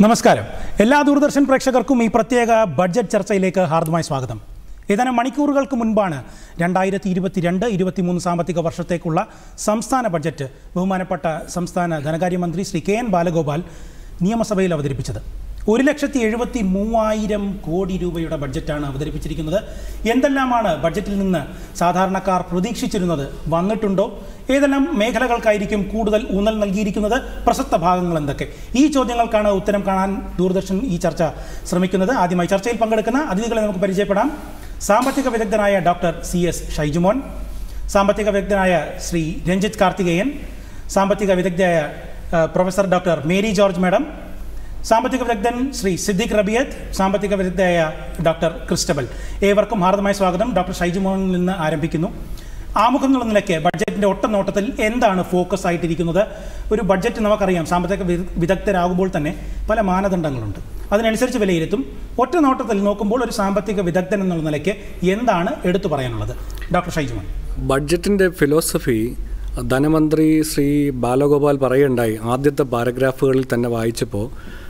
നമസ്കാരം എല്ലാ ദൂരദർശൻ പ്രേക്ഷകർക്കും ഈ പ്രത്യേക ബഡ്ജറ്റ് ചർച്ചയിലേക്ക് ഹാർദമായ സ്വാഗതം ഏതാനും മണിക്കൂറുകൾക്ക് മുൻപാണ് രണ്ടായിരത്തി ഇരുപത്തിരണ്ട് ഇരുപത്തിമൂന്ന് സാമ്പത്തിക വർഷത്തേക്കുള്ള സംസ്ഥാന ബഡ്ജറ്റ് ബഹുമാനപ്പെട്ട സംസ്ഥാന ധനകാര്യമന്ത്രി ശ്രീ കെ എൻ ബാലഗോപാൽ നിയമസഭയിൽ അവതരിപ്പിച്ചത് ഒരു ലക്ഷത്തി എഴുപത്തി മൂവായിരം കോടി രൂപയുടെ ബഡ്ജറ്റാണ് അവതരിപ്പിച്ചിരിക്കുന്നത് എന്തെല്ലാമാണ് ബഡ്ജറ്റിൽ നിന്ന് സാധാരണക്കാർ പ്രതീക്ഷിച്ചിരുന്നത് വന്നിട്ടുണ്ടോ ഏതെല്ലാം മേഖലകൾക്കായിരിക്കും കൂടുതൽ ഊന്നൽ നൽകിയിരിക്കുന്നത് പ്രസക്ത ഭാഗങ്ങൾ എന്തൊക്കെ ഈ ചോദ്യങ്ങൾക്കാണ് ഉത്തരം കാണാൻ ദൂരദർശൻ ഈ ചർച്ച ശ്രമിക്കുന്നത് ആദ്യമായി ചർച്ചയിൽ പങ്കെടുക്കുന്ന അതിഥികളെ നമുക്ക് പരിചയപ്പെടാം സാമ്പത്തിക വിദഗ്ധനായ ഡോക്ടർ സി എസ് ഷൈജുമോൻ സാമ്പത്തിക വിദഗ്ധനായ ശ്രീ രഞ്ജിത്ത് കാർത്തികേയൻ സാമ്പത്തിക വിദഗ്ധയായ ആ, professor doctor Mary George madam സാമ്പത്തിക വിദഗ്ധൻ ശ്രീ സിദ്ദിഖ് റബിയത്ത് സാമ്പത്തിക വിദഗ്ധയായ ഡോക്ടർ ക്രിസ്റ്റബൽ ഏവർക്കും ഹാർദമായ സ്വാഗതം ഡോക്ടർ ഷൈജുമോനിൽ നിന്ന് ആരംഭിക്കുന്നു ആമുഖം എന്നുള്ള നിലയ്ക്ക് ബഡ്ജറ്റിൻ്റെ ഒറ്റ നോട്ടത്തിൽ എന്താണ് ഫോക്കസ് ആയിട്ടിരിക്കുന്നത് ഒരു ബഡ്ജറ്റ് നമുക്കറിയാം സാമ്പത്തിക വി- വിദഗ്ധരാകുമ്പോൾ തന്നെ പല മാനദണ്ഡങ്ങളുണ്ട് അതിനനുസരിച്ച് വിലയിരുത്തും ഒറ്റ നോട്ടത്തിൽ നോക്കുമ്പോൾ ഒരു സാമ്പത്തിക വിദഗ്ധൻ എന്നുള്ള നിലയ്ക്ക് എന്താണ് എടുത്തു പറയാനുള്ളത് ഡോക്ടർ ഷൈജുമോൻ ബഡ്ജറ്റിൻ്റെ ഫിലോസഫി ധനമന്ത്രി ശ്രീ ബാലഗോപാൽ പറയുണ്ടായി ആദ്യത്തെ പാരഗ്രാഫുകളിൽ തന്നെ വായിച്ചപ്പോൾ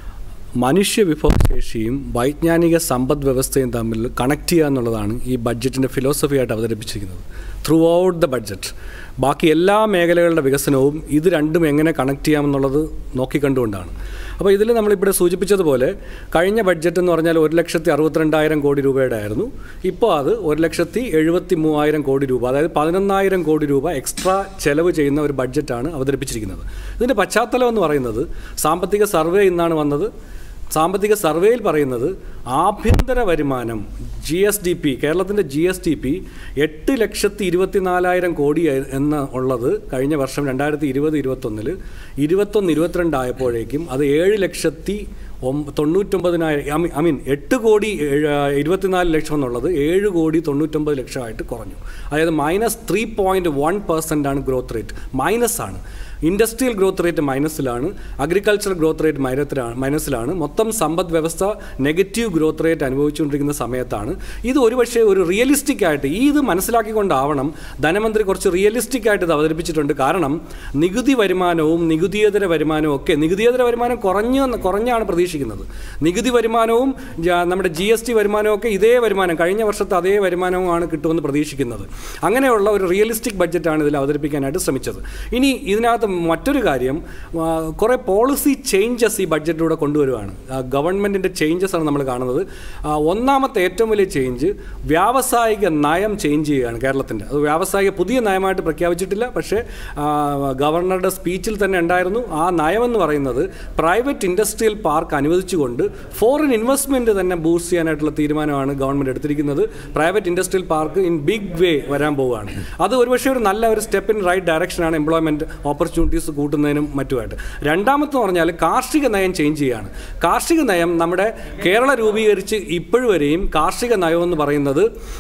മനുഷ്യ വിഭവശേഷിയും വൈജ്ഞാനിക സമ്പദ് വ്യവസ്ഥയും തമ്മിൽ കണക്ട് ചെയ്യുക എന്നുള്ളതാണ് ഈ ബഡ്ജറ്റിൻ്റെ ഫിലോസഫിയായിട്ട് അവതരിപ്പിച്ചിരിക്കുന്നത് ത്രൂ ഔട്ട് ദ ബഡ്ജറ്റ് ബാക്കി എല്ലാ മേഖലകളുടെ വികസനവും ഇത് രണ്ടും എങ്ങനെ കണക്ട് ചെയ്യാമെന്നുള്ളത് നോക്കിക്കണ്ടുകൊണ്ടാണ് അപ്പോൾ ഇതിൽ നമ്മളിവിടെ സൂചിപ്പിച്ചതുപോലെ കഴിഞ്ഞ ബഡ്ജറ്റ് എന്ന് പറഞ്ഞാൽ ഒരു ലക്ഷത്തി അറുപത്തിരണ്ടായിരം കോടി രൂപയുടെ ആയിരുന്നു ഇപ്പോൾ അത് ഒരു ലക്ഷത്തി എഴുപത്തി മൂവായിരം കോടി രൂപ അതായത് പതിനൊന്നായിരം കോടി രൂപ എക്സ്ട്രാ ചെലവ് ചെയ്യുന്ന ഒരു ബഡ്ജറ്റാണ് അവതരിപ്പിച്ചിരിക്കുന്നത് ഇതിൻ്റെ പശ്ചാത്തലം എന്ന് പറയുന്നത് സാമ്പത്തിക സർവേ ഇന്നാണ് വന്നത് സാമ്പത്തിക സർവേയിൽ പറയുന്നത് ആഭ്യന്തര വരുമാനം ജി എസ് ഡി പി കേരളത്തിൻ്റെ ജി എസ് ഡി പി എട്ട് ലക്ഷത്തി ഇരുപത്തിനാലായിരം കോടി ആയി- എന്ന് ഉള്ളത് കഴിഞ്ഞ വർഷം രണ്ടായിരത്തി ഇരുപത് ഇരുപത്തൊന്നിൽ ഇരുപത്തൊന്ന് ഇരുപത്തിരണ്ട് ആയപ്പോഴേക്കും അത് ഏഴ് ലക്ഷത്തി ഒമ്പ തൊണ്ണൂറ്റൊമ്പതിനായിരം ഐ മീൻ എട്ട് കോടി ഏഴ് ഇരുപത്തിനാല് ലക്ഷം എന്നുള്ളത് ഏഴ് കോടി തൊണ്ണൂറ്റൊമ്പത് ലക്ഷമായിട്ട് കുറഞ്ഞു അതായത് minus three point one percent ആണ് ഗ്രോത്ത് റേറ്റ് മൈനസ് ആണ് ഇൻഡസ്ട്രിയൽ ഗ്രോത്ത് റേറ്റ് മൈനസിലാണ് അഗ്രികൾച്ചർ ഗ്രോത്ത് റേറ്റ് മൈനത്തിലാണ് മൈനസിലാണ് മൊത്തം സമ്പദ് വ്യവസ്ഥ നെഗറ്റീവ് ഗ്രോത്ത് റേറ്റ് അനുഭവിച്ചുകൊണ്ടിരിക്കുന്ന സമയത്താണ് ഇത് ഒരുപക്ഷെ ഒരു റിയലിസ്റ്റിക് ആയിട്ട് ഈ ഇത് മനസ്സിലാക്കിക്കൊണ്ടാവണം ധനമന്ത്രി കുറച്ച് റിയലിസ്റ്റിക് ആയിട്ട് ഇത് അവതരിപ്പിച്ചിട്ടുണ്ട് കാരണം നികുതി വരുമാനവും നികുതിയേതര വരുമാനവും ഒക്കെ നികുതിയേതര വരുമാനം കുറഞ്ഞു കുറഞ്ഞാണ് പ്രതീക്ഷിക്കുന്നത് നികുതി വരുമാനവും ജ- നമ്മുടെ ജി എസ് ടി വരുമാനവും ഒക്കെ ഇതേ വരുമാനം കഴിഞ്ഞ വർഷത്തെ അതേ വരുമാനവുമാണ് കിട്ടുമെന്ന് പ്രതീക്ഷിക്കുന്നത് അങ്ങനെയുള്ള ഒരു റിയലിസ്റ്റിക് ബഡ്ജറ്റാണ് ഇതിൽ അവതരിപ്പിക്കാനായിട്ട് ശ്രമിച്ചത് ഇനി ഇതിനകത്ത് മറ്റൊരു കാര്യം ആ, കുറേ പോളിസി ചേഞ്ചസ് ഈ ബഡ്ജറ്റിലൂടെ കൊണ്ടുവരുവാണ് ഗവൺമെൻറ്റിൻ്റെ ചേഞ്ചസ് ആണ് നമ്മൾ കാണുന്നത് ആ, ഒന്നാമത്തെ ഏറ്റവും വലിയ ചേഞ്ച് വ്യാവസായിക നയം ചേഞ്ച് ചെയ്യുകയാണ് കേരളത്തിൻ്റെ അത് വ്യാവസായിക പുതിയ നയമായിട്ട് പ്രഖ്യാപിച്ചിട്ടില്ല പക്ഷേ ആ, ഗവർണറുടെ സ്പീച്ചിൽ തന്നെ ഉണ്ടായിരുന്നു ആ നയമെന്ന് പറയുന്നത് പ്രൈവറ്റ് ഇൻഡസ്ട്രിയൽ പാർക്ക് അനുവദിച്ചുകൊണ്ട് ഫോറിൻ ഇൻവെസ്റ്റ്മെൻറ്റ് തന്നെ ബൂസ്റ്റ് ചെയ്യാനായിട്ടുള്ള തീരുമാനമാണ് ഗവൺമെൻറ് എടുത്തിരിക്കുന്നത് private industrial park in big way വരാൻ പോവുകയാണ് അത് ഒരുപക്ഷെ ഒരു നല്ല ഒരു സ്റ്റെപ്പ് ഇൻ റൈറ്റ് ഡയറക്ഷനാണ് എംപ്ലോയ്മെൻറ്റ് ഓപ്പർച്യൂണിറ്റീസ് കൂട്ടുന്നതിനും മറ്റുമായിട്ട് രണ്ടാമത്തെ പറഞ്ഞാൽ കാർഷിക നയം ചേഞ്ച് ചെയ്യുകയാണ് കാർഷിക നയം നമ്മുടെ കേരള രൂപീകരിച്ച് ഇപ്പോഴും വരെയും കാർഷിക നയം എന്ന് പറയുന്നത്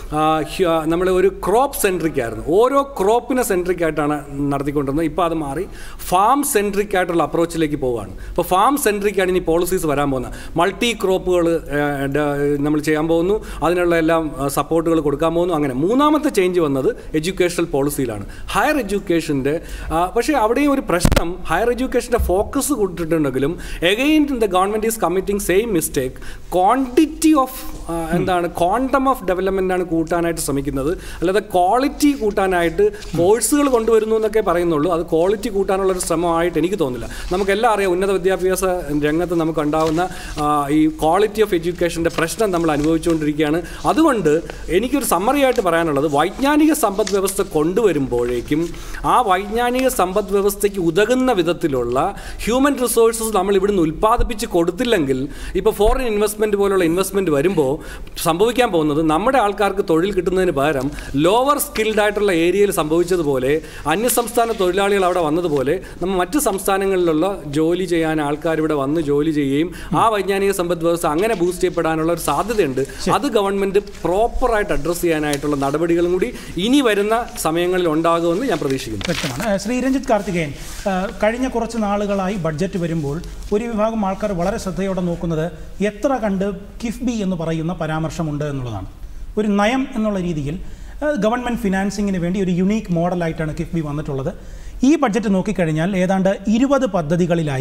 നമ്മൾ ഒരു ക്രോപ്പ് സെൻട്രിക് ആയിരുന്നു ഓരോ ക്രോപ്പിനെ സെൻട്രിക് ആയിട്ടാണ് നടത്തിക്കൊണ്ടിരുന്നത് ഇപ്പോൾ അത് മാറി ഫാം സെൻട്രിക് ആയിട്ടുള്ള അപ്രോച്ചിലേക്ക് പോവുകയാണ് ഇപ്പോൾ ഫാം സെൻട്രിക് ആണ് ഇനി പോളിസീസ് വരാൻ പോകുന്നത് മൾട്ടി ക്രോപ്പുകൾ നമ്മൾ ചെയ്യാൻ പോകുന്നു അതിനുള്ള എല്ലാം സപ്പോർട്ടുകൾ കൊടുക്കാൻ പോകുന്നു അങ്ങനെ മൂന്നാമത്തെ ചേഞ്ച് വന്നത് എഡ്യൂക്കേഷണൽ പോളിസിയിലാണ് ഹയർ എഡ്യൂക്കേഷൻ്റെ പക്ഷേ അവിടെയും ഒരു പ്രശ്നം ഹയർ എഡ്യൂക്കേഷൻ്റെ ഫോക്കസ് കൊടുത്തിട്ടുണ്ടെങ്കിലും again the government is committing same mistake quantity of എന്താണ് ക്വാണ്ടം ഓഫ് ഡെവലപ്മെൻ്റ് ആണ് കൂട്ടാനായിട്ട് ശ്രമിക്കുന്നത് അല്ലാതെ ക്വാളിറ്റി കൂട്ടാനായിട്ട് കോഴ്സുകൾ കൊണ്ടുവരുന്നു എന്നൊക്കെ പറയുന്നുള്ളൂ അത് ക്വാളിറ്റി കൂട്ടാനുള്ള ഒരു ശ്രമമായിട്ട് എനിക്ക് തോന്നുന്നില്ല നമുക്കെല്ലാം അറിയാം ഉന്നത വിദ്യാഭ്യാസ രംഗത്ത് നമുക്ക് ഉണ്ടാകുന്ന ആ, ഈ ക്വാളിറ്റി ഓഫ് എഡ്യൂക്കേഷൻ്റെ പ്രശ്നം നമ്മൾ അനുഭവിച്ചുകൊണ്ടിരിക്കുകയാണ് അതുകൊണ്ട് എനിക്കൊരു സമ്മറി ആയിട്ട് പറയാനുള്ളത് വൈജ്ഞാനിക സമ്പദ് വ്യവസ്ഥ കൊണ്ടുവരുമ്പോഴേക്കും ആ വൈജ്ഞാനിക സമ്പദ് വ്യവസ്ഥയ്ക്ക് ഉതകുന്ന വിധത്തിലുള്ള ഹ്യൂമൻ റിസോഴ്സസ് നമ്മൾ ഇവിടുന്ന് ഉൽപ്പാദിപ്പിച്ച് കൊടുത്തില്ലെങ്കിൽ ഇപ്പോൾ ഫോറിൻ ഇൻവെസ്റ്റ്മെൻറ്റ് പോലുള്ള ഇൻവെസ്റ്റ്മെൻറ്റ് വരുമ്പോൾ സംഭവിക്കാൻ പോകുന്നത് നമ്മുടെ ആൾക്കാർക്ക് തൊഴിൽ കിട്ടുന്നതിന് പകരം ലോവർ സ്കിൽഡ് ആയിട്ടുള്ള ഏരിയയിൽ സംഭവിച്ചതുപോലെ അന്യസംസ്ഥാന തൊഴിലാളികൾ അവിടെ വന്നതുപോലെ നമ്മൾ മറ്റ് സംസ്ഥാനങ്ങളിലുള്ള ജോലി ചെയ്യാൻ ആൾക്കാർ ഇവിടെ വന്ന് ജോലി ചെയ്യുകയും ആ വൈജ്ഞാനിക സമ്പദ് വ്യവസ്ഥ അങ്ങനെ ബൂസ്റ്റ് ചെയ്യപ്പെടാനുള്ള ഒരു സാധ്യതയുണ്ട് അത് ഗവൺമെൻറ് പ്രോപ്പറായിട്ട് അഡ്രസ്സ് ചെയ്യാനായിട്ടുള്ള നടപടികളും കൂടി ഇനി വരുന്ന സമയങ്ങളിൽ ഉണ്ടാകുമെന്ന് ഞാൻ പ്രതീക്ഷിക്കുന്നു വ്യക്തമാണ് ഏഹ് ശ്രീ രഞ്ജിത്ത് കാർത്തികേയൻ ഏഹ് കഴിഞ്ഞ കുറച്ച് നാളുകളായി ബഡ്ജറ്റ് വരുമ്പോൾ ഒരു വിഭാഗം ആൾക്കാർ വളരെ ശ്രദ്ധയോടെ നോക്കുന്നത് എത്ര കണ്ട് കിഫ്ബി എന്ന് പറയുന്ന പരാമർശമുണ്ട് എന്നുള്ളതാണ് ഒരു നയം എന്നുള്ള രീതിയിൽ ഏഹ് ഗവൺമെൻറ് ഫിനാൻസിങ്ങിന് വേണ്ടി ഒരു യുണീക്ക് മോഡലായിട്ടാണ് കിഫ്ബി വന്നിട്ടുള്ളത് ഈ ബഡ്ജറ്റ് നോക്കിക്കഴിഞ്ഞാൽ ഏതാണ്ട് ഇരുപത് പദ്ധതികളിലായി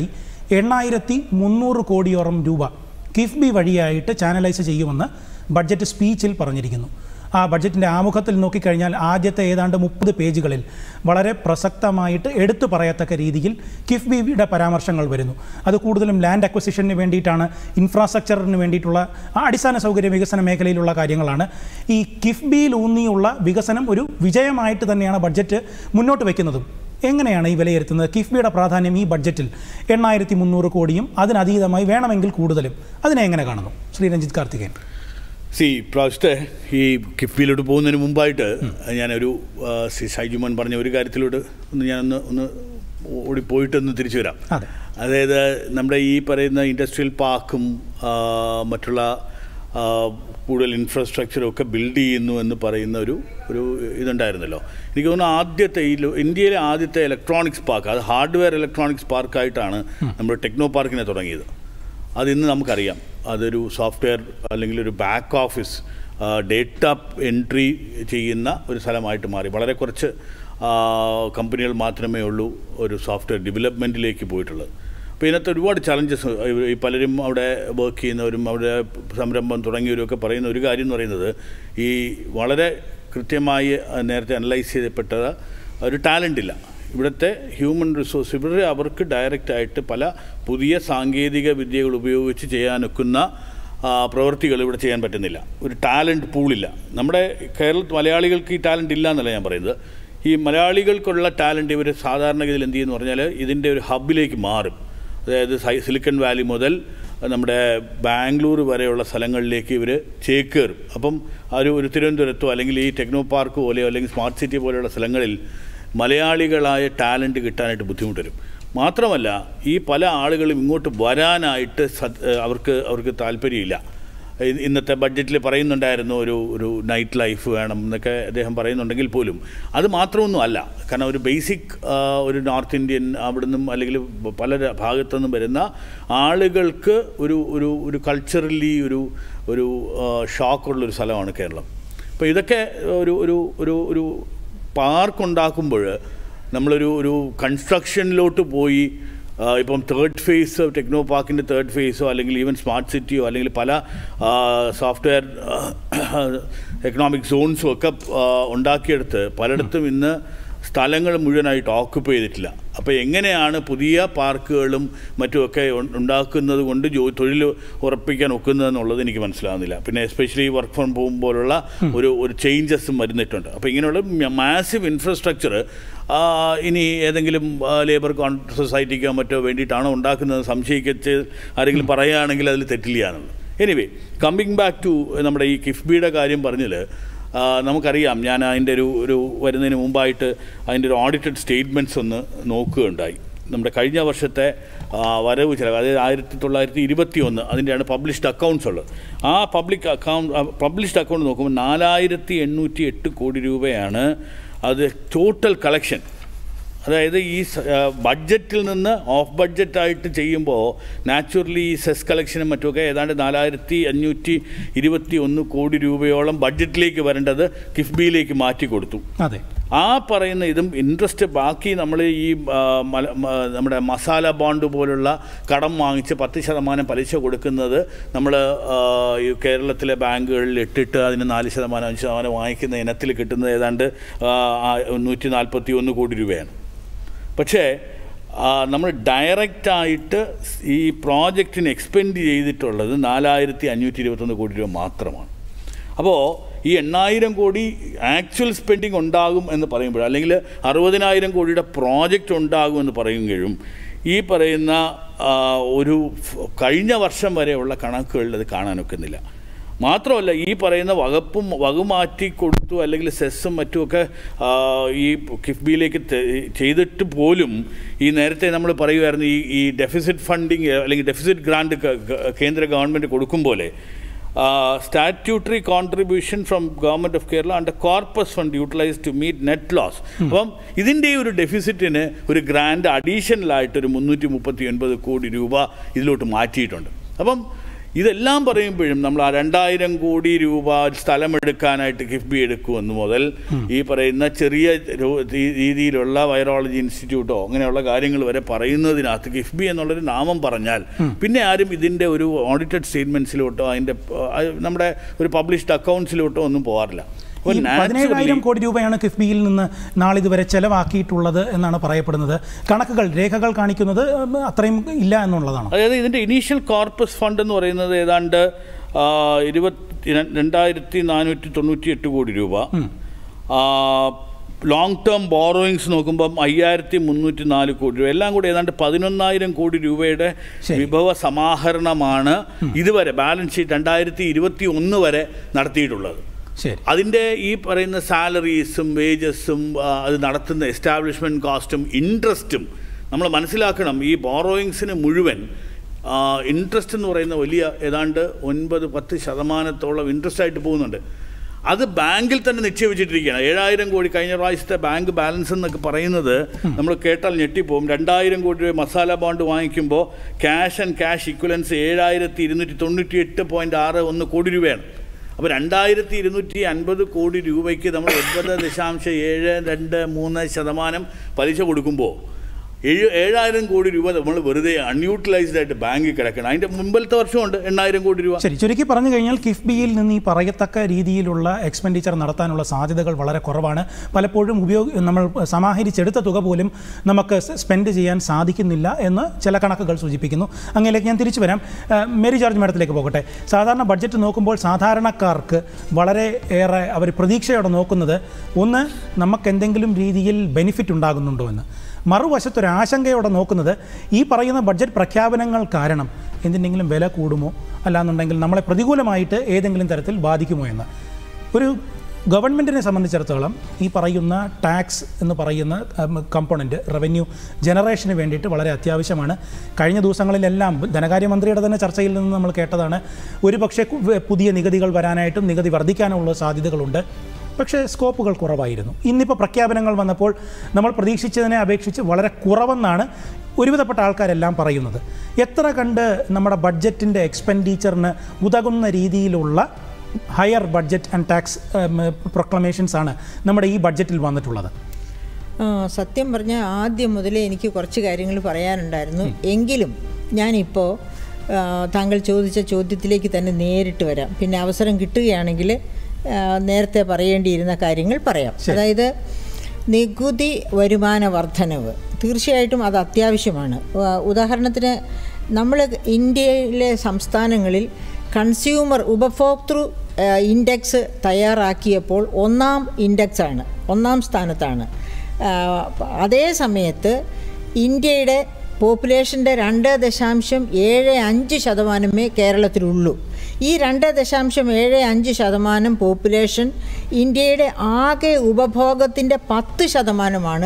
എണ്ണായിരത്തി മുന്നൂറ് കോടിയോളം രൂപ കിഫ്ബി വഴിയായിട്ട് ചാനലൈസ് ചെയ്യുമെന്ന് ബഡ്ജറ്റ് സ്പീച്ചിൽ പറഞ്ഞിരിക്കുന്നു ആ ബഡ്ജറ്റിൻ്റെ ആമുഖത്തിൽ നോക്കിക്കഴിഞ്ഞാൽ ആദ്യത്തെ ഏതാണ്ട് മുപ്പത് പേജുകളിൽ വളരെ പ്രസക്തമായിട്ട് എടുത്തു പറയത്തക്ക രീതിയിൽ കിഫ്ബിയുടെ പരാമർശങ്ങൾ വരുന്നു അത് കൂടുതലും ലാൻഡ് അക്വസിഷന് വേണ്ടിയിട്ടാണ് ഇൻഫ്രാസ്ട്രക്ചറിന് വേണ്ടിയിട്ടുള്ള ആ അടിസ്ഥാന സൗകര്യ വികസന മേഖലയിലുള്ള കാര്യങ്ങളാണ് ഈ കിഫ്ബിയിൽ ഊന്നിയുള്ള വികസനം ഒരു വിജയമായിട്ട് തന്നെയാണ് ബഡ്ജറ്റ് മുന്നോട്ട് വയ്ക്കുന്നതും എങ്ങനെയാണ് ഈ വിലയിരുത്തുന്നത് കിഫ്ബിയുടെ പ്രാധാന്യം ഈ ബഡ്ജറ്റിൽ എണ്ണായിരത്തി മുന്നൂറ് കോടിയും അതിനതീതമായി വേണമെങ്കിൽ കൂടുതലും അതിനെ എങ്ങനെ കാണുന്നു ശ്രീ രഞ്ജിത്ത് കാർത്തികേയൻ സി പ്രാവശ്യത്തെ ഈ കിഫ്ബിയിലോട്ട് പോകുന്നതിന് മുമ്പായിട്ട് ഞാനൊരു ആ, ശ്രീ ഷൈജുമോൻ പറഞ്ഞ ഒരു കാര്യത്തിലോട്ട് ഒന്ന് ഞാനൊന്ന് ഒന്ന് ഓടിപ്പോയിട്ടൊന്ന് തിരിച്ചു വരാം അതെ. അതായത് നമ്മുടെ ഈ പറയുന്ന ഇൻഡസ്ട്രിയൽ പാർക്കും ആ, മറ്റുള്ള ആ, കൂടുതൽ ഇൻഫ്രാസ്ട്രക്ചറും ഒക്കെ ബിൽഡ് ചെയ്യുന്നു എന്ന് പറയുന്ന ഒരു ഒരു ഇതുണ്ടായിരുന്നല്ലോ എനിക്ക് തോന്നുന്നു ആദ്യത്തെ ഈ ലോ- ഇന്ത്യയിലെ ആദ്യത്തെ ഇലക്ട്രോണിക്സ് പാർക്ക് അത് ഹാർഡ്വെയർ ഇലക്ട്രോണിക്സ് പാർക്കായിട്ടാണ് നമ്മൾ ടെക്നോ പാർക്കിനെ തുടങ്ങിയത് അതിന്ന് നമുക്കറിയാം അതൊരു സോഫ്റ്റ്വെയർ അല്ലെങ്കിൽ ഒരു ബാക്ക് ഓഫീസ് ഡേറ്റ എൻട്രി ചെയ്യുന്ന ഒരു സ്ഥലമായിട്ട് മാറി വളരെ കുറച്ച് ആ, കമ്പനികൾ മാത്രമേ ഉള്ളൂ ഒരു സോഫ്റ്റ്വെയർ ഡെവലപ്മെൻറ്റിലേക്ക് പോയിട്ടുള്ളത് അപ്പോൾ ഇതിനകത്ത് ഒരുപാട് ചലഞ്ചസ് ഈ പലരും അവിടെ വർക്ക് ചെയ്യുന്നവരും അവിടെ സംരംഭം തുടങ്ങിയവരും ഒക്കെ പറയുന്ന ഒരു കാര്യം എന്ന് പറയുന്നത് ഈ വളരെ കൃത്യമായി നേരത്തെ അനലൈസ് ചെയ്യപ്പെട്ട ഒരു ടാലൻ്റ് ഇല്ല ഇവിടുത്തെ ഹ്യൂമൻ റിസോഴ്സ് ഇവിടെ അവർക്ക് ഡയറക്റ്റായിട്ട് പല പുതിയ സാങ്കേതിക വിദ്യകൾ ഉപയോഗിച്ച് ചെയ്യാനൊക്കുന്ന പ്രവൃത്തികൾ ഇവിടെ ചെയ്യാൻ പറ്റുന്നില്ല ഒരു ടാലൻറ്റ് പൂളില്ല നമ്മുടെ കേരള മലയാളികൾക്ക് ഈ ടാലൻറ്റ് ഇല്ല എന്നല്ല ഞാൻ പറയുന്നത് ഈ മലയാളികൾക്കുള്ള ടാലൻറ്റ് ഇവർ സാധാരണഗതിയിൽ എന്ത് ചെയ്യുമെന്ന് പറഞ്ഞാൽ ഇതിൻ്റെ ഒരു ഹബിലേക്ക് മാറും അതായത് സൈ- സിലിക്കൺ വാലി മുതൽ നമ്മുടെ ബാംഗ്ലൂർ വരെയുള്ള സ്ഥലങ്ങളിലേക്ക് ഇവർ ചേക്കേറും അപ്പം ആ ഒരു ഒരു തിരുവനന്തപുരത്തോ അല്ലെങ്കിൽ ഈ ടെക്നോ പാർക്ക് പോലെയോ അല്ലെങ്കിൽ സ്മാർട്ട് സിറ്റി പോലെയുള്ള സ്ഥലങ്ങളിൽ മലയാളികളായ ടാലൻറ്റ് കിട്ടാനായിട്ട് ബുദ്ധിമുട്ട് വരും മാത്രമല്ല ഈ പല ആളുകളും ഇങ്ങോട്ട് വരാനായിട്ട് സത്- അവർക്ക് അവർക്ക് താല്പര്യമില്ല ഇ- ഇന്നത്തെ ബഡ്ജറ്റിൽ പറയുന്നുണ്ടായിരുന്നു ഒരു ഒരു നൈറ്റ് ലൈഫ് വേണം എന്നൊക്കെ അദ്ദേഹം പറയുന്നുണ്ടെങ്കിൽ പോലും അത് മാത്രമൊന്നും അല്ല കാരണം ഒരു ബേസിക് ഒരു നോർത്ത് ഇന്ത്യൻ അവിടെ നിന്നും അല്ലെങ്കിൽ പല ര- ഭാഗത്തു നിന്നും വരുന്ന ആളുകൾക്ക് ഒരു ഒരു ഒരു കൾച്ചറലി ഒരു ഒരു ഷോക്കുള്ളൊരു സ്ഥലമാണ് കേരളം അപ്പോൾ ഇതൊക്കെ ഒരു ഒരു ഒരു ഒരു പാർക്ക് ഉണ്ടാക്കുമ്പോൾ നമ്മളൊരു ഒരു കൺസ്ട്രക്ഷനിലോട്ട് പോയി ആ, ഇപ്പം തേർഡ് ഫേസ് ടെക്നോ പാർക്കിൻ്റെ തേർഡ് ഫേസോ അല്ലെങ്കിൽ ഈവൻ സ്മാർട്ട് സിറ്റിയോ അല്ലെങ്കിൽ പല സോഫ്റ്റ്വെയർ എക്കണോമിക് സോൺസും ഒക്കെ ആ, ഉണ്ടാക്കിയെടുത്ത് പലയിടത്തും ഇന്ന് സ്ഥലങ്ങൾ മുഴുവനായിട്ട് ഓക്കുപ്പൈ ചെയ്തിട്ടില്ല അപ്പോൾ എങ്ങനെയാണ് പുതിയ പാർക്കുകളും മറ്റുമൊക്കെ ഉ- ഉണ്ടാക്കുന്നത് കൊണ്ട് ജോ തൊഴിൽ ഉറപ്പിക്കാൻ ഒക്കുന്നതെന്നുള്ളത് എനിക്ക് മനസ്സിലാകുന്നില്ല പിന്നെ എസ്പെഷ്യലി വർക്ക് ഫ്രം ഹോം പോലുള്ള ഒരു ഒരു ചേഞ്ചസും വരുന്നിട്ടുണ്ട് അപ്പോൾ ഇങ്ങനെയുള്ള മാസീവ് ഇൻഫ്രാസ്ട്രക്ചർ ഇനി ഏതെങ്കിലും ലേബർ കോൺ സൊസൈറ്റിക്കോ മറ്റോ വേണ്ടിയിട്ടാണോ ഉണ്ടാക്കുന്നത് സംശയിക്കച്ച് ആരെങ്കിലും പറയുകയാണെങ്കിൽ അതിൽ തെറ്റില്ല എന്നുള്ളത് എനിവേ കമ്മിങ് ബാക്ക് ടു നമ്മുടെ ഈ കിഫ്ബിയുടെ കാര്യം പറഞ്ഞതിൽ ആ, നമുക്കറിയാം ഞാൻ അതിൻ്റെ ഒരു ഒരു വരുന്നതിന് മുമ്പായിട്ട് അതിൻ്റെ ഒരു ഓഡിറ്റഡ് സ്റ്റേറ്റ്മെൻറ്റ്സ് ഒന്ന് നോക്കുകയുണ്ടായി നമ്മുടെ കഴിഞ്ഞ വർഷത്തെ ആ, വരവ് ചിലവ് അതായത് ആയിരത്തി തൊള്ളായിരത്തി ഇരുപത്തി ഒന്ന് അതിൻ്റെയാണ് പബ്ലിഷ്ഡ് അക്കൗണ്ട്സ് ഉള്ളത് ആ പബ്ലിക് അക്കൗണ്ട് പബ്ലിഷ്ഡ് അക്കൗണ്ട് നോക്കുമ്പോൾ നാലായിരത്തി എണ്ണൂറ്റി എട്ട് കോടി രൂപയാണ് അത് ടോട്ടൽ കളക്ഷൻ അതായത് ഈ സ- ആ, ബഡ്ജറ്റിൽ നിന്ന് ഓഫ് ബഡ്ജറ്റായിട്ട് ചെയ്യുമ്പോൾ നാച്ചുറലി ഈ സെസ് കളക്ഷനും മറ്റുമൊക്കെ ഏതാണ്ട് നാലായിരത്തി അഞ്ഞൂറ്റി ഇരുപത്തി ഒന്ന് കോടി രൂപയോളം ബഡ്ജറ്റിലേക്ക് വരേണ്ടത് കിഫ്ബിയിലേക്ക് മാറ്റി കൊടുത്തു അതെ ആ പറയുന്ന ഇതും ഇൻട്രസ്റ്റ് ബാക്കി നമ്മൾ ഈ ആ, മല- മ- നമ്മുടെ മസാല ബോണ്ട് പോലുള്ള കടം വാങ്ങിച്ച് പത്ത് ശതമാനം പലിശ കൊടുക്കുന്നത് നമ്മൾ ഈ കേരളത്തിലെ ബാങ്കുകളിൽ ഇട്ടിട്ട് അതിന് നാല് ശതമാനം അഞ്ച് ശതമാനം വാങ്ങിക്കുന്ന ഇനത്തിൽ കിട്ടുന്നത് ഏതാണ്ട് നൂറ്റി നാൽപ്പത്തി ഒന്ന് കോടി രൂപയാണ് പക്ഷേ ആ, നമ്മൾ ഡയറക്റ്റായിട്ട് ഈ പ്രോജക്റ്റിന് എക്സ്പെൻഡ് ചെയ്തിട്ടുള്ളത് നാലായിരത്തി അഞ്ഞൂറ്റി ഇരുപത്തൊന്ന് കോടി രൂപ മാത്രമാണ് അപ്പോൾ ഈ എണ്ണായിരം കോടി ആക്ച്വൽ സ്പെൻഡിങ് ഉണ്ടാകും എന്ന് പറയുമ്പോൾ അല്ലെങ്കിൽ അറുപതിനായിരം കോടിയുടെ പ്രോജക്റ്റ് ഉണ്ടാകും എന്ന് പറയുമ്പോഴും ഈ പറയുന്ന ആ, ഒരു ഫ്- കഴിഞ്ഞ വർഷം വരെയുള്ള കണക്കുകളിൽ അത് കാണാനൊക്കുന്നില്ല മാത്രമല്ല ഈ പറയുന്ന വകുപ്പും വകുമാറ്റി കൊടുത്തു അല്ലെങ്കിൽ സെസ്സും മറ്റുമൊക്കെ ആ, ഈ കിഫ്ബിയിലേക്ക് തെ- ചെയ്തിട്ട് പോലും ഈ നേരത്തെ നമ്മൾ പറയുമായിരുന്നു ഈ ഈ ഡെഫിസിറ്റ് ഫണ്ടിങ് അല്ലെങ്കിൽ ഡെഫിസിറ്റ് ഗ്രാൻഡ് കേന്ദ്ര ഗവൺമെൻറ് കൊടുക്കും പോലെ statutory contribution from government of Kerala and corpus fund utilise to meet net loss അപ്പം ഇതിൻ്റെ ഒരു ഡെഫിസിറ്റിന് ഒരു ഗ്രാൻഡ് അഡീഷണലായിട്ട് ഒരു മുന്നൂറ്റി മുപ്പത്തി ഒൻപത് കോടി രൂപ ഇതിലോട്ട് മാറ്റിയിട്ടുണ്ട് അപ്പം ഇതെല്ലാം പറയുമ്പോഴും നമ്മൾ ആ രണ്ടായിരം കോടി രൂപ സ്ഥലമെടുക്കാനായിട്ട് കിഫ്ബി എടുക്കുമെന്ന് മുതൽ ഈ പറയുന്ന ചെറിയ രോ- രീ- രീതിയിലുള്ള വൈറോളജി ഇൻസ്റ്റിറ്റ്യൂട്ടോ അങ്ങനെയുള്ള കാര്യങ്ങൾ വരെ പറയുന്നതിനകത്ത് കിഫ്ബി എന്നുള്ളൊരു നാമം പറഞ്ഞാൽ പിന്നെ ആരും ഇതിൻ്റെ ഒരു ഓഡിറ്റഡ് സ്റ്റേറ്റ്മെൻറ്റ്സിലോട്ടോ അതിൻ്റെ പ- അത് നമ്മുടെ ഒരു പബ്ലിഷ്ഡ് അക്കൗണ്ട്സിലോട്ടോ ഒന്നും പോകാറില്ല അപ്പോൾ ഈ naturally- പതിനേഴായിരം കോടി രൂപയാണ് കിഫ്ബിയിൽ നിന്ന് നാളിതുവരെ ചെലവാക്കിയിട്ടുള്ളത് എന്നാണ് പറയപ്പെടുന്നത് കണക്കുകൾ രേഖകൾ കാണിക്കുന്നത് ഉം, അത്രയും ഇല്ല എന്നുള്ളതാണ് അതായത് ഇതിൻ്റെ ഇനീഷ്യൽ കോർപ്പസ് ഫണ്ട് എന്ന് പറയുന്നത് ഏതാണ്ട് ആ, ഇരുപത്തി ര- രണ്ടായിരത്തി നാനൂറ്റി തൊണ്ണൂറ്റി എട്ട് കോടി രൂപ ലോങ് ടേം ബോറോയിങ്സ് നോക്കുമ്പം അയ്യായിരത്തി മുന്നൂറ്റി നാല് കോടി രൂപ എല്ലാം കൂടി ഏതാണ്ട് പതിനൊന്നായിരം കോടി രൂപയുടെ ശരി. വിഭവ സമാഹരണമാണ് ഇതുവരെ ബാലൻസ് ഷീറ്റ് രണ്ടായിരത്തി ഇരുപത്തി ഒന്ന് വരെ നടത്തിയിട്ടുള്ളത് ശരി അതിൻ്റെ ഈ പറയുന്ന സാലറീസും വേജസും അത് നടത്തുന്ന എസ്റ്റാബ്ലിഷ്മെൻറ്റ് കോസ്റ്റും ഇൻട്രസ്റ്റും നമ്മൾ മനസ്സിലാക്കണം ഈ ബോറോയിങ്സിന് മുഴുവൻ ഇൻട്രസ്റ്റ് എന്ന് പറയുന്ന വലിയ ഏതാണ്ട് ഒൻപത് പത്ത് ശതമാനത്തോളം ഇൻട്രസ്റ്റ് ആയിട്ട് പോകുന്നുണ്ട് അത് ബാങ്കിൽ തന്നെ നിക്ഷേപിച്ചിട്ടിരിക്കുകയാണ് ഏഴായിരം കോടി കഴിഞ്ഞ പ്രാവശ്യത്തെ ബാങ്ക് ബാലൻസ് എന്നൊക്കെ പറയുന്നത് നമ്മൾ കേട്ടാൽ ഞെട്ടിപ്പോവും രണ്ടായിരം കോടി രൂപ മസാല ബോണ്ട് വാങ്ങിക്കുമ്പോൾ ക്യാഷ് ആൻഡ് ക്യാഷ് ഇക്വലൻസ് ഏഴായിരത്തി ഇരുന്നൂറ്റി തൊണ്ണൂറ്റി എട്ട് പോയിൻറ്റ് ആറ് ഒന്ന് കോടി രൂപയാണ് അപ്പോൾ രണ്ടായിരത്തി ഇരുന്നൂറ്റി അൻപത് കോടി രൂപയ്ക്ക് നമ്മൾ ഒൻപത് ദശാംശം ഏഴ് രണ്ട് മൂന്ന് ശതമാനം പലിശ കൊടുക്കുമ്പോൾ ഏഴ് ഏഴായിരം കോടി രൂപ നമ്മൾ വെറുതെ അൺയൂട്ടിലൈസ്ഡ് ആയിട്ട് ബാങ്കിൽ കിടക്കണം അതിൻ്റെ മുമ്പിലത്തെ വർഷമുണ്ട് എണ്ണായിരം കോടി രൂപ ശരി ചുരുക്കി പറഞ്ഞു കഴിഞ്ഞാൽ കിഫ്ബിയിൽ നിന്ന് ഈ പറയത്തക്ക രീതിയിലുള്ള എക്സ്പെൻഡിച്ചർ നടത്താനുള്ള സാധ്യതകൾ വളരെ കുറവാണ് പലപ്പോഴും ഉപയോഗ നമ്മൾ സമാഹരിച്ചെടുത്ത തുക പോലും നമുക്ക് സ്പെൻഡ് ചെയ്യാൻ സാധിക്കുന്നില്ല എന്ന് ചില കണക്കുകൾ സൂചിപ്പിക്കുന്നു അങ്ങനെയൊക്കെ ഞാൻ തിരിച്ചു വരാം ആ, മേരി ജോർജ് മാഡത്തിലേക്ക് പോകട്ടെ സാധാരണ ബഡ്ജറ്റ് നോക്കുമ്പോൾ സാധാരണക്കാർക്ക് വളരെ ഏറെ അവർ പ്രതീക്ഷയോടെ നോക്കുന്നത് ഒന്ന് നമുക്ക് എന്തെങ്കിലും രീതിയിൽ ബെനിഫിറ്റ് ഉണ്ടാകുന്നുണ്ടോ എന്ന് മറുവശത്ത് ഒരു ആശങ്കയോടെ നോക്കുന്നത് ഈ പറയുന്ന ബഡ്ജറ്റ് പ്രഖ്യാപനങ്ങൾ കാരണം എന്തിനെങ്കിലും വില കൂടുമോ അല്ലാന്നുണ്ടെങ്കിൽ നമ്മളെ പ്രതികൂലമായിട്ട് ഏതെങ്കിലും തരത്തിൽ ബാധിക്കുമോ എന്ന് ഒരു ഗവൺമെൻറ്റിനെ സംബന്ധിച്ചിടത്തോളം ഈ പറയുന്ന ടാക്സ് എന്ന് പറയുന്ന കമ്പോണൻറ്റ് റവന്യൂ ജനറേഷന് വേണ്ടിയിട്ട് വളരെ അത്യാവശ്യമാണ് കഴിഞ്ഞ ദിവസങ്ങളിലെല്ലാം ധനകാര്യമന്ത്രിയുടെ തന്നെ ചർച്ചയിൽ നിന്ന് നമ്മൾ കേട്ടതാണ് ഒരു പക്ഷേ പുതിയ നികുതികൾ വരാനായിട്ടും നികുതി വർദ്ധിക്കാനുള്ള സാധ്യതകളുണ്ട് പക്ഷേ സ്കോപ്പുകൾ കുറവായിരുന്നു ഇന്നിപ്പോൾ പ്രഖ്യാപനങ്ങൾ വന്നപ്പോൾ നമ്മൾ പ്രതീക്ഷിച്ചതിനെ അപേക്ഷിച്ച് വളരെ കുറവെന്നാണ് ഒരുവിധപ്പെട്ട ആൾക്കാരെല്ലാം പറയുന്നത് എത്ര കണ്ട് നമ്മുടെ ബഡ്ജറ്റിൻ്റെ എക്സ്പെൻഡിച്ചറിന് ഉതകുന്ന രീതിയിലുള്ള higher budget and tax proclamations ആണ് നമ്മുടെ ഈ ബഡ്ജറ്റിൽ വന്നിട്ടുള്ളത് ആ, സത്യം പറഞ്ഞാൽ ആദ്യം മുതലേ എനിക്ക് കുറച്ച് കാര്യങ്ങൾ പറയാനുണ്ടായിരുന്നു എങ്കിലും ഞാനിപ്പോൾ ആ, താങ്കൾ ചോദിച്ച ചോദ്യത്തിലേക്ക് തന്നെ നേരിട്ട് വരാം പിന്നെ അവസരം കിട്ടുകയാണെങ്കിൽ ആ, നേരത്തെ പറയേണ്ടിയിരുന്ന കാര്യങ്ങൾ പറയാം അതായത് നികുതി വരുമാന വർധനവ് തീർച്ചയായിട്ടും അത് അത്യാവശ്യമാണ് ആ, ഉദാഹരണത്തിന് നമ്മൾ ഇന്ത്യയിലെ സംസ്ഥാനങ്ങളിൽ കൺസ്യൂമർ ഉപഭോക്തൃ ആ, ഇൻഡെക്സ് തയ്യാറാക്കിയപ്പോൾ ഒന്നാം ഇൻഡെക്സാണ് ഒന്നാം സ്ഥാനത്താണ് ആ, അതേ സമയത്ത് ഇന്ത്യയുടെ പോപ്പുലേഷൻ്റെ രണ്ട് ദശാംശം ഏഴ് അഞ്ച് ശതമാനമേ കേരളത്തിലുള്ളൂ ഈ രണ്ട് ദശാംശം ഏഴ് അഞ്ച് ശതമാനം പോപ്പുലേഷൻ ഇന്ത്യയുടെ ആകെ ഉപഭോഗത്തിൻ്റെ പത്ത് ശതമാനമാണ്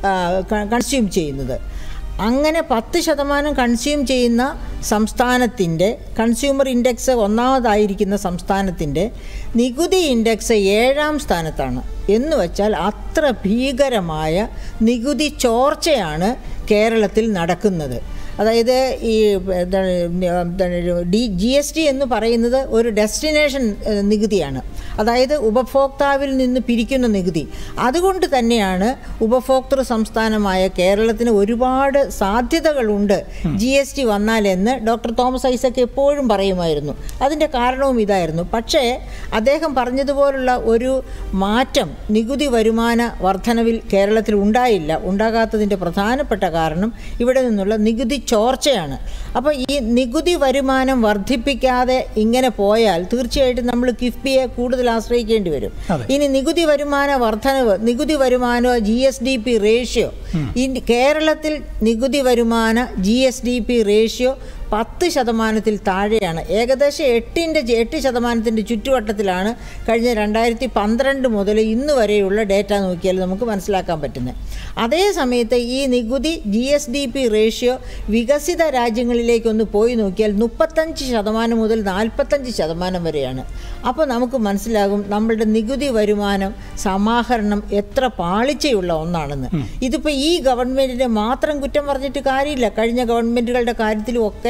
കൺസ്യൂം ചെയ്യുന്നത് അങ്ങനെ പത്ത് ശതമാനം കൺസ്യൂം ചെയ്യുന്ന സംസ്ഥാനത്തിൻ്റെ കൺസ്യൂമർ ഇൻഡെക്സ് ഒന്നാമതായിരിക്കുന്ന സംസ്ഥാനത്തിൻ്റെ നികുതി ഇൻഡെക്സ് ഏഴാം സ്ഥാനത്താണ് എന്ന് വച്ചാൽ അത്ര ഭീകരമായ നികുതി ചോർച്ചയാണ് കേരളത്തിൽ നടക്കുന്നത് അതായത് ഈ എന്താണ് എന്താണ് ഡി ജി എസ് ടി എന്ന് പറയുന്നത് ഒരു ഡെസ്റ്റിനേഷൻ ഏഹ്, നികുതിയാണ് അതായത് ഉപഭോക്താവിൽ നിന്ന് പിരിക്കുന്ന നികുതി അതുകൊണ്ട് തന്നെയാണ് ഉപഭോക്തൃ സംസ്ഥാനമായ കേരളത്തിന് ഒരുപാട് സാധ്യതകളുണ്ട് ജി എസ് ടി വന്നാലെന്ന് ഡോക്ടർ തോമസ് ഐസക് എപ്പോഴും പറയുമായിരുന്നു അതിൻ്റെ കാരണവും ഇതായിരുന്നു പക്ഷേ അദ്ദേഹം പറഞ്ഞതുപോലുള്ള ഒരു മാറ്റം നികുതി വരുമാന വർധനവിൽ കേരളത്തിൽ ഉണ്ടായില്ല ഉണ്ടാകാത്തതിൻ്റെ പ്രധാനപ്പെട്ട കാരണം ഇവിടെ നിന്നുള്ള നികുതി ചോർച്ചയാണ് അപ്പോൾ ഈ നികുതി വരുമാനം വർദ്ധിപ്പിക്കാതെ ഇങ്ങനെ പോയാൽ തീർച്ചയായിട്ടും നമ്മൾ കിഫ്ബിയെ കൂടുതൽ ആശ്രയിക്കേണ്ടി വരും അതെ. ഇനി നികുതി വരുമാന വർധനവ് നികുതി വരുമാനോ G S D P ratio കേരളത്തിൽ നികുതി വരുമാന G S D P ratio പത്ത് ശതമാനത്തിൽ താഴെയാണ് ഏകദേശം എട്ടിൻ്റെ എട്ട് ശതമാനത്തിൻ്റെ ചുറ്റുവട്ടത്തിലാണ് കഴിഞ്ഞ രണ്ടായിരത്തി പന്ത്രണ്ട് മുതൽ ഇന്ന് വരെയുള്ള ഡേറ്റ നോക്കിയാൽ നമുക്ക് മനസ്സിലാക്കാൻ പറ്റുന്നത് അതേ സമയത്ത് ഈ നികുതി G S D P ratio വികസിത രാജ്യങ്ങളിലേക്കൊന്ന് പോയി നോക്കിയാൽ മുപ്പത്തഞ്ച് ശതമാനം മുതൽ നാൽപ്പത്തഞ്ച് ശതമാനം വരെയാണ് അപ്പോൾ നമുക്ക് മനസ്സിലാകും നമ്മളുടെ നികുതി വരുമാനം സമാഹരണം എത്ര പാളിച്ചയുള്ള ഒന്നാണെന്ന് ഇതിപ്പോൾ ഈ ഗവൺമെൻറ്റിനെ മാത്രം കുറ്റം പറഞ്ഞിട്ട് കാര്യമില്ല കഴിഞ്ഞ ഗവൺമെൻറ്റുകളുടെ കാര്യത്തിലും ഒക്കെ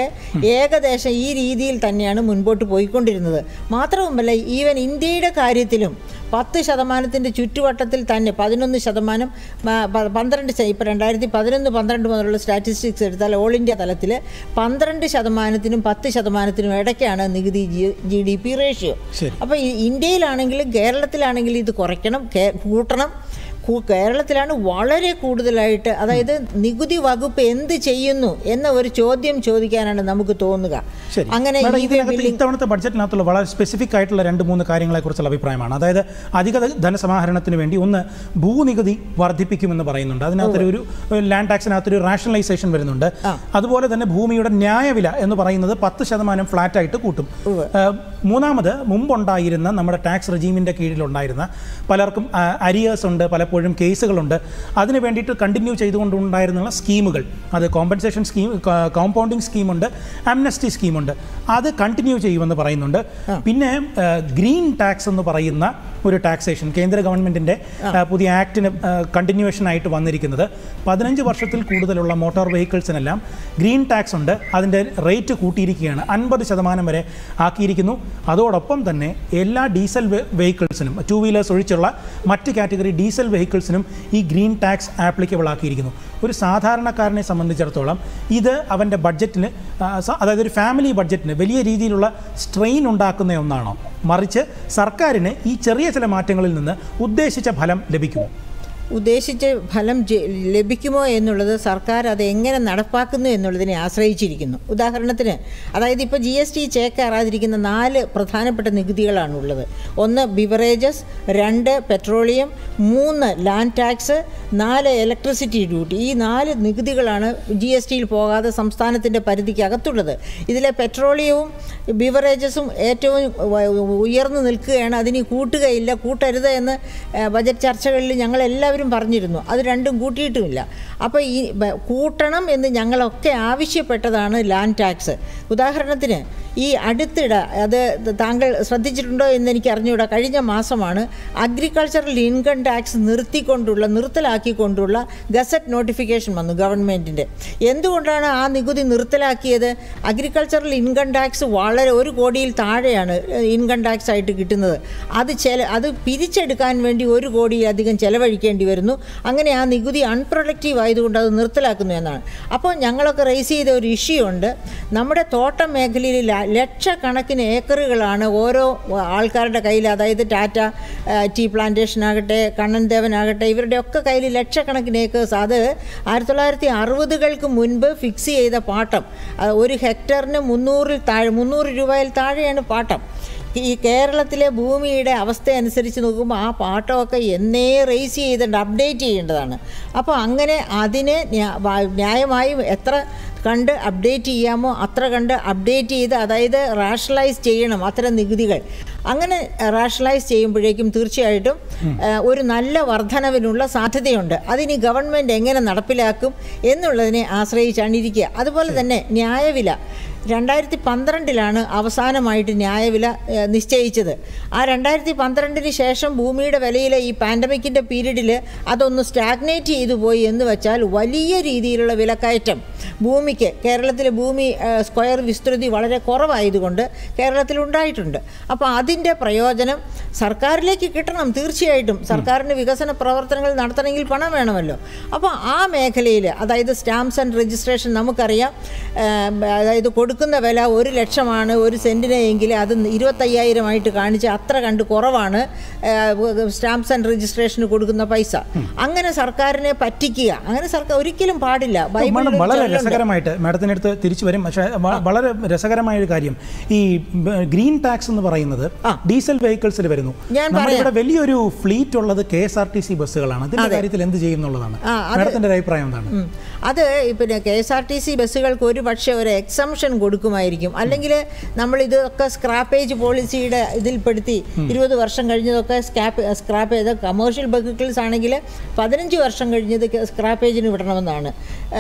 ഏകദേശം ഈ രീതിയിൽ തന്നെയാണ് മുൻപോട്ട് പോയിക്കൊണ്ടിരുന്നത് മാത്രവുമല്ല ഈവൻ ഇന്ത്യയുടെ കാര്യത്തിലും പത്ത് ശതമാനത്തിൻ്റെ ചുറ്റുവട്ടത്തിൽ തന്നെ പതിനൊന്ന് ശതമാനം പ- പ- പന്ത്രണ്ട് ശ- ഇപ്പോൾ രണ്ടായിരത്തി പതിനൊന്ന് പന്ത്രണ്ട് മുതലുള്ള സ്റ്റാറ്റിസ്റ്റിക്സ് എടുത്താൽ ഓൾ ഇന്ത്യ തലത്തിൽ പന്ത്രണ്ട് ശതമാനത്തിനും പത്ത് ശതമാനത്തിനും ഇടയ്ക്കാണ് നികുതി ജി ഡി പി റേഷ്യോ ശരി. അപ്പോൾ ഈ ഇന്ത്യയിലാണെങ്കിലും കേരളത്തിലാണെങ്കിലും ഇത് കുറയ്ക്കണം കേ- കൂട്ടണം കൂ- കേരളത്തിലാണ് വളരെ കൂടുതലായിട്ട് അതായത് നികുതി വകുപ്പ് എന്ത് ചെയ്യുന്നു എന്ന ഒരു ചോദ്യം ചോദിക്കാനാണ് നമുക്ക് തോന്നുക ശരി അങ്ങനെ മാഡം, ഈ ഇതിനകത്ത് ബില്ലിംഗ് ഇത്തവണത്തെ ബഡ്ജറ്റിനകത്തുള്ള വളരെ സ്പെസിഫിക് ആയിട്ടുള്ള രണ്ട് മൂന്ന് കാര്യങ്ങളെക്കുറിച്ചുള്ള അഭിപ്രായമാണ് അതായത് അധിക ധനസമാഹരണത്തിന് വേണ്ടി ഒന്ന് ഭൂനികുതി വർദ്ധിപ്പിക്കുമെന്ന് പറയുന്നുണ്ട് അതിനകത്തൊരു ഒരു ലാൻഡ് ടാക്സിനകത്തൊരു റാഷണലൈസേഷൻ വരുന്നുണ്ട് അതുപോലെ തന്നെ ഭൂമിയുടെ ന്യായവില എന്ന് പറയുന്നത് പത്ത് ശതമാനം ഫ്ലാറ്റ് ആയിട്ട് കൂട്ടും ഏഹ്, മൂന്നാമത് മുമ്പുണ്ടായിരുന്ന നമ്മുടെ ടാക്സ് റെജീമിൻ്റെ കീഴിലുണ്ടായിരുന്ന പലർക്കും അരിയേഴ്സ് ഉണ്ട് പലപ്പോഴും കേസുകളുണ്ട് അതിന് വേണ്ടിയിട്ട് കണ്ടിന്യൂ ചെയ്തുകൊണ്ടുണ്ടായിരുന്ന സ്കീമുകൾ അത് കോമ്പൻസേഷൻ സ്കീം കോമ്പൗണ്ടിങ് സ്കീമുണ്ട് അംനസ്റ്റി സ്കീമുണ്ട് അത് കണ്ടിന്യൂ ചെയ്യുമെന്ന് പറയുന്നുണ്ട് പിന്നെ ഗ്രീൻ ടാക്സ് എന്ന് പറയുന്ന ഒരു ടാക്സേഷൻ കേന്ദ്ര ഗവൺമെൻറ്റിൻ്റെ പുതിയ ആക്ടിന് കണ്ടിന്യൂവേഷൻ ആയിട്ട് വന്നിരിക്കുന്നത് പതിനഞ്ച് വർഷത്തിൽ കൂടുതലുള്ള മോട്ടോർ വെഹിക്കിൾസിനെല്ലാം ഗ്രീൻ ടാക്സ് ഉണ്ട് അതിൻ്റെ റേറ്റ് കൂട്ടിയിരിക്കുകയാണ് അൻപത് ശതമാനം വരെ ആക്കിയിരിക്കുന്നു അതോടൊപ്പം തന്നെ എല്ലാ ഡീസൽ വെഹിക്കിൾസിനും ടു വീലേഴ്സ് ഒഴിച്ചുള്ള മറ്റ് കാറ്റഗറി ഡീസൽ വെഹിക്കിൾസിനും ഈ ഗ്രീൻ ടാക്സ് ആപ്ലിക്കബിൾ ആക്കിയിരിക്കുന്നു ഒരു സാധാരണക്കാരനെ സംബന്ധിച്ചിടത്തോളം ഇത് അവൻ്റെ ബഡ്ജറ്റിന് ആ, സ- അതായത് ഒരു ഫാമിലി ബഡ്ജറ്റിന് വലിയ രീതിയിലുള്ള സ്ട്രെയിൻ ഉണ്ടാക്കുന്ന ഒന്നാണോ മറിച്ച് സർക്കാരിന് ഈ ചെറിയ ചില മാറ്റങ്ങളിൽ നിന്ന് ഉദ്ദേശിച്ച ഫലം ലഭിക്കുമോ ഉദ്ദേശിച്ച ഫലം ജെ- ലഭിക്കുമോ എന്നുള്ളത് സർക്കാർ അത് എങ്ങനെ നടപ്പാക്കുന്നു എന്നുള്ളതിനെ ആശ്രയിച്ചിരിക്കുന്നു ഉദാഹരണത്തിന് അതായത് ഇപ്പോൾ ജി എസ് ടി ചേക്കേറാതിരിക്കുന്ന നാല് പ്രധാനപ്പെട്ട നികുതികളാണ് ഉള്ളത് ഒന്ന് ബിവറേജസ് രണ്ട് പെട്രോളിയം മൂന്ന് ലാൻഡ് ടാക്സ് നാല് ഇലക്ട്രിസിറ്റി ഡ്യൂട്ടി ഈ നാല് നികുതികളാണ് ജി എസ് ടിയിൽ പോകാതെ സംസ്ഥാനത്തിൻ്റെ പരിധിക്കകത്തുള്ളത് ഇതിലെ പെട്രോളിയവും ബിവറേജസും ഏറ്റവും വ- ഉയർന്നു നിൽക്കുകയാണ് അതിന് കൂട്ടുകയില്ല കൂട്ടരുത് എന്ന് ഏഹ്, ബജറ്റ് ചർച്ചകളിൽ ഞങ്ങൾ എല്ലാവരും പറഞ്ഞിരുന്നു അത് രണ്ടും കൂട്ടിയിട്ടുമില്ല അപ്പോൾ ഈ ബ- കൂട്ടണം എന്ന് ഞങ്ങളൊക്കെ ആവശ്യപ്പെട്ടതാണ് ലാൻഡ് ടാക്സ് ഉദാഹരണത്തിന് ഈ അടുത്തിടെ അത് താങ്കൾ ശ്രദ്ധിച്ചിട്ടുണ്ടോ എന്ന് എനിക്ക് അറിഞ്ഞുകൂടാ കഴിഞ്ഞ മാസമാണ് അഗ്രികൾച്ചറൽ ഇൻകം ടാക്സ് നിർത്തിക്കൊണ്ടുള്ള നിർത്തലാക്കിക്കൊണ്ടുള്ള ഗസറ്റ് നോട്ടിഫിക്കേഷൻ വന്നു ഗവൺമെൻറ്റിൻ്റെ എന്തുകൊണ്ടാണ് ആ നികുതി നിർത്തലാക്കിയത് അഗ്രികൾച്ചറൽ ഇൻകം ടാക്സ് വളരെ ഒരു കോടിയിൽ താഴെയാണ് ഇൻകം ടാക്സ് ആയിട്ട് കിട്ടുന്നത് അത് ചെല അത് പിരിച്ചെടുക്കാൻ വേണ്ടി ഒരു കോടിയിലധികം ചെലവഴിക്കേണ്ടി വരുന്നു അങ്ങനെ ആ നികുതി അൺപ്രൊഡക്റ്റീവ് ആയതുകൊണ്ട് അത് നിർത്തലാക്കുന്നു എന്നാണ് അപ്പോൾ ഞങ്ങളൊക്കെ റേസ് ചെയ്ത ഒരു ഇഷ്യൂ ഉണ്ട് നമ്മുടെ തോട്ടം മേഖലയിൽ ല- ലക്ഷക്കണക്കിന് ഏക്കറുകളാണ് ഓരോ ആൾക്കാരുടെ കയ്യിൽ അതായത് ടാറ്റ ആ, ടീ പ്ലാന്റേഷൻ ആകട്ടെ കണ്ണൻ ദേവനാകട്ടെ ഇവരുടെ ഒക്കെ കയ്യിൽ ലക്ഷക്കണക്കിന് ഏക്കേഴ്സ് അത് ആയിരത്തി തൊള്ളായിരത്തി അറുപതുകൾക്ക് മുൻപ് ഫിക്സ് ചെയ്ത പാട്ടം ആ, ഒരു ഹെക്ടറിന് മുന്നൂറിൽ താഴെ മുന്നൂറ് രൂപയിൽ താഴെയാണ് പാട്ടം ഈ കേരളത്തിലെ ഭൂമിയുടെ അവസ്ഥ അനുസരിച്ച് നോക്കുമ്പോൾ ആ പാട്ടമൊക്കെ എന്നേ റേസ് ചെയ്തിട്ട് അപ്ഡേറ്റ് ചെയ്യേണ്ടതാണ് അപ്പോൾ അങ്ങനെ അതിനെ ന്യാ- വ- ന്യായമായും എത്ര കണ്ട് അപ്ഡേറ്റ് ചെയ്യാമോ അത്ര കണ്ട് അപ്ഡേറ്റ് ചെയ്ത് അതായത് റാഷണലൈസ് ചെയ്യണം അത്തരം നികുതികൾ അങ്ങനെ റാഷണലൈസ് ചെയ്യുമ്പോഴേക്കും തീർച്ചയായിട്ടും ആ, ഒരു നല്ല വർധനവിനുള്ള സാധ്യതയുണ്ട് അതിനി ഗവൺമെൻറ് എങ്ങനെ നടപ്പിലാക്കും എന്നുള്ളതിനെ ആശ്രയിച്ചാണ് ഇരിക്കുക അതുപോലെ തന്നെ ന്യായവില രണ്ടായിരത്തി പന്ത്രണ്ടിലാണ് അവസാനമായിട്ട് ന്യായവില ഏഹ്, നിശ്ചയിച്ചത് ആ രണ്ടായിരത്തി പന്ത്രണ്ടിന് ശേഷം ഭൂമിയുടെ വിലയിലെ ഈ പാൻഡമിക്കിൻ്റെ പീരീഡിൽ അതൊന്ന് സ്റ്റാഗ്നേറ്റ് ചെയ്തു പോയി എന്ന് വെച്ചാൽ വലിയ രീതിയിലുള്ള വിലക്കയറ്റം ഭൂമിക്ക് കേരളത്തിലെ ഭൂമി ഏഹ്, സ്ക്വയർ വിസ്തൃതി വളരെ കുറവായതുകൊണ്ട് കേരളത്തിൽ ഉണ്ടായിട്ടുണ്ട് അപ്പോൾ അതിൻ്റെ പ്രയോജനം സർക്കാരിലേക്ക് കിട്ടണം തീർച്ചയായിട്ടും സർക്കാരിന് വികസന പ്രവർത്തനങ്ങൾ നടത്തണമെങ്കിൽ പണം വേണമല്ലോ അപ്പോൾ ആ മേഖലയിൽ അതായത് സ്റ്റാമ്പ്സ് ആൻഡ് രജിസ്ട്രേഷൻ നമുക്കറിയാം ഏഹ്, അതായത് കൊടുക്കുന്ന വില ഒരു ലക്ഷമാണ് ഒരു സെൻറ്റിന് എങ്കിൽ അത് ഇരുപത്തയ്യായിരമായിട്ട് കാണിച്ച് അത്ര കണ്ട് കുറവാണ് സ്റ്റാമ്പ്സ് ആൻഡ് രജിസ്ട്രേഷന് കൊടുക്കുന്ന പൈസ അങ്ങനെ സർക്കാരിനെ പറ്റിക്കുക അങ്ങനെ സർക്കാർ ഒരിക്കലും പാടില്ല മാഡം ബൈബിളിൽ വളരെ ചൊല്ലുണ്ട്. രസകരമായിട്ട് മാഡത്തിൻ്റെ അടുത്ത് തിരിച്ചു വരും പക്ഷേ വ- വളരെ രസകരമായ ഒരു കാര്യം ഈ ബ- ഗ്രീൻ ടാക്സ് എന്ന് പറയുന്നത് ആ. ഡീസൽ വെഹിക്കിൾസിൽ വരുന്നു ഞാൻ നമ്മുടെ പറയാം. ഇവിടെ വലിയൊരു ഫ്ലീറ്റ് ഉള്ളത് K S R T C ബസ്സുകളാണ് അതിന്റെ കാര്യത്തിൽ എന്ത് ചെയ്യും എന്നുള്ളതാണ് ആ, അത് മാഡത്തിന്റെ ഒരു അഭിപ്രായം എന്താണ് ഉം. അത് പിന്നെ K S R T C ബസ്സുകൾക്ക് ഒരു പക്ഷേ ഒരു എക്സംഷൻ കൊടുക്കുമായിരിക്കും അല്ലെങ്കിൽ നമ്മൾ ഇതൊക്കെ സ്ക്രാപ്പേജ് പോളിസിയുടെ ഇതിൽപ്പെടുത്തി ഇരുപത് വർഷം കഴിഞ്ഞതൊക്കെ സ്ക്രാപ്പ് സ്ക്രാപ്പ് ചെയ്ത കമേഴ്ഷ്യൽ വെഹിക്കിൾസ് ആണെങ്കിൽ പതിനഞ്ച് വർഷം കഴിഞ്ഞത് സ്ക്രാപ്പേജിന് വിടണമെന്നാണ്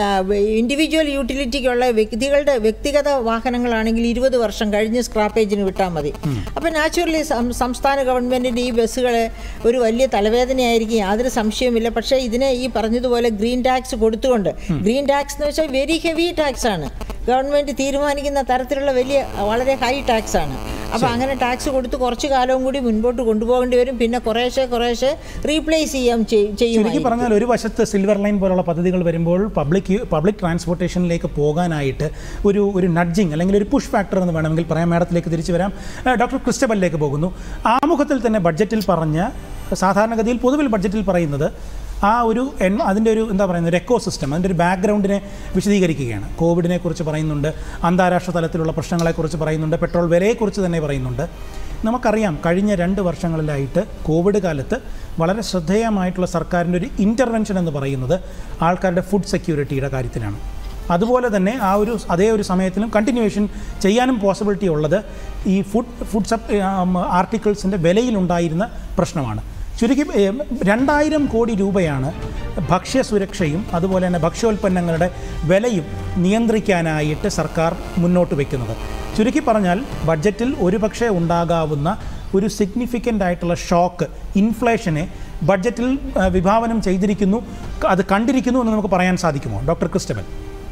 ഇൻഡിവിജ്വൽ യൂട്ടിലിറ്റിക്കുള്ള വ്യക്തികളുടെ വ്യക്തിഗത വാഹനങ്ങളാണെങ്കിൽ ഇരുപത് വർഷം കഴിഞ്ഞ് സ്ക്രാപ്പേജിന് വിട്ടാൽ മതി അപ്പോൾ നാച്ചുറലി സംസ്ഥാന ഗവൺമെൻറ്റിൻ്റെ ഈ ബസ്സുകൾ ഒരു വലിയ തലവേദനയായിരിക്കും യാതൊരു സംശയവുമില്ല പക്ഷേ ഇതിനെ ഈ പറഞ്ഞതുപോലെ ഗ്രീൻ ടാക്സ് കൊടുത്തുകൊണ്ട് ഗ്രീൻ ടാക്സ് എന്ന് വെച്ചാൽ വെരി ഹെവി ടാക്സ് ആണ് ഗവൺമെൻറ് തീരുമാനിക്കുന്ന തരത്തിലുള്ള വലിയ വളരെ ഹൈ ടാക്സ് ആണ് അപ്പോൾ അങ്ങനെ ടാക്സ് കൊടുത്ത് കുറച്ച് കാലവും കൂടി മുൻപോട്ട് കൊണ്ടുപോകേണ്ടി വരും പിന്നെ കുറേശ്ശെ കുറേശ്ശെ റീപ്ലേസ് ചെയ്യാൻ ചെയ്- ചുരുക്കി ചെയ്യും പറഞ്ഞാൽ ഒരു വശത്ത് സിൽവർ ലൈൻ പോലുള്ള പദ്ധതികൾ വരുമ്പോൾ പബ്ലിക് പബ്ലിക് ട്രാൻസ്പോർട്ടേഷനിലേക്ക് പോകാനായിട്ട് ഒരു ഒരു നഡ്ജിങ് അല്ലെങ്കിൽ ഒരു പുഷ് ഫാക്ടർ എന്ന് വേണമെങ്കിൽ പറയാം മാഡത്തിലേക്ക് തിരിച്ചു വരാം ഏഹ് ഡോക്ടർ ക്രിസ്റ്റബലിലേക്ക് പോകുന്നു ആമുഖത്തിൽ തന്നെ ബഡ്ജറ്റിൽ പറഞ്ഞ സാധാരണഗതിയിൽ പൊതുവിൽ ബഡ്ജറ്റിൽ പറയുന്നത് ആ ഒരു എൻ അതിൻ്റെ ഒരു എന്താ പറയുന്നത് ഒരു എക്കോ സിസ്റ്റം അതിൻ്റെ ഒരു ബാക്ക്ഗ്രൗണ്ടിനെ വിശദീകരിക്കുകയാണ് കോവിഡിനെ കുറിച്ച് പറയുന്നുണ്ട് അന്താരാഷ്ട്ര തലത്തിലുള്ള പ്രശ്നങ്ങളെക്കുറിച്ച് പറയുന്നുണ്ട് പെട്രോൾ വിലയെക്കുറിച്ച് തന്നെ പറയുന്നുണ്ട് നമുക്കറിയാം കഴിഞ്ഞ രണ്ട് വർഷങ്ങളിലായിട്ട് കോവിഡ് കാലത്ത് വളരെ ശ്രദ്ധേയമായിട്ടുള്ള സർക്കാരിൻ്റെ ഒരു ഇൻ്റർവെൻഷൻ എന്ന് പറയുന്നത് ആൾക്കാരുടെ ഫുഡ് സെക്യൂരിറ്റിയുടെ കാര്യത്തിലാണ് അതുപോലെ തന്നെ ആ ഒരു അതേ ഒരു സമയത്തിലും കണ്ടിന്യൂവേഷൻ ചെയ്യാനും പോസിബിലിറ്റി ഉള്ളത് ഈ ഫുഡ് ഫുഡ് സപ് ആർട്ടിക്കിൾസിൻ്റെ വിലയിലുണ്ടായിരുന്ന പ്രശ്നമാണ് ചുരുക്കി ഏം, രണ്ടായിരം കോടി രൂപയാണ് ഭക്ഷ്യസുരക്ഷയും അതുപോലെ തന്നെ ഭക്ഷ്യോൽപ്പന്നങ്ങളുടെ വിലയും നിയന്ത്രിക്കാനായിട്ട് സർക്കാർ മുന്നോട്ട് വയ്ക്കുന്നത് ചുരുക്കി പറഞ്ഞാൽ ബഡ്ജറ്റിൽ ഒരുപക്ഷെ ഉണ്ടാകാവുന്ന ഒരു സിഗ്നിഫിക്കൻ്റ് ആയിട്ടുള്ള ഷോക്ക് ഇൻഫ്ലേഷനെ ബഡ്ജറ്റിൽ ആ, വിഭാവനം ചെയ്തിരിക്കുന്നു അത് കണ്ടിരിക്കുന്നു എന്ന് നമുക്ക് പറയാൻ സാധിക്കുമോ ഡോക്ടർ ക്രിസ്റ്റബൽ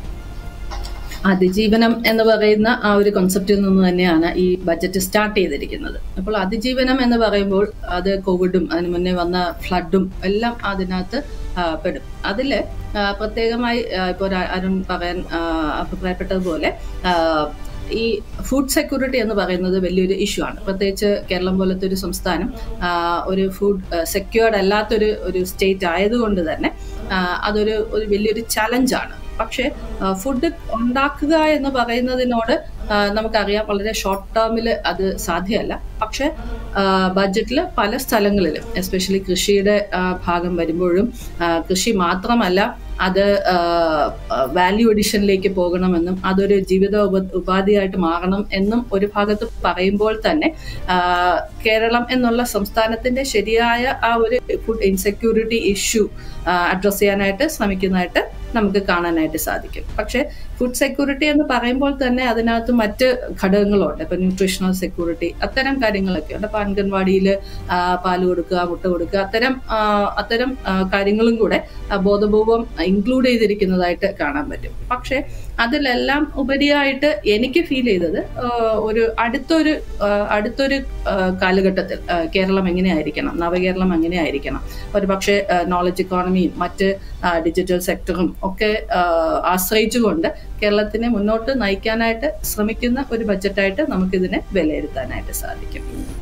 അതിജീവനം എന്ന് പറയുന്ന ആ ഒരു കോൺസെപ്റ്റിൽ നിന്ന് തന്നെയാണ് ഈ ബജറ്റ് സ്റ്റാർട്ട് ചെയ്തിരിക്കുന്നത് അപ്പോൾ അതിജീവനം എന്ന് പറയുമ്പോൾ അത് കോവിഡും അതിന് മുന്നേ വന്ന ഫ്ലഡും എല്ലാം അതിനകത്ത് ആ, പെടും അതിൽ പ്രത്യേകമായി ഇപ്പോൾ അരുൺ പറയാൻ ആ, അഭിപ്രായപ്പെട്ടതുപോലെ ആ, ഈ ഫുഡ് സെക്യൂരിറ്റി എന്ന് പറയുന്നത് വലിയൊരു ഇഷ്യൂ ആണ് പ്രത്യേകിച്ച് കേരളം പോലത്തെ ഒരു സംസ്ഥാനം ആ, ഒരു ഫുഡ് സെക്യൂർഡ് അല്ലാത്തൊരു ഒരു സ്റ്റേറ്റ് ആയതുകൊണ്ട് തന്നെ ആ, അതൊരു ഒരു വലിയൊരു ചലഞ്ചാണ് പക്ഷേ ഫുഡ് ഉണ്ടാക്കുക എന്ന് പറയുന്നതിനോട് ആ, നമുക്കറിയാം വളരെ ഷോർട്ട് ടേമിൽ അത് സാധ്യമല്ല പക്ഷേ ബഡ്ജറ്റിൽ പല സ്ഥലങ്ങളിലും എസ്പെഷ്യലി കൃഷിയുടെ ആ, ഭാഗം വരുമ്പോഴും ആ, കൃഷി മാത്രമല്ല അത് വാല്യൂ എഡിഷനിലേക്ക് പോകണമെന്നും അതൊരു ജീവിത ഉപ ഉപാധിയായിട്ട് മാറണം എന്നും ഒരു ഭാഗത്ത് പറയുമ്പോൾ തന്നെ ആ, കേരളം എന്നുള്ള സംസ്ഥാനത്തിന്റെ ശരിയായ ആ ഒരു ഫുഡ് ഇൻസെക്യൂരിറ്റി ഇഷ്യൂ അഡ്രസ് ചെയ്യാനായിട്ട് ശ്രമിക്കുന്നതായിട്ട് നമുക്ക് കാണാനായിട്ട് സാധിക്കും പക്ഷേ ഫുഡ് സെക്യൂരിറ്റി എന്ന് പറയുമ്പോൾ തന്നെ അതിനകത്ത് മറ്റ് ഘടകങ്ങളുണ്ട് ഇപ്പൊ ന്യൂട്രീഷണൽ സെക്യൂരിറ്റി അത്തരം കാര്യങ്ങളൊക്കെ ഉണ്ട് അപ്പൊ അംഗൻവാടിയിൽ പാല് കൊടുക്കുക മുട്ട കൊടുക്കുക അത്തരം ആ, അത്തരം ആ, കാര്യങ്ങളും കൂടെ ആ, ബോധപൂർവം ഇൻക്ലൂഡ് ചെയ്തിരിക്കുന്നതായിട്ട് കാണാൻ പറ്റും പക്ഷേ അതിലെല്ലാം ഉപരിയായിട്ട് എനിക്ക് ഫീൽ ചെയ്തത് ആ, ഒരു അടുത്തൊരു ആ, അടുത്തൊരു ആ, കാലഘട്ടത്തിൽ ആ, കേരളം എങ്ങനെയായിരിക്കണം നവകേരളം എങ്ങനെയായിരിക്കണം ഒരു പക്ഷേ നോളജ് ഇക്കോണമിയും മറ്റ് ഡിജിറ്റൽ സെക്ടറും ഒക്കെ ആ, ആശ്രയിച്ചുകൊണ്ട് കേരളത്തിനെ മുന്നോട്ട് നയിക്കാനായിട്ട് ശ്രമിക്കുന്ന ഒരു ബജറ്റായിട്ട് നമുക്കിതിനെ വിലയിരുത്താനായിട്ട് സാധിക്കും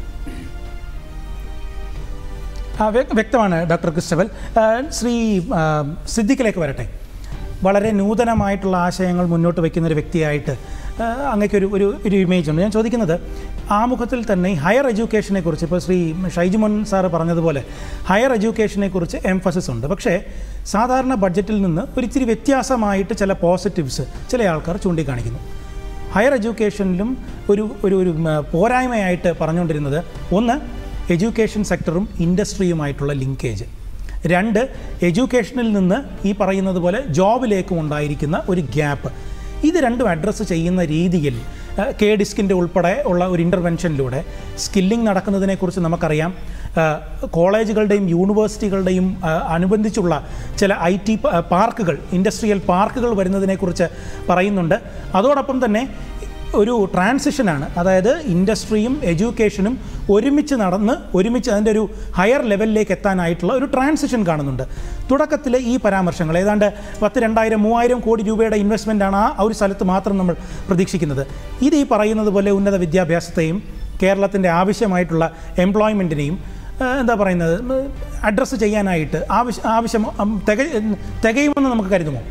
ആ, വ്യ- വ്യക്തമാണ് ഡോക്ടർ ക്രിസ്റ്റബൽ ആ, ശ്രീ ആ, സിദ്ദിഖിലേക്ക് വരട്ടെ വളരെ നൂതനമായിട്ടുള്ള ആശയങ്ങൾ മുന്നോട്ട് വയ്ക്കുന്ന ഒരു വ്യക്തിയായിട്ട് ആ, അങ്ങയ്ക്കൊരു ഒരു ഒരു ഇമേജ് ഉണ്ട് ഞാൻ ചോദിക്കുന്നത് ആമുഖത്തിൽ തന്നെ ഈ ഹയർ എഡ്യൂക്കേഷനെ കുറിച്ച് ഇപ്പോൾ ശ്രീ ഷൈജുമോൻ സാറ് പറഞ്ഞതുപോലെ ഹയർ എഡ്യൂക്കേഷനെ കുറിച്ച് എംഫസിസ് ഉണ്ട് പക്ഷേ സാധാരണ ബഡ്ജറ്റിൽ നിന്ന് ഒരിച്ചിരി വ്യത്യാസമായിട്ട് ചില പോസിറ്റീവ്സ് ചില ആൾക്കാർ ചൂണ്ടിക്കാണിക്കുന്നു ഹയർ എഡ്യൂക്കേഷനിലും ഒരു ഒരു ഒരു ഉം, പോരായ്മയായിട്ട് പറഞ്ഞുകൊണ്ടിരുന്നത് ഒന്ന് എഡ്യൂക്കേഷൻ സെക്ടറും ഇൻഡസ്ട്രിയുമായിട്ടുള്ള ലിങ്കേജ് രണ്ട് എഡ്യൂക്കേഷനിൽ നിന്ന് ഈ പറയുന്നത് പോലെ ജോബിലേക്കും ഉണ്ടായിരിക്കുന്ന ഒരു ഗ്യാപ്പ് ഇത് രണ്ടും അഡ്രസ്സ് ചെയ്യുന്ന രീതിയിൽ ആ, കെ ഡിസ്കിൻ്റെ ഉൾപ്പെടെ ഉള്ള ഒരു ഇൻ്റർവെൻഷനിലൂടെ സ്കില്ലിംഗ് നടക്കുന്നതിനെക്കുറിച്ച് നമുക്കറിയാം ആ, കോളേജുകളുടെയും യൂണിവേഴ്സിറ്റികളുടെയും ആ, അനുബന്ധിച്ചുള്ള ചില ഐ ടി പാർക്കുകൾ ഇൻഡസ്ട്രിയൽ പാർക്കുകൾ വരുന്നതിനെക്കുറിച്ച് പറയുന്നുണ്ട് അതോടൊപ്പം തന്നെ ഒരു ട്രാൻസിഷനാണ് അതായത് ഇൻഡസ്ട്രിയും എഡ്യൂക്കേഷനും ഒരുമിച്ച് നടന്ന് ഒരുമിച്ച് അതിൻ്റെ ഒരു ഹയർ ലെവലിലേക്ക് എത്താനായിട്ടുള്ള ഒരു ട്രാൻസിഷൻ കാണുന്നുണ്ട് തുടക്കത്തിൽ ഈ പരാമർശങ്ങൾ ഏതാണ്ട് പത്ത് രണ്ടായിരം മൂവായിരം കോടി രൂപയുടെ ഇൻവെസ്റ്റ്മെൻറ്റാണ് ആ ഒരു സ്ഥലത്ത് മാത്രം നമ്മൾ പ്രതീക്ഷിക്കുന്നത് ഇത് ഈ പറയുന്നത് പോലെ ഉന്നത വിദ്യാഭ്യാസത്തെയും കേരളത്തിൻ്റെ ആവശ്യമായിട്ടുള്ള എംപ്ലോയ്മെൻറ്റിനെയും എന്താ പറയുന്നത് അഡ്രസ്സ് ചെയ്യാനായിട്ട് ആവശ്യം ആവശ്യം ഉം, തിക തികയുമെന്ന് നമുക്ക് കരുതുമോ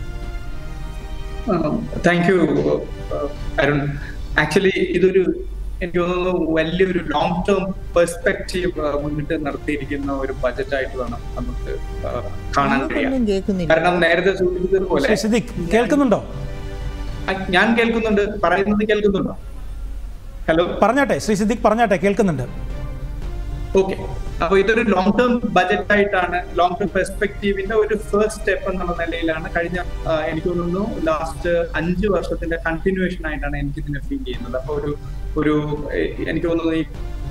താങ്ക് യു അരുൺ ആക്ച്വലി ഇതൊരു എനിക്ക് തോന്നുന്നു വലിയൊരു ലോങ് ടേം പെർസ്പെക്റ്റീവ് മുന്നിട്ട് നടത്തിയിരിക്കുന്ന ഒരു ബജറ്റ് ആയിട്ട് വേണം നമുക്ക് ആ, കാണാൻ കഴിയാം ഒന്നും കേൾക്കുന്നില്ല കാരണം നേരത്തെ സൂചിപ്പിച്ചതുപോലെ ശ്രീ സിദ്ദിഖ് കേൾക്കുന്നുണ്ടോ ആ, ഞാൻ കേൾക്കുന്നുണ്ട് പറയുന്നത് കേൾക്കുന്നുണ്ടോ ഹലോ പറഞ്ഞാട്ടെ ശ്രീ സിദ്ദിഖ് പറഞ്ഞാട്ടെ കേൾക്കുന്നുണ്ട് ഓക്കെ അപ്പൊ ഇതൊരു ലോങ് ടേം ബജറ്റ് ആയിട്ടാണ് ലോങ് ടേം പെർസ്പെക്റ്റീവിന്റെ ഒരു ഫസ്റ്റ് സ്റ്റെപ്പ് എന്നുള്ള നിലയിലാണ് കഴിഞ്ഞ ആ, എനിക്ക് തോന്നുന്നു ലാസ്റ്റ് അഞ്ച് വർഷത്തിന്റെ കണ്ടിന്യൂവേഷൻ ആയിട്ടാണ് എനിക്ക് ഇതിനെ ഫീൽ ചെയ്യുന്നത് അപ്പൊ ഒരു ഒരു എ- എനിക്ക് തോന്നുന്നു ഈ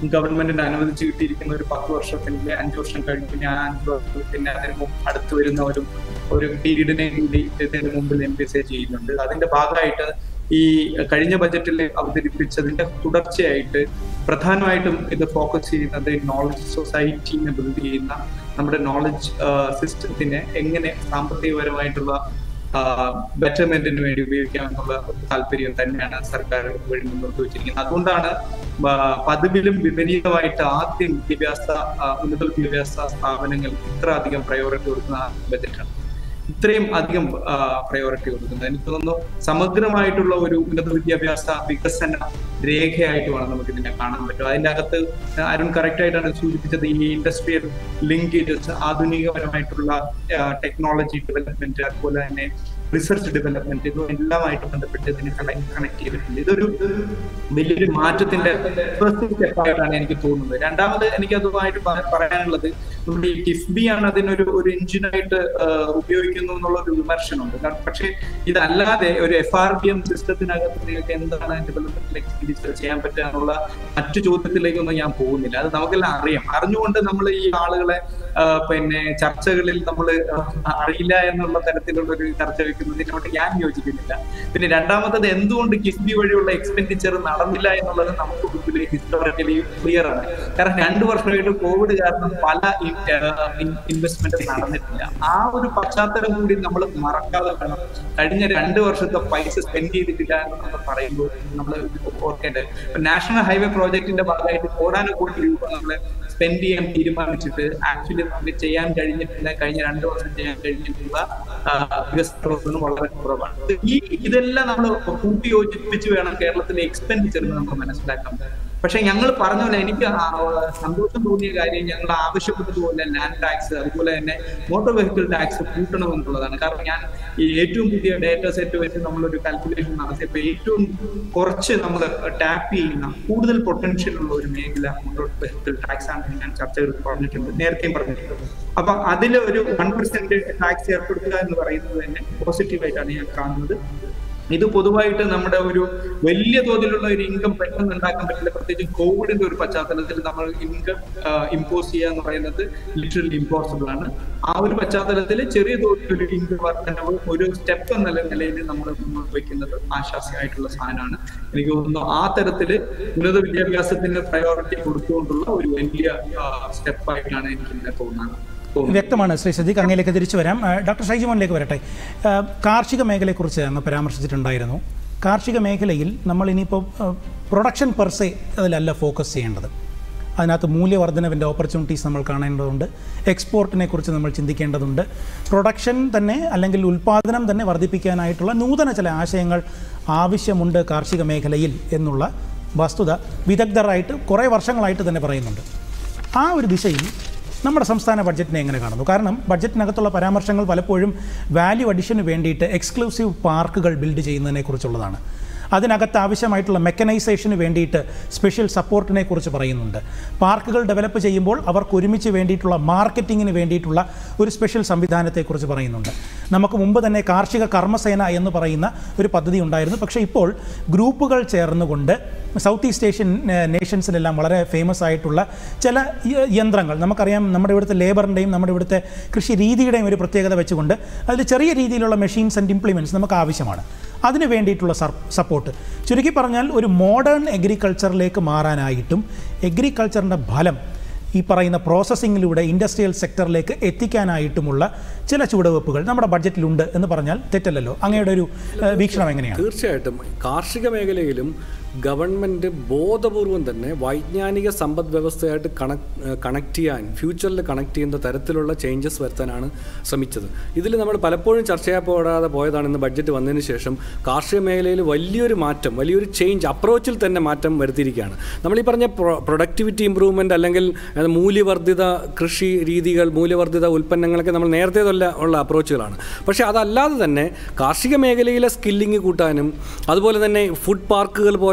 ഗവൺമെന്റിന് അനുവദിച്ച് കിട്ടിയിരിക്കുന്ന ഒരു പത്ത് വർഷത്തിന്റെ അഞ്ചു വർഷം കഴിഞ്ഞ് പിന്നെ ആ അഞ്ചു വർഷം പിന്നെ അതിന് മുമ്പ് അടുത്ത് വരുന്ന ഒരു ഒരു പീരീഡിനെ കൂടി ഇതിന് മുമ്പിൽ എംബിസേജ് ചെയ്യുന്നുണ്ട് അതിന്റെ ഭാഗമായിട്ട് ഈ കഴിഞ്ഞ ബജറ്റിൽ അവതരിപ്പിച്ചതിന്റെ തുടർച്ചയായിട്ട് പ്രധാനമായിട്ടും ഇത് ഫോക്കസ് ചെയ്യുന്നത് നോളജ് സൊസൈറ്റിനെ ബിൽഡ് ചെയ്യുന്ന നമ്മുടെ നോളജ് സിസ്റ്റത്തിനെ എങ്ങനെ സാമ്പത്തികപരമായിട്ടുള്ള ബെറ്റർമെന്റിന് വേണ്ടി ഉപയോഗിക്കാം എന്നുള്ള ഒരു താല്പര്യം തന്നെയാണ് സർക്കാർ വഴി മുന്നോട്ട് വെച്ചിരിക്കുന്നത് അതുകൊണ്ടാണ് ബ- പതിവിലും വിപരീതമായിട്ട് ആദ്യം വിദ്യാഭ്യാസ ആ, ഉന്നത വിദ്യാഭ്യാസ സ്ഥാപനങ്ങൾ ഇത്ര അധികം പ്രയോറിറ്റി കൊടുക്കുന്ന ബജറ്റാണ് ഇത്രയും അധികം പ്രയോറിറ്റി കൊടുക്കുന്നത് എനിക്ക് തോന്നുന്നു സമഗ്രമായിട്ടുള്ള ഒരു ഉന്നത വിദ്യാഭ്യാസ വികസന രേഖയായിട്ട് വേണം നമുക്ക് ഇതിനെ കാണാൻ പറ്റും അതിന്റെ അകത്ത് അരുൺ കറക്റ്റ് ആയിട്ടാണ് സൂചിപ്പിച്ചത് ഈ ഇൻഡസ്ട്രിയൽ ലിങ്കേജസ് ആധുനികപരമായിട്ടുള്ള ടെക്നോളജി ഡെവലപ്മെന്റ് അതുപോലെ തന്നെ റിസർച്ച് ഡെവലപ്മെന്റ് ഇതും എല്ലാമായിട്ട് ബന്ധപ്പെട്ട് ഇതിനെ കണക്ട് ചെയ്തിട്ടുണ്ട് ഇതൊരു വലിയൊരു മാറ്റത്തിന്റെ ഫസ്റ്റ് സ്റ്റെപ്പ് ആയിട്ടാണ് എനിക്ക് തോന്നുന്നത് രണ്ടാമത് എനിക്ക് അതുമായിട്ട് പ- പറയാനുള്ളത് നമ്മുടെ ഈ കിഫ്ബി ആണ് അതിനൊരു ഒരു എഞ്ചിനായിട്ട് ഉപയോഗിക്കുന്നു എന്നുള്ള ഒരു വിമർശനമുണ്ട് കാരണം പക്ഷേ ഇതല്ലാതെ ഒരു എഫ് ആർ ബി എം സിസ്റ്റത്തിനകത്ത് നിങ്ങൾക്ക് എന്താണ് ഡെവലപ്മെന്റൽ എക്സ്പെൻഡിച്ചർ ചെയ്യാൻ പറ്റുക എന്നുള്ള മറ്റു ചോദ്യത്തിലേക്കൊന്നും ഞാൻ പോകുന്നില്ല അത് നമുക്കെല്ലാം അറിയാം അറിഞ്ഞുകൊണ്ട് നമ്മൾ ഈ ആളുകളെ ആ, പിന്നെ ചർച്ചകളിൽ നമ്മൾ അറിയില്ല എന്നുള്ള തരത്തിലുള്ള ഒരു ചർച്ച വെക്കുന്നതിനോട് ഞാൻ യോജിക്കുന്നില്ല പിന്നെ രണ്ടാമത്തത് എന്തുകൊണ്ട് കിഫ്ബി വഴിയുള്ള എക്സ്പെൻഡിച്ചർ നടന്നില്ല എന്നുള്ളത് നമുക്ക് മുമ്പിൽ ഹിസ്റ്റോറിക്കലി ക്ലിയർ ആണ് കാരണം രണ്ടു വർഷമായിട്ട് കോവിഡ് കാരണം പല ഇൻവെസ്റ്റ്മെന്റ് നടന്നിട്ടില്ല ആ ഒരു പശ്ചാത്തലം കൂടി നമ്മൾ മറക്കാതെ വേണം കഴിഞ്ഞ രണ്ട് വർഷത്തെ പൈസ സ്പെൻഡ് ചെയ്തിട്ടില്ല എന്ന് നമ്മൾ പറയുമ്പോൾ നമ്മൾ ഓർക്കേണ്ടത് നാഷണൽ ഹൈവേ പ്രോജക്ടിന്റെ ഭാഗമായിട്ട് കോടാനുകോടി രൂപ നമ്മൾ സ്പെൻഡ് ചെയ്യാൻ തീരുമാനിച്ചിട്ട് ആക്ച്വലി നമുക്ക് ചെയ്യാൻ കഴിഞ്ഞിട്ടില്ല കഴിഞ്ഞ രണ്ട് വർഷം ചെയ്യാൻ കഴിഞ്ഞിട്ടുള്ള ആ, വികസന പ്രവർത്തനം വളരെ കുറവാണ് ഈ ഇതെല്ലാം നമ്മൾ കൂട്ടി യോജിപ്പിച്ച് വേണം കേരളത്തിലെ എക്സ്പെൻഡിച്ചർ നമുക്ക് മനസ്സിലാക്കാൻ പക്ഷെ ഞങ്ങൾ പറഞ്ഞ പോലെ എനിക്ക് ആ, സന്തോഷം തോന്നിയ കാര്യം ഞങ്ങൾ ആവശ്യപ്പെട്ടതുപോലെ ലാൻഡ് ടാക്സ് അതുപോലെ തന്നെ മോട്ടോർ വെഹിക്കിൾ ടാക്സ് കൂട്ടണമെന്നുള്ളതാണ് കാരണം ഞാൻ ഈ ഏറ്റവും പുതിയ ഡേറ്റ സെറ്റ് വെച്ച് നമ്മളൊരു കാൽക്കുലേഷൻ നടത്തിയപ്പോൾ ഏറ്റവും കുറച്ച് നമ്മൾ ടാപ്പ് ചെയ്യുന്ന കൂടുതൽ പൊട്ടൻഷ്യൽ ഉള്ള ഒരു മേഖല മോട്ടോർ വെഹിക്കിൾ ടാക്സ് ആണെന്ന് ഞാൻ ചർച്ചകളിൽ പറഞ്ഞിട്ടുണ്ട് നേരത്തെയും പറഞ്ഞിട്ടുണ്ട് അപ്പൊ അതിൽ ഒരു വൺ പെർസെന്റ് ടാക്സ് ഏർപ്പെടുത്തുക എന്ന് പറയുന്നത് തന്നെ പോസിറ്റീവായിട്ടാണ് ഞാൻ കാണുന്നത് ഇത് പൊതുവായിട്ട് നമ്മുടെ ഒരു വലിയ തോതിലുള്ള ഒരു ഇൻകം പെട്ടെന്ന് ഉണ്ടാക്കാൻ പറ്റില്ല പ്രത്യേകിച്ച് കോവിഡിന്റെ ഒരു പശ്ചാത്തലത്തിൽ നമ്മൾ ഇൻകം ഇമ്പോസ് ചെയ്യുക എന്ന് പറയുന്നത് ലിറ്ററലി ഇമ്പോസിബിൾ ആണ് ആ ഒരു പശ്ചാത്തലത്തിൽ ചെറിയ തോതിലൊരു ഇൻകം വർധനവ് ഒരു സ്റ്റെപ്പ് എന്ന നിലയിൽ നമ്മൾ മുന്നോട്ട് വയ്ക്കുന്നത് ആശാസ്യമായിട്ടുള്ള സാധനമാണ് എനിക്ക് തോന്നുന്നു ആ തരത്തില് ഉന്നത വിദ്യാഭ്യാസത്തിന് പ്രയോറിറ്റി കൊടുത്തുകൊണ്ടുള്ള ഒരു വലിയ സ്റ്റെപ്പായിട്ടാണ് എനിക്ക് ഇങ്ങനെ തോന്നുന്നത് തോന്നുന്നത് വ്യക്തമാണ് ശ്രീ സജിക്ക് അങ്ങയിലേക്ക് തിരിച്ചു വരാം ആ, ഡോക്ടർ ഷൈജിമോനിലേക്ക് വരട്ടെ ആ, കാർഷിക മേഖലയെക്കുറിച്ച് അന്ന് പരാമർശിച്ചിട്ടുണ്ടായിരുന്നു കാർഷിക മേഖലയിൽ നമ്മൾ ഇനിയിപ്പോൾ പ്രൊഡക്ഷൻ പെർസെ അതിലല്ല ഫോക്കസ് ചെയ്യേണ്ടത് അതിനകത്ത് മൂല്യവർദ്ധനവിൻ്റെ ഓപ്പർച്യൂണിറ്റീസ് നമ്മൾ കാണേണ്ടതുണ്ട് എക്സ്പോർട്ടിനെ കുറിച്ച് നമ്മൾ ചിന്തിക്കേണ്ടതുണ്ട് പ്രൊഡക്ഷൻ തന്നെ അല്ലെങ്കിൽ ഉൽപ്പാദനം തന്നെ വർദ്ധിപ്പിക്കാനായിട്ടുള്ള നൂതന ചില ആശയങ്ങൾ ആവശ്യമുണ്ട് കാർഷിക മേഖലയിൽ എന്നുള്ള വസ്തുത വിദഗ്ധരായിട്ട് കുറേ വർഷങ്ങളായിട്ട് തന്നെ പറയുന്നുണ്ട് ആ ഒരു ദിശയിൽ നമ്മുടെ സംസ്ഥാന ബഡ്ജറ്റിനെ എങ്ങനെ കാണുന്നു കാരണം ബഡ്ജറ്റിനകത്തുള്ള പരാമർശങ്ങൾ പലപ്പോഴും വാല്യൂ അഡിഷന് വേണ്ടിയിട്ട് എക്സ്ക്ലൂസീവ് പാർക്കുകൾ ബിൽഡ് ചെയ്യുന്നതിനെക്കുറിച്ചുള്ളതാണ് അതിനകത്ത് ആവശ്യമായിട്ടുള്ള മെക്കനൈസേഷന് വേണ്ടിയിട്ട് സ്പെഷ്യൽ സപ്പോർട്ടിനെ കുറിച്ച് പറയുന്നുണ്ട് പാർക്കുകൾ ഡെവലപ്പ് ചെയ്യുമ്പോൾ അവർക്ക് ഒരുമിച്ച് വേണ്ടിയിട്ടുള്ള മാർക്കറ്റിങ്ങിന് വേണ്ടിയിട്ടുള്ള ഒരു സ്പെഷ്യൽ സംവിധാനത്തെക്കുറിച്ച് പറയുന്നുണ്ട് നമുക്ക് മുമ്പ് തന്നെ കാർഷിക കർമ്മസേന എന്ന് പറയുന്ന ഒരു പദ്ധതി ഉണ്ടായിരുന്നു പക്ഷേ ഇപ്പോൾ ഗ്രൂപ്പുകൾ ചേർന്നുകൊണ്ട് സൗത്ത് ഈസ്റ്റ് ഏഷ്യൻ ഏഹ്, നേഷൻസിലെല്ലാം വളരെ ഫേമസ് ആയിട്ടുള്ള ചില യ- യന്ത്രങ്ങൾ നമുക്കറിയാം നമ്മുടെ ഇവിടുത്തെ ലേബറിൻ്റെയും നമ്മുടെ ഇവിടുത്തെ കൃഷി രീതിയുടെയും ഒരു പ്രത്യേകത വെച്ചുകൊണ്ട് അതിൽ ചെറിയ രീതിയിലുള്ള മെഷീൻസ് ആൻഡ് ഇംപ്ലിമെൻറ്റ്സ് നമുക്ക് ആവശ്യമാണ് അതിന് വേണ്ടിയിട്ടുള്ള സർ സപ്പോർട്ട് ചുരുക്കി പറഞ്ഞാൽ ഒരു മോഡേൺ എഗ്രികൾച്ചറിലേക്ക് മാറാനായിട്ടും എഗ്രികൾച്ചറിൻ്റെ ഫലം ഈ പറയുന്ന പ്രോസസ്സിങ്ങിലൂടെ ഇൻഡസ്ട്രിയൽ സെക്ടറിലേക്ക് എത്തിക്കാനായിട്ടുമുള്ള ചില ചുവടുവെപ്പുകൾ നമ്മുടെ ബഡ്ജറ്റിലുണ്ട് എന്ന് പറഞ്ഞാൽ തെറ്റല്ലല്ലോ അങ്ങയുടെ ഒരു ഏഹ്, വീക്ഷണം എങ്ങനെയാണ് തീർച്ചയായിട്ടും കാർഷിക മേഖലയിലും ഗവൺമെൻറ് ബോധപൂർവം തന്നെ വൈജ്ഞാനിക സമ്പദ് വ്യവസ്ഥയായിട്ട് കണക്ട് കണക്ട് ചെയ്യാൻ ഫ്യൂച്ചറിൽ കണക്ട് ചെയ്യുന്ന തരത്തിലുള്ള ചേഞ്ചസ് വരുത്താനാണ് ശ്രമിച്ചത് ഇതിൽ നമ്മൾ പലപ്പോഴും ചർച്ച ചെയ്യപ്പെടാതെ പോയതാണ് ഇന്ന് ബഡ്ജറ്റ് വന്നതിന് ശേഷം കാർഷിക മേഖലയിൽ വലിയൊരു മാറ്റം വലിയൊരു ചേഞ്ച് അപ്രോച്ചിൽ തന്നെ മാറ്റം വരുത്തിയിരിക്കുകയാണ് നമ്മൾ ഈ പറഞ്ഞ പ്രൊഡക്ടിവിറ്റി ഇമ്പ്രൂവ്മെൻ്റ് അല്ലെങ്കിൽ അത് മൂല്യവർദ്ധിത കൃഷി രീതികൾ മൂല്യവർദ്ധിത ഉൽപ്പന്നങ്ങളൊക്കെ നമ്മൾ നേരത്തെ തന്നെ ഉള്ള അപ്രോച്ചുകളാണ് പക്ഷേ അതല്ലാതെ തന്നെ കാർഷിക മേഖലയിലെ സ്കില്ലിങ് കൂട്ടാനും അതുപോലെ തന്നെ ഫുഡ് പാർക്കുകൾ പോലെയുള്ള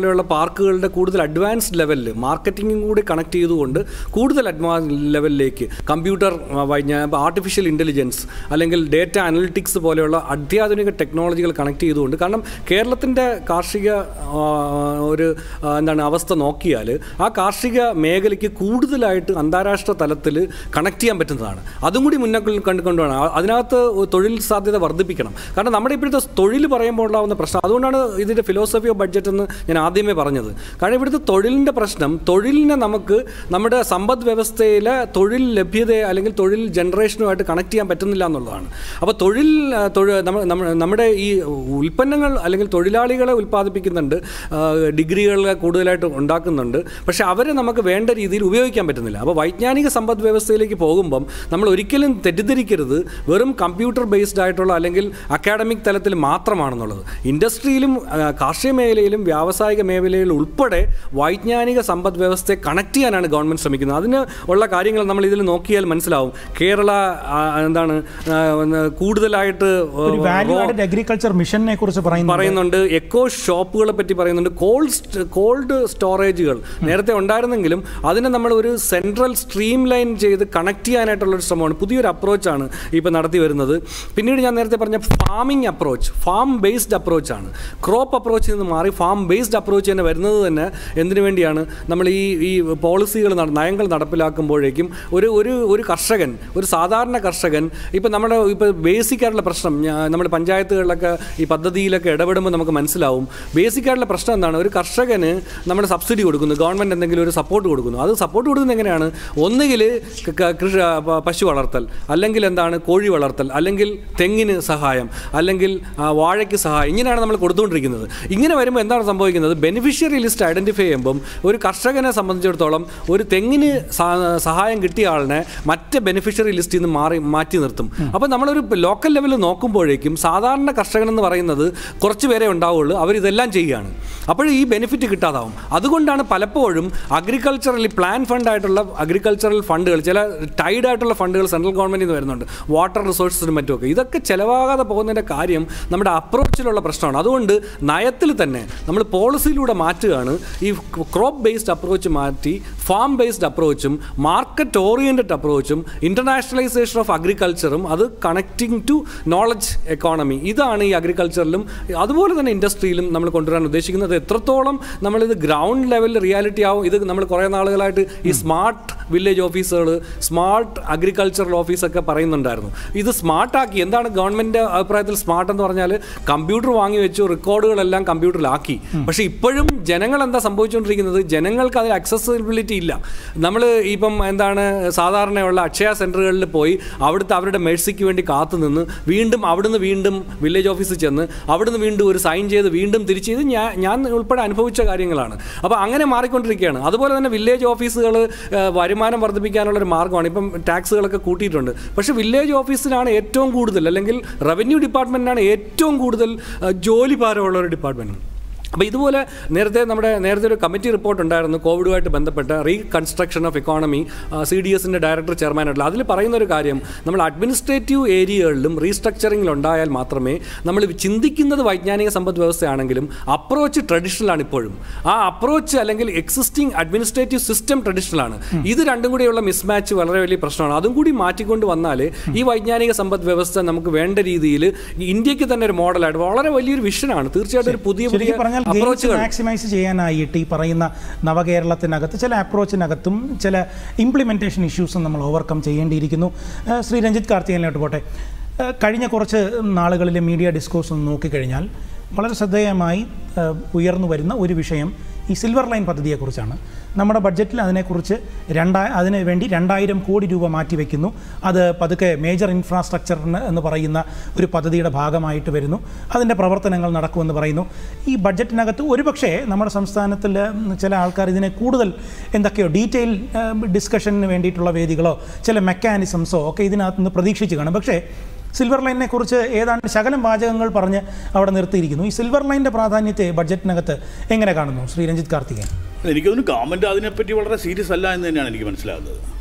പോലെയുള്ള പാർക്കുകളുടെ കൂടുതൽ അഡ്വാൻസ്ഡ് ലെവലിൽ മാർക്കറ്റിംഗും കൂടി കണക്ട് ചെയ്തുകൊണ്ട് കൂടുതൽ അഡ്വാൻസ് ലെവലിലേക്ക് കമ്പ്യൂട്ടർ ആർട്ടിഫിഷ്യൽ ഇൻ്റലിജൻസ് അല്ലെങ്കിൽ ഡേറ്റ അനലിറ്റിക്സ് പോലെയുള്ള അത്യാധുനിക ടെക്നോളജികൾ കണക്ട് ചെയ്തുകൊണ്ട് കാരണം കേരളത്തിൻ്റെ കാർഷിക ആ, ഒരു ആ, എന്താണ് അവസ്ഥ നോക്കിയാൽ ആ കാർഷിക മേഖലയ്ക്ക് കൂടുതലായിട്ട് അന്താരാഷ്ട്ര തലത്തിൽ കണക്ട് ചെയ്യാൻ പറ്റുന്നതാണ് അതും കൂടി മുന്നോട്ട് കണ്ടുകൊണ്ടാണ് ആ- അതിനകത്ത് തൊഴിൽ സാധ്യത വർദ്ധിപ്പിക്കണം കാരണം നമ്മുടെ ഇപ്പോഴത്തെ തൊഴിൽ പറയുമ്പോൾ ഉണ്ടാകുന്ന പ്രശ്നം അതുകൊണ്ടാണ് ഇതിൻ്റെ ഫിലോസഫി ഓഫ് ബഡ്ജറ്റ് എന്ന് ഞാൻ ആദ്യമേ പറഞ്ഞത് കാരണം ഇവിടുത്തെ തൊഴിലിൻ്റെ പ്രശ്നം തൊഴിലിനെ നമുക്ക് നമ്മുടെ സമ്പദ് വ്യവസ്ഥയിലെ തൊഴിൽ ലഭ്യതയെ അല്ലെങ്കിൽ തൊഴിൽ ജനറേഷനുമായിട്ട് കണക്ട് ചെയ്യാൻ പറ്റുന്നില്ല എന്നുള്ളതാണ് അപ്പോൾ തൊഴിൽ ആ, തൊഴിൽ നമ്മ- നമ്മ- നമ്മുടെ ഈ ഉൽപ്പന്നങ്ങൾ അല്ലെങ്കിൽ തൊഴിലാളികളെ ഉൽപ്പാദിപ്പിക്കുന്നുണ്ട് ആ, ഡിഗ്രികൾ കൂടുതലായിട്ട് ഉണ്ടാക്കുന്നുണ്ട് പക്ഷേ അവരെ നമുക്ക് വേണ്ട രീതിയിൽ ഉപയോഗിക്കാൻ പറ്റുന്നില്ല അപ്പോൾ വൈജ്ഞാനിക സമ്പദ് വ്യവസ്ഥയിലേക്ക് പോകുമ്പം നമ്മൾ ഒരിക്കലും തെറ്റിദ്ധരിക്കരുത് വെറും കമ്പ്യൂട്ടർ ബേസ്ഡ് ആയിട്ടുള്ള അല്ലെങ്കിൽ അക്കാഡമിക് തലത്തിൽ മാത്രമാണെന്നുള്ളത് ഇൻഡസ്ട്രിയിലും ആ, കാർഷിക മേഖലയിലും വ്യാവസായിക മേഖലയിലും ഉൾപ്പെടെ വൈജ്ഞാനിക സമ്പദ് വ്യവസ്ഥയെ കണക്ട് ചെയ്യാനാണ് ഗവൺമെൻറ് ശ്രമിക്കുന്നത് അതിന് ഉള്ള കാര്യങ്ങൾ നമ്മൾ ഇതിൽ നോക്കിയാൽ മനസ്സിലാവും കേരള ആ, എന്താണ് ആ, ഒന്ന് കൂടുതലായിട്ട് ഒരു വാല്യൂ raw- ആഡഡ് അഗ്രികൾച്ചർ മിഷനെ കുറിച്ച് പറയുന്നു പറയുന്നുണ്ട് എക്കോ ഷോപ്പുകളെ പറ്റി പറയുന്നുണ്ട് കോൾഡ് കോൾഡ് സ്റ്റോറേജുകൾ നേരത്തെ ഉണ്ടായിരുന്നെങ്കിലും അതിനെ നമ്മൾ ഒരു സെൻട്രൽ സ്ട്രീം ലൈൻ ചെയ്ത് കണക്ട് ചെയ്യാനായിട്ടുള്ള ഒരു ശ്രമമാണ് പുതിയൊരു അപ്രോച്ചാണ് ഇപ്പോൾ നടത്തി വരുന്നത് പിന്നീട് ഞാൻ നേരത്തെ പറഞ്ഞ ഫാമിംഗ് അപ്രോച്ച് ഫാം ബേസ്ഡ് അപ്രോച്ചാണ് ക്രോപ്പ് അപ്രോച്ചിൽ നിന്ന് മാറി ഫാം ബേസ്ഡ് അപ്രോച്ച് തന്നെ വരുന്നത് തന്നെ എന്തിനു വേണ്ടിയാണ് നമ്മൾ ഈ ഈ പോളിസികൾ നട- നയങ്ങൾ നടപ്പിലാക്കുമ്പോഴേക്കും ഒരു ഒരു ഒരു കർഷകൻ ഒരു സാധാരണ കർഷകൻ ഇപ്പം നമ്മുടെ ഇപ്പോൾ ബേസിക് ആയിട്ടുള്ള പ്രശ്നം ഞാ- നമ്മുടെ പഞ്ചായത്തുകളിലൊക്കെ ഈ പദ്ധതിയിലൊക്കെ ഇടപെടുമ്പോൾ നമുക്ക് മനസ്സിലാവും ബേസിക് ആയിട്ടുള്ള പ്രശ്നം എന്താണ് ഒരു കർഷകന് നമ്മുടെ സബ്സിഡി കൊടുക്കുന്നു ഗവൺമെൻറ് എന്തെങ്കിലും ഒരു സപ്പോർട്ട് കൊടുക്കുന്നു അത് സപ്പോർട്ട് കൊടുക്കുന്നത് എങ്ങനെയാണ് ഒന്നുകിൽ കൃഷി പ- പശു വളർത്തൽ അല്ലെങ്കിൽ എന്താണ് കോഴി വളർത്തൽ അല്ലെങ്കിൽ തെങ്ങിന് സഹായം അല്ലെങ്കിൽ ആ, വാഴയ്ക്ക് സഹായം ഇങ്ങനെയാണ് നമ്മൾ കൊടുത്തുകൊണ്ടിരിക്കുന്നത് ഇങ്ങനെ വരുമ്പോൾ എന്താണ് സംഭവിക്കുന്നത് ബെനിഫിഷ്യറി ലിസ്റ്റ് ഐഡൻറ്റിഫൈ ചെയ്യുമ്പം ഒരു കർഷകനെ സംബന്ധിച്ചിടത്തോളം ഒരു തെങ്ങിന് സ- സഹായം കിട്ടിയ ആളിനെ മറ്റ് ബെനിഫിഷ്യറി ലിസ്റ്റിൽ നിന്ന് മാറി മാറ്റി നിർത്തും അപ്പോൾ നമ്മളൊരു ലോക്കൽ ലെവലിൽ നോക്കുമ്പോഴേക്കും സാധാരണ കർഷകൻ എന്ന് പറയുന്നത് കുറച്ച് പേരെ ഉണ്ടാവുള്ളൂ അവരിതെല്ലാം ചെയ്യുകയാണ് അപ്പോൾ ഈ ബെനിഫിറ്റ് കിട്ടാതാവും അതുകൊണ്ടാണ് പലപ്പോഴും അഗ്രികൾച്ചറലി പ്ലാൻ ഫണ്ട് ആയിട്ടുള്ള അഗ്രികൾച്ചറൽ ഫണ്ടുകൾ ചില ടൈഡ് ആയിട്ടുള്ള ഫണ്ടുകൾ സെൻട്രൽ ഗവൺമെൻറ്റിൽ നിന്ന് വരുന്നുണ്ട് വാട്ടർ റിസോഴ്സസിനും മറ്റുമൊക്കെ ഇതൊക്കെ ചിലവാകാതെ പോകുന്നതിൻ്റെ കാര്യം നമ്മുടെ അപ്രോച്ചിലുള്ള പ്രശ്നമാണ് അതുകൊണ്ട് നയത്തിൽ തന്നെ നമ്മൾ പോളിസിയിലൂടെ മാറ്റുകയാണ് ഈ ക്രോപ്പ് ബേസ്ഡ് അപ്രോച്ച് മാറ്റി ഫാം ബേസ്ഡ് അപ്രോച്ചും മാർക്കറ്റ് ഓറിയൻറ്റഡ് അപ്രോച്ചും ഇൻ്റർനാഷണലൈസേഷൻ ഓഫ് അഗ്രികൾച്ചറും അത് കണക്റ്റിംഗ് ടു നോളജ് എക്കോണമി ഇതാണ് ഈ അഗ്രികൾച്ചറിലും അതുപോലെ തന്നെ ഇൻഡസ്ട്രിയിലും നമ്മൾ കൊണ്ടുവരാൻ ഉദ്ദേശിക്കുന്നത് എത്രത്തോളം നമ്മളിത് ഗ്രൗണ്ട് ലെവലിൽ റിയാലിറ്റി ആവും ഇത് നമ്മൾ കുറേ നാളുകളായിട്ട് ഈ സ്മാർട്ട് വില്ലേജ് ഓഫീസുകൾ സ്മാർട്ട് അഗ്രികൾച്ചറൽ ഓഫീസൊക്കെ പറയുന്നുണ്ടായിരുന്നു ഇത് സ്മാർട്ടാക്കി എന്താണ് ഗവൺമെൻറ് അഭിപ്രായത്തിൽ സ്മാർട്ട് എന്ന് പറഞ്ഞാൽ കമ്പ്യൂട്ടർ വാങ്ങി വെച്ചു റെക്കോർഡുകളെല്ലാം കമ്പ്യൂട്ടറിലാക്കി പക്ഷേ ഇപ്പോഴും ജനങ്ങൾ എന്താ സംഭവിച്ചുകൊണ്ടിരിക്കുന്നത് ജനങ്ങൾക്ക് അതിൽ അക്സസിബിലിറ്റി ഇല്ല നമ്മൾ ഇപ്പം എന്താണ് സാധാരണയുള്ള അക്ഷയ സെൻറ്ററുകളിൽ പോയി അവിടുത്തെ അവരുടെ മേഴ്സിക്ക് വേണ്ടി കാത്തു നിന്ന് വീണ്ടും അവിടുന്ന് വീണ്ടും വില്ലേജ് ഓഫീസിൽ ചെന്ന് അവിടുന്ന് വീണ്ടും ഒരു സൈൻ ചെയ്ത് വീണ്ടും തിരിച്ച് ഇത് ഞാൻ ഞാൻ ഉൾപ്പെടെ അനുഭവിച്ച കാര്യങ്ങളാണ് അപ്പോൾ അങ്ങനെ മാറിക്കൊണ്ടിരിക്കുകയാണ് അതുപോലെ തന്നെ വില്ലേജ് ഓഫീസുകൾ വരുമാനം വർദ്ധിപ്പിക്കാനുള്ള ഒരു മാർഗ്ഗമാണ് ഇപ്പം ടാക്സുകളൊക്കെ കൂട്ടിയിട്ടുണ്ട് പക്ഷേ വില്ലേജ് ഓഫീസിലാണ് ഏറ്റവും കൂടുതൽ അല്ലെങ്കിൽ റവന്യൂ ഡിപ്പാർട്ട്മെൻറ്റിനാണ് ഏറ്റവും കൂടുതൽ ആ, ജോലി ഭാരമുള്ള ഒരു ഡിപ്പാർട്ട്മെൻറ്റ് അപ്പോൾ ഇതുപോലെ നേരത്തെ നമ്മുടെ നേരത്തെ ഒരു കമ്മിറ്റി റിപ്പോർട്ട് ഉണ്ടായിരുന്നു കോവിഡുമായിട്ട് ബന്ധപ്പെട്ട reconstruction of economy C D എസിൻ്റെ ഡയറക്ടർ ചെയർമാനായിട്ടുള്ള അതിൽ പറയുന്ന ഒരു കാര്യം നമ്മൾ അഡ്മിനിസ്ട്രേറ്റീവ് ഏരിയകളിലും റീസ്ട്രക്ചറിംഗിൽ ഉണ്ടായാൽ മാത്രമേ നമ്മൾ ചിന്തിക്കുന്നത് വൈജ്ഞാനിക സമ്പദ് വ്യവസ്ഥയാണെങ്കിലും അപ്രോച്ച് ട്രഡീഷണലാണ് ഇപ്പോഴും ആ അപ്രോച്ച് അല്ലെങ്കിൽ എക്സിസ്റ്റിംഗ് അഡ്മിനിസ്ട്രേറ്റീവ് സിസ്റ്റം ട്രഡീഷണലാണ് ഇത് രണ്ടും കൂടിയുള്ള മിസ്മാച്ച് വളരെ വലിയ പ്രശ്നമാണ് അതും കൂടി മാറ്റിക്കൊണ്ട് വന്നാൽ ഈ വൈജ്ഞാനിക സമ്പദ് വ്യവസ്ഥ നമുക്ക് വേണ്ട രീതിയിൽ ഇന്ത്യക്ക് തന്നെ ഒരു മോഡലായിട്ട് വളരെ വലിയൊരു വിഷനാണ് തീർച്ചയായിട്ടും ഒരു പുതിയ പുതിയ ശരിക്കും പറഞ്ഞാൽ ഗെയിംസ് അപ്രോച്ചുകൾ മാക്സിമൈസ് ചെയ്യാനായിട്ട് ഈ പറയുന്ന നവകേരളത്തിനകത്ത് ചില അപ്രോച്ചിനകത്തും ചില ഇംപ്ലിമെൻറ്റേഷൻ ഇഷ്യൂസും നമ്മൾ ഓവർകം ചെയ്യേണ്ടിയിരിക്കുന്നു ഏഹ് ശ്രീ രഞ്ജിത്ത് കാർത്തികനിലോട്ട് പോട്ടെ ഏഹ് കഴിഞ്ഞ കുറച്ച് നാളുകളിലെ മീഡിയ ഡിസ്കോഴ്സ് ഒന്ന് നോക്കിക്കഴിഞ്ഞാൽ വളരെ ശ്രദ്ധേയമായി ഏഹ് ഉയർന്നു വരുന്ന ഒരു വിഷയം ഈ സിൽവർ ലൈൻ പദ്ധതിയെക്കുറിച്ചാണ് നമ്മുടെ ബഡ്ജറ്റിൽ അതിനെക്കുറിച്ച് രണ്ടാ അതിന് വേണ്ടി രണ്ടായിരം കോടി രൂപ മാറ്റിവെക്കുന്നു അത് പതുക്കെ മേജർ ഇൻഫ്രാസ്ട്രക്ചറിന് എന്ന് പറയുന്ന ഒരു പദ്ധതിയുടെ ഭാഗമായിട്ട് വരുന്നു അതിൻ്റെ പ്രവർത്തനങ്ങൾ നടക്കുമെന്ന് പറയുന്നു ഈ ബഡ്ജറ്റിനകത്ത് ഒരുപക്ഷേ നമ്മുടെ സംസ്ഥാനത്തിൽ ചില ആൾക്കാർ ഇതിനെ കൂടുതൽ എന്തൊക്കെയോ ഡീറ്റെയിൽ ഡിസ്കഷന് വേണ്ടിയിട്ടുള്ള വേദികളോ ചില മെക്കാനിസംസോ ഒക്കെ ഇതിനകത്ത് നിന്ന് പ്രതീക്ഷിച്ച് കാണും പക്ഷേ സിൽവർ ലൈനിനെ കുറിച്ച് ഏതാണ്ട് ശകലം വാചകങ്ങൾ പറഞ്ഞ് അവിടെ നിർത്തിയിരിക്കുന്നു ഈ സിൽവർ ലൈനിൻ്റെ പ്രാധാന്യത്തെ ബഡ്ജറ്റിനകത്ത് എങ്ങനെ കാണുന്നു ശ്രീ രഞ്ജിത്ത് കാർത്തികേയൻ എനിക്ക് തോന്നുന്നു ഗവൺമെൻറ് അതിനെപ്പറ്റി വളരെ സീരിയസ് അല്ല എന്ന് തന്നെയാണ് എനിക്ക് മനസ്സിലാകുന്നത്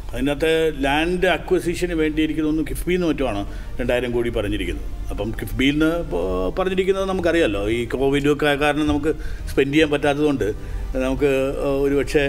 അതിനകത്ത് ലാൻഡ് അക്വസിഷന് വേണ്ടി എനിക്ക് തോന്നുന്നു കിഫ്ബിന്ന് മറ്റുമാണ് രണ്ടായിരം കോടി പറഞ്ഞിരിക്കുന്നത് അപ്പം കിഫ്ബിയിൽ നിന്ന് ഇപ്പോൾ പറഞ്ഞിരിക്കുന്നത് നമുക്കറിയാമല്ലോ ഈ കോവിഡ് ഒക്കെ കാരണം നമുക്ക് സ്പെൻഡ് ചെയ്യാൻ പറ്റാത്തതുകൊണ്ട് നമുക്ക് ഒരു പക്ഷേ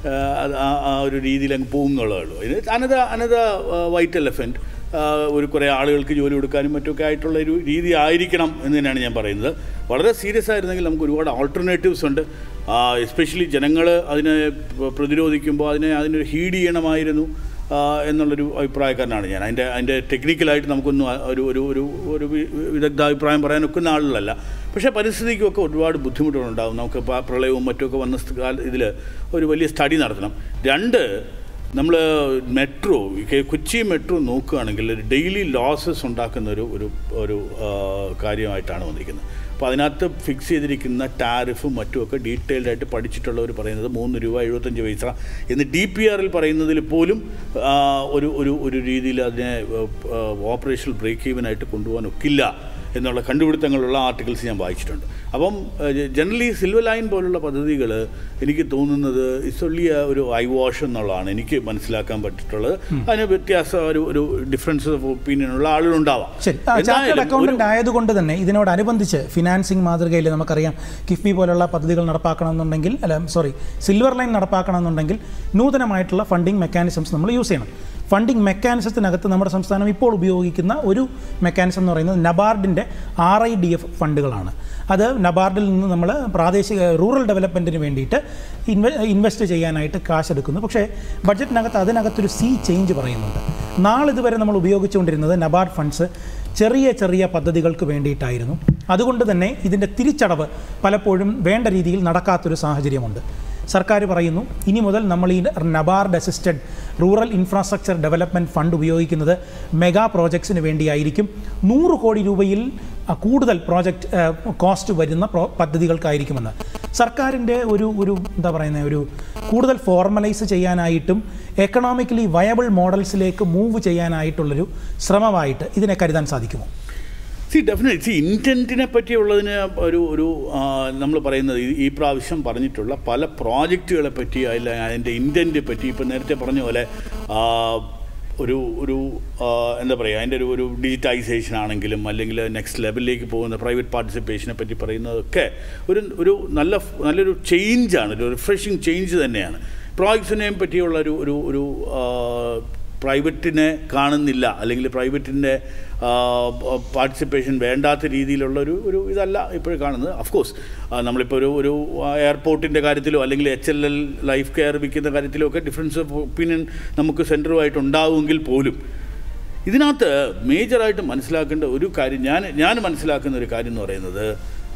ആ ആ ഒരു രീതിയിൽ അങ്ങ് പോകും എന്നുള്ളതേ ഉള്ളൂ ഇത് അനത അനത വൈറ്റ് എലഫൻറ്റ് ഒരു കുറേ ആളുകൾക്ക് ജോലി കൊടുക്കാനും മറ്റൊക്കെ ആയിട്ടുള്ള ഒരു രീതി ആയിരിക്കണം എന്ന് തന്നെയാണ് ഞാൻ പറയുന്നത് വളരെ സീരിയസ് ആയിരുന്നെങ്കിൽ നമുക്ക് ഒരുപാട് ഓൾട്ടർനേറ്റീവ്സ് ഉണ്ട് എസ്പെഷ്യലി ജനങ്ങൾ അതിനെ പ്രതിരോധിക്കുമ്പോൾ അതിനെ അതിനൊരു ഹീഡ് ചെയ്യണമായിരുന്നു ആ, എന്നുള്ളൊരു അഭിപ്രായക്കാരനാണ് ഞാൻ അതിൻ്റെ അതിൻ്റെ ടെക്നിക്കലായിട്ട് നമുക്കൊന്നും ആ- ഒരു ഒരു ഒരു ഒരു വി- വിദഗ്ധ അഭിപ്രായം പറയാൻ ഒക്കുന്ന ആളുകളല്ല പക്ഷേ പരിസ്ഥിതിക്കൊക്കെ ഒരുപാട് ബുദ്ധിമുട്ടുകളുണ്ടാകും നമുക്ക് പ- പ്രളയവും മറ്റുമൊക്കെ വന്ന സ്ഥ- കാല ഇതിൽ ഒരു വലിയ സ്റ്റഡി നടത്തണം രണ്ട് നമ്മൾ മെട്രോ കെ- കൊച്ചി മെട്രോ നോക്കുകയാണെങ്കിൽ ഒരു ഡെയിലി ലോസസ് ഉണ്ടാക്കുന്ന ഒരു ഒരു ഒരു ആ, കാര്യമായിട്ടാണ് വന്നിരിക്കുന്നത് അപ്പോൾ അതിനകത്ത് ഫിക്സ് ചെയ്തിരിക്കുന്ന ടാരിഫും മറ്റുമൊക്കെ ഡീറ്റെയിൽഡ് ആയിട്ട് പഠിച്ചിട്ടുള്ളവർ പറയുന്നത് മൂന്ന് രൂപ എഴുപത്തഞ്ച് പൈസ എന്ന് ഡി പി ആറിൽ പറയുന്നതിൽ പോലും ആ, ഒരു ഒരു ഒരു രീതിയിൽ അതിനെ ഓപ്പറേഷണൽ ബ്രേക്ക് ഈവനായിട്ട് കൊണ്ടുപോകാൻ ഒക്കില്ല എന്നുള്ള കണ്ടുപിടുത്തങ്ങളുള്ള ആർട്ടിക്കിൾസ് ഞാൻ വായിച്ചിട്ടുണ്ട് അപ്പം ജനറലി സിൽവർ ലൈൻ പോലുള്ള പദ്ധതികൾ എനിക്ക് തോന്നുന്നത് ഇറ്റ്സ് ഒള്ളി ഒരു ഐ വാഷ് എന്നുള്ളതാണ് എനിക്ക് മനസ്സിലാക്കാൻ പറ്റിയിട്ടുള്ളത് അതിന് വ്യത്യാസം ഒരു ഒരു ഡിഫറൻസ് ഓഫ് ഒപ്പീനിയൻ ഉള്ള ആളുകളുണ്ടാവാം ശരി ചാർട്ടേഡ് എന്തായാലും ഒരു- അക്കൗണ്ടന്റ് ആയതുകൊണ്ട് തന്നെ ഇതിനോടനുബന്ധിച്ച് ഫിനാൻസിംഗ് മാതൃകയിൽ നമുക്കറിയാം കിഫ്ബി പോലുള്ള പദ്ധതികൾ നടപ്പാക്കണമെന്നുണ്ടെങ്കിൽ അല്ല സോറി സിൽവർ ലൈൻ നടപ്പാക്കണമെന്നുണ്ടെങ്കിൽ നൂതനമായിട്ടുള്ള ഫണ്ടിംഗ് മെക്കാനിസംസ് നമ്മൾ യൂസ് ചെയ്യണം ഫണ്ടിംഗ് മെക്കാനിസത്തിനകത്ത് നമ്മുടെ സംസ്ഥാനം ഇപ്പോൾ ഉപയോഗിക്കുന്ന ഒരു മെക്കാനിസം എന്ന് പറയുന്നത് നബാർഡിൻ്റെ ആർ ഐ ഡി എഫ് ഫണ്ടുകളാണ് അത് നബാർഡിൽ നിന്ന് നമ്മൾ പ്രാദേശിക റൂറൽ ഡെവലപ്മെൻറ്റിന് വേണ്ടിയിട്ട് ഇൻവെ ഇൻവെസ്റ്റ് ചെയ്യാനായിട്ട് കാശ് എടുക്കുന്നു പക്ഷേ ബഡ്ജറ്റിനകത്ത് അതിനകത്തൊരു സി ചേഞ്ച് പറയുന്നുണ്ട് നാളിതുവരെ നമ്മൾ ഉപയോഗിച്ചുകൊണ്ടിരുന്നത് നബാർഡ് ഫണ്ട്സ് ചെറിയ ചെറിയ പദ്ധതികൾക്ക് വേണ്ടിയിട്ടായിരുന്നു അതുകൊണ്ട് തന്നെ ഇതിൻ്റെ തിരിച്ചടവ് പലപ്പോഴും വേണ്ട രീതിയിൽ നടക്കാത്തൊരു സാഹചര്യമുണ്ട് സർക്കാർ പറയുന്നു ഇനി മുതൽ നമ്മൾ ഈ NABARD assisted rural infrastructure development fund ഉപയോഗിക്കുന്നത് മെഗാ പ്രോജക്ട്സിന് വേണ്ടിയായിരിക്കും നൂറ് കോടി രൂപയിൽ അ, കൂടുതൽ പ്രോജക്റ്റ് കോസ്റ്റ് വരുന്ന പ്രോ പദ്ധതികൾക്കായിരിക്കുമെന്ന് സർക്കാരിൻ്റെ ഒരു ഒരു എന്താ പറയുന്നത് ഒരു കൂടുതൽ ഫോർമലൈസ് ചെയ്യാനായിട്ടും എക്കണോമിക്കലി വയബിൾ മോഡൽസിലേക്ക് മൂവ് ചെയ്യാനായിട്ടുള്ളൊരു ശ്രമമായിട്ട് ഇതിനെ കരുതാൻ സാധിക്കുമോ സി ഡെഫിനറ്റ് സി ഇൻറ്റൻറ്റിനെ പറ്റിയുള്ളതിന് ഒരു ഒരു നമ്മൾ പറയുന്നത് ഈ- ഈ പ്രാവശ്യം പറഞ്ഞിട്ടുള്ള പല പ്രോജക്റ്റുകളെ പറ്റി അല്ല അതിൻ്റെ ഇൻറ്റൻറ്റ് പറ്റി ഇപ്പം നേരത്തെ പറഞ്ഞ പോലെ ആ, ഒരു ഒരു ആ, എന്താ പറയുക അതിൻ്റെ ഒരു ഒരു ഡിജിറ്റൈസേഷൻ ആണെങ്കിലും അല്ലെങ്കിൽ നെക്സ്റ്റ് ലെവലിലേക്ക് പോകുന്ന പ്രൈവറ്റ് പാർട്ടിസിപ്പേഷനെ പറ്റി പറയുന്നതൊക്കെ ഒരു ഒരു നല്ല നല്ലൊരു ചേഞ്ചാണ് ഒരു റിഫ്രഷിങ് ചേഞ്ച് തന്നെയാണ് പ്രോജക്ട്സിനെയും പറ്റിയുള്ള ഒരു ഒരു ഒരു ആ, പ്രൈവറ്റിനെ കാണുന്നില്ല അല്ലെങ്കിൽ പ്രൈവറ്റിൻ്റെ പാർട്ടിസിപ്പേഷൻ വേണ്ടാത്ത രീതിയിലുള്ള ഒരു ഒരു ഇതല്ല ഇപ്പോൾ കാണുന്നത് അഫ്കോഴ്സ് നമ്മളിപ്പോൾ ഒരു ഒരു എയർപോർട്ടിൻ്റെ കാര്യത്തിലോ അല്ലെങ്കിൽ H L L life care വിൽക്കുന്ന കാര്യത്തിലോ ഒക്കെ ഡിഫറൻസ് ഓഫ് ഒപ്പീനിയൻ നമുക്ക് സെൻറ്ററുമായിട്ട് ഉണ്ടാവുമെങ്കിൽ പോലും ഇതിനകത്ത് മേജറായിട്ട് മനസ്സിലാക്കേണ്ട ഒരു കാര്യം ഞാൻ ഞാൻ മനസ്സിലാക്കുന്ന ഒരു കാര്യം എന്ന് പറയുന്നത്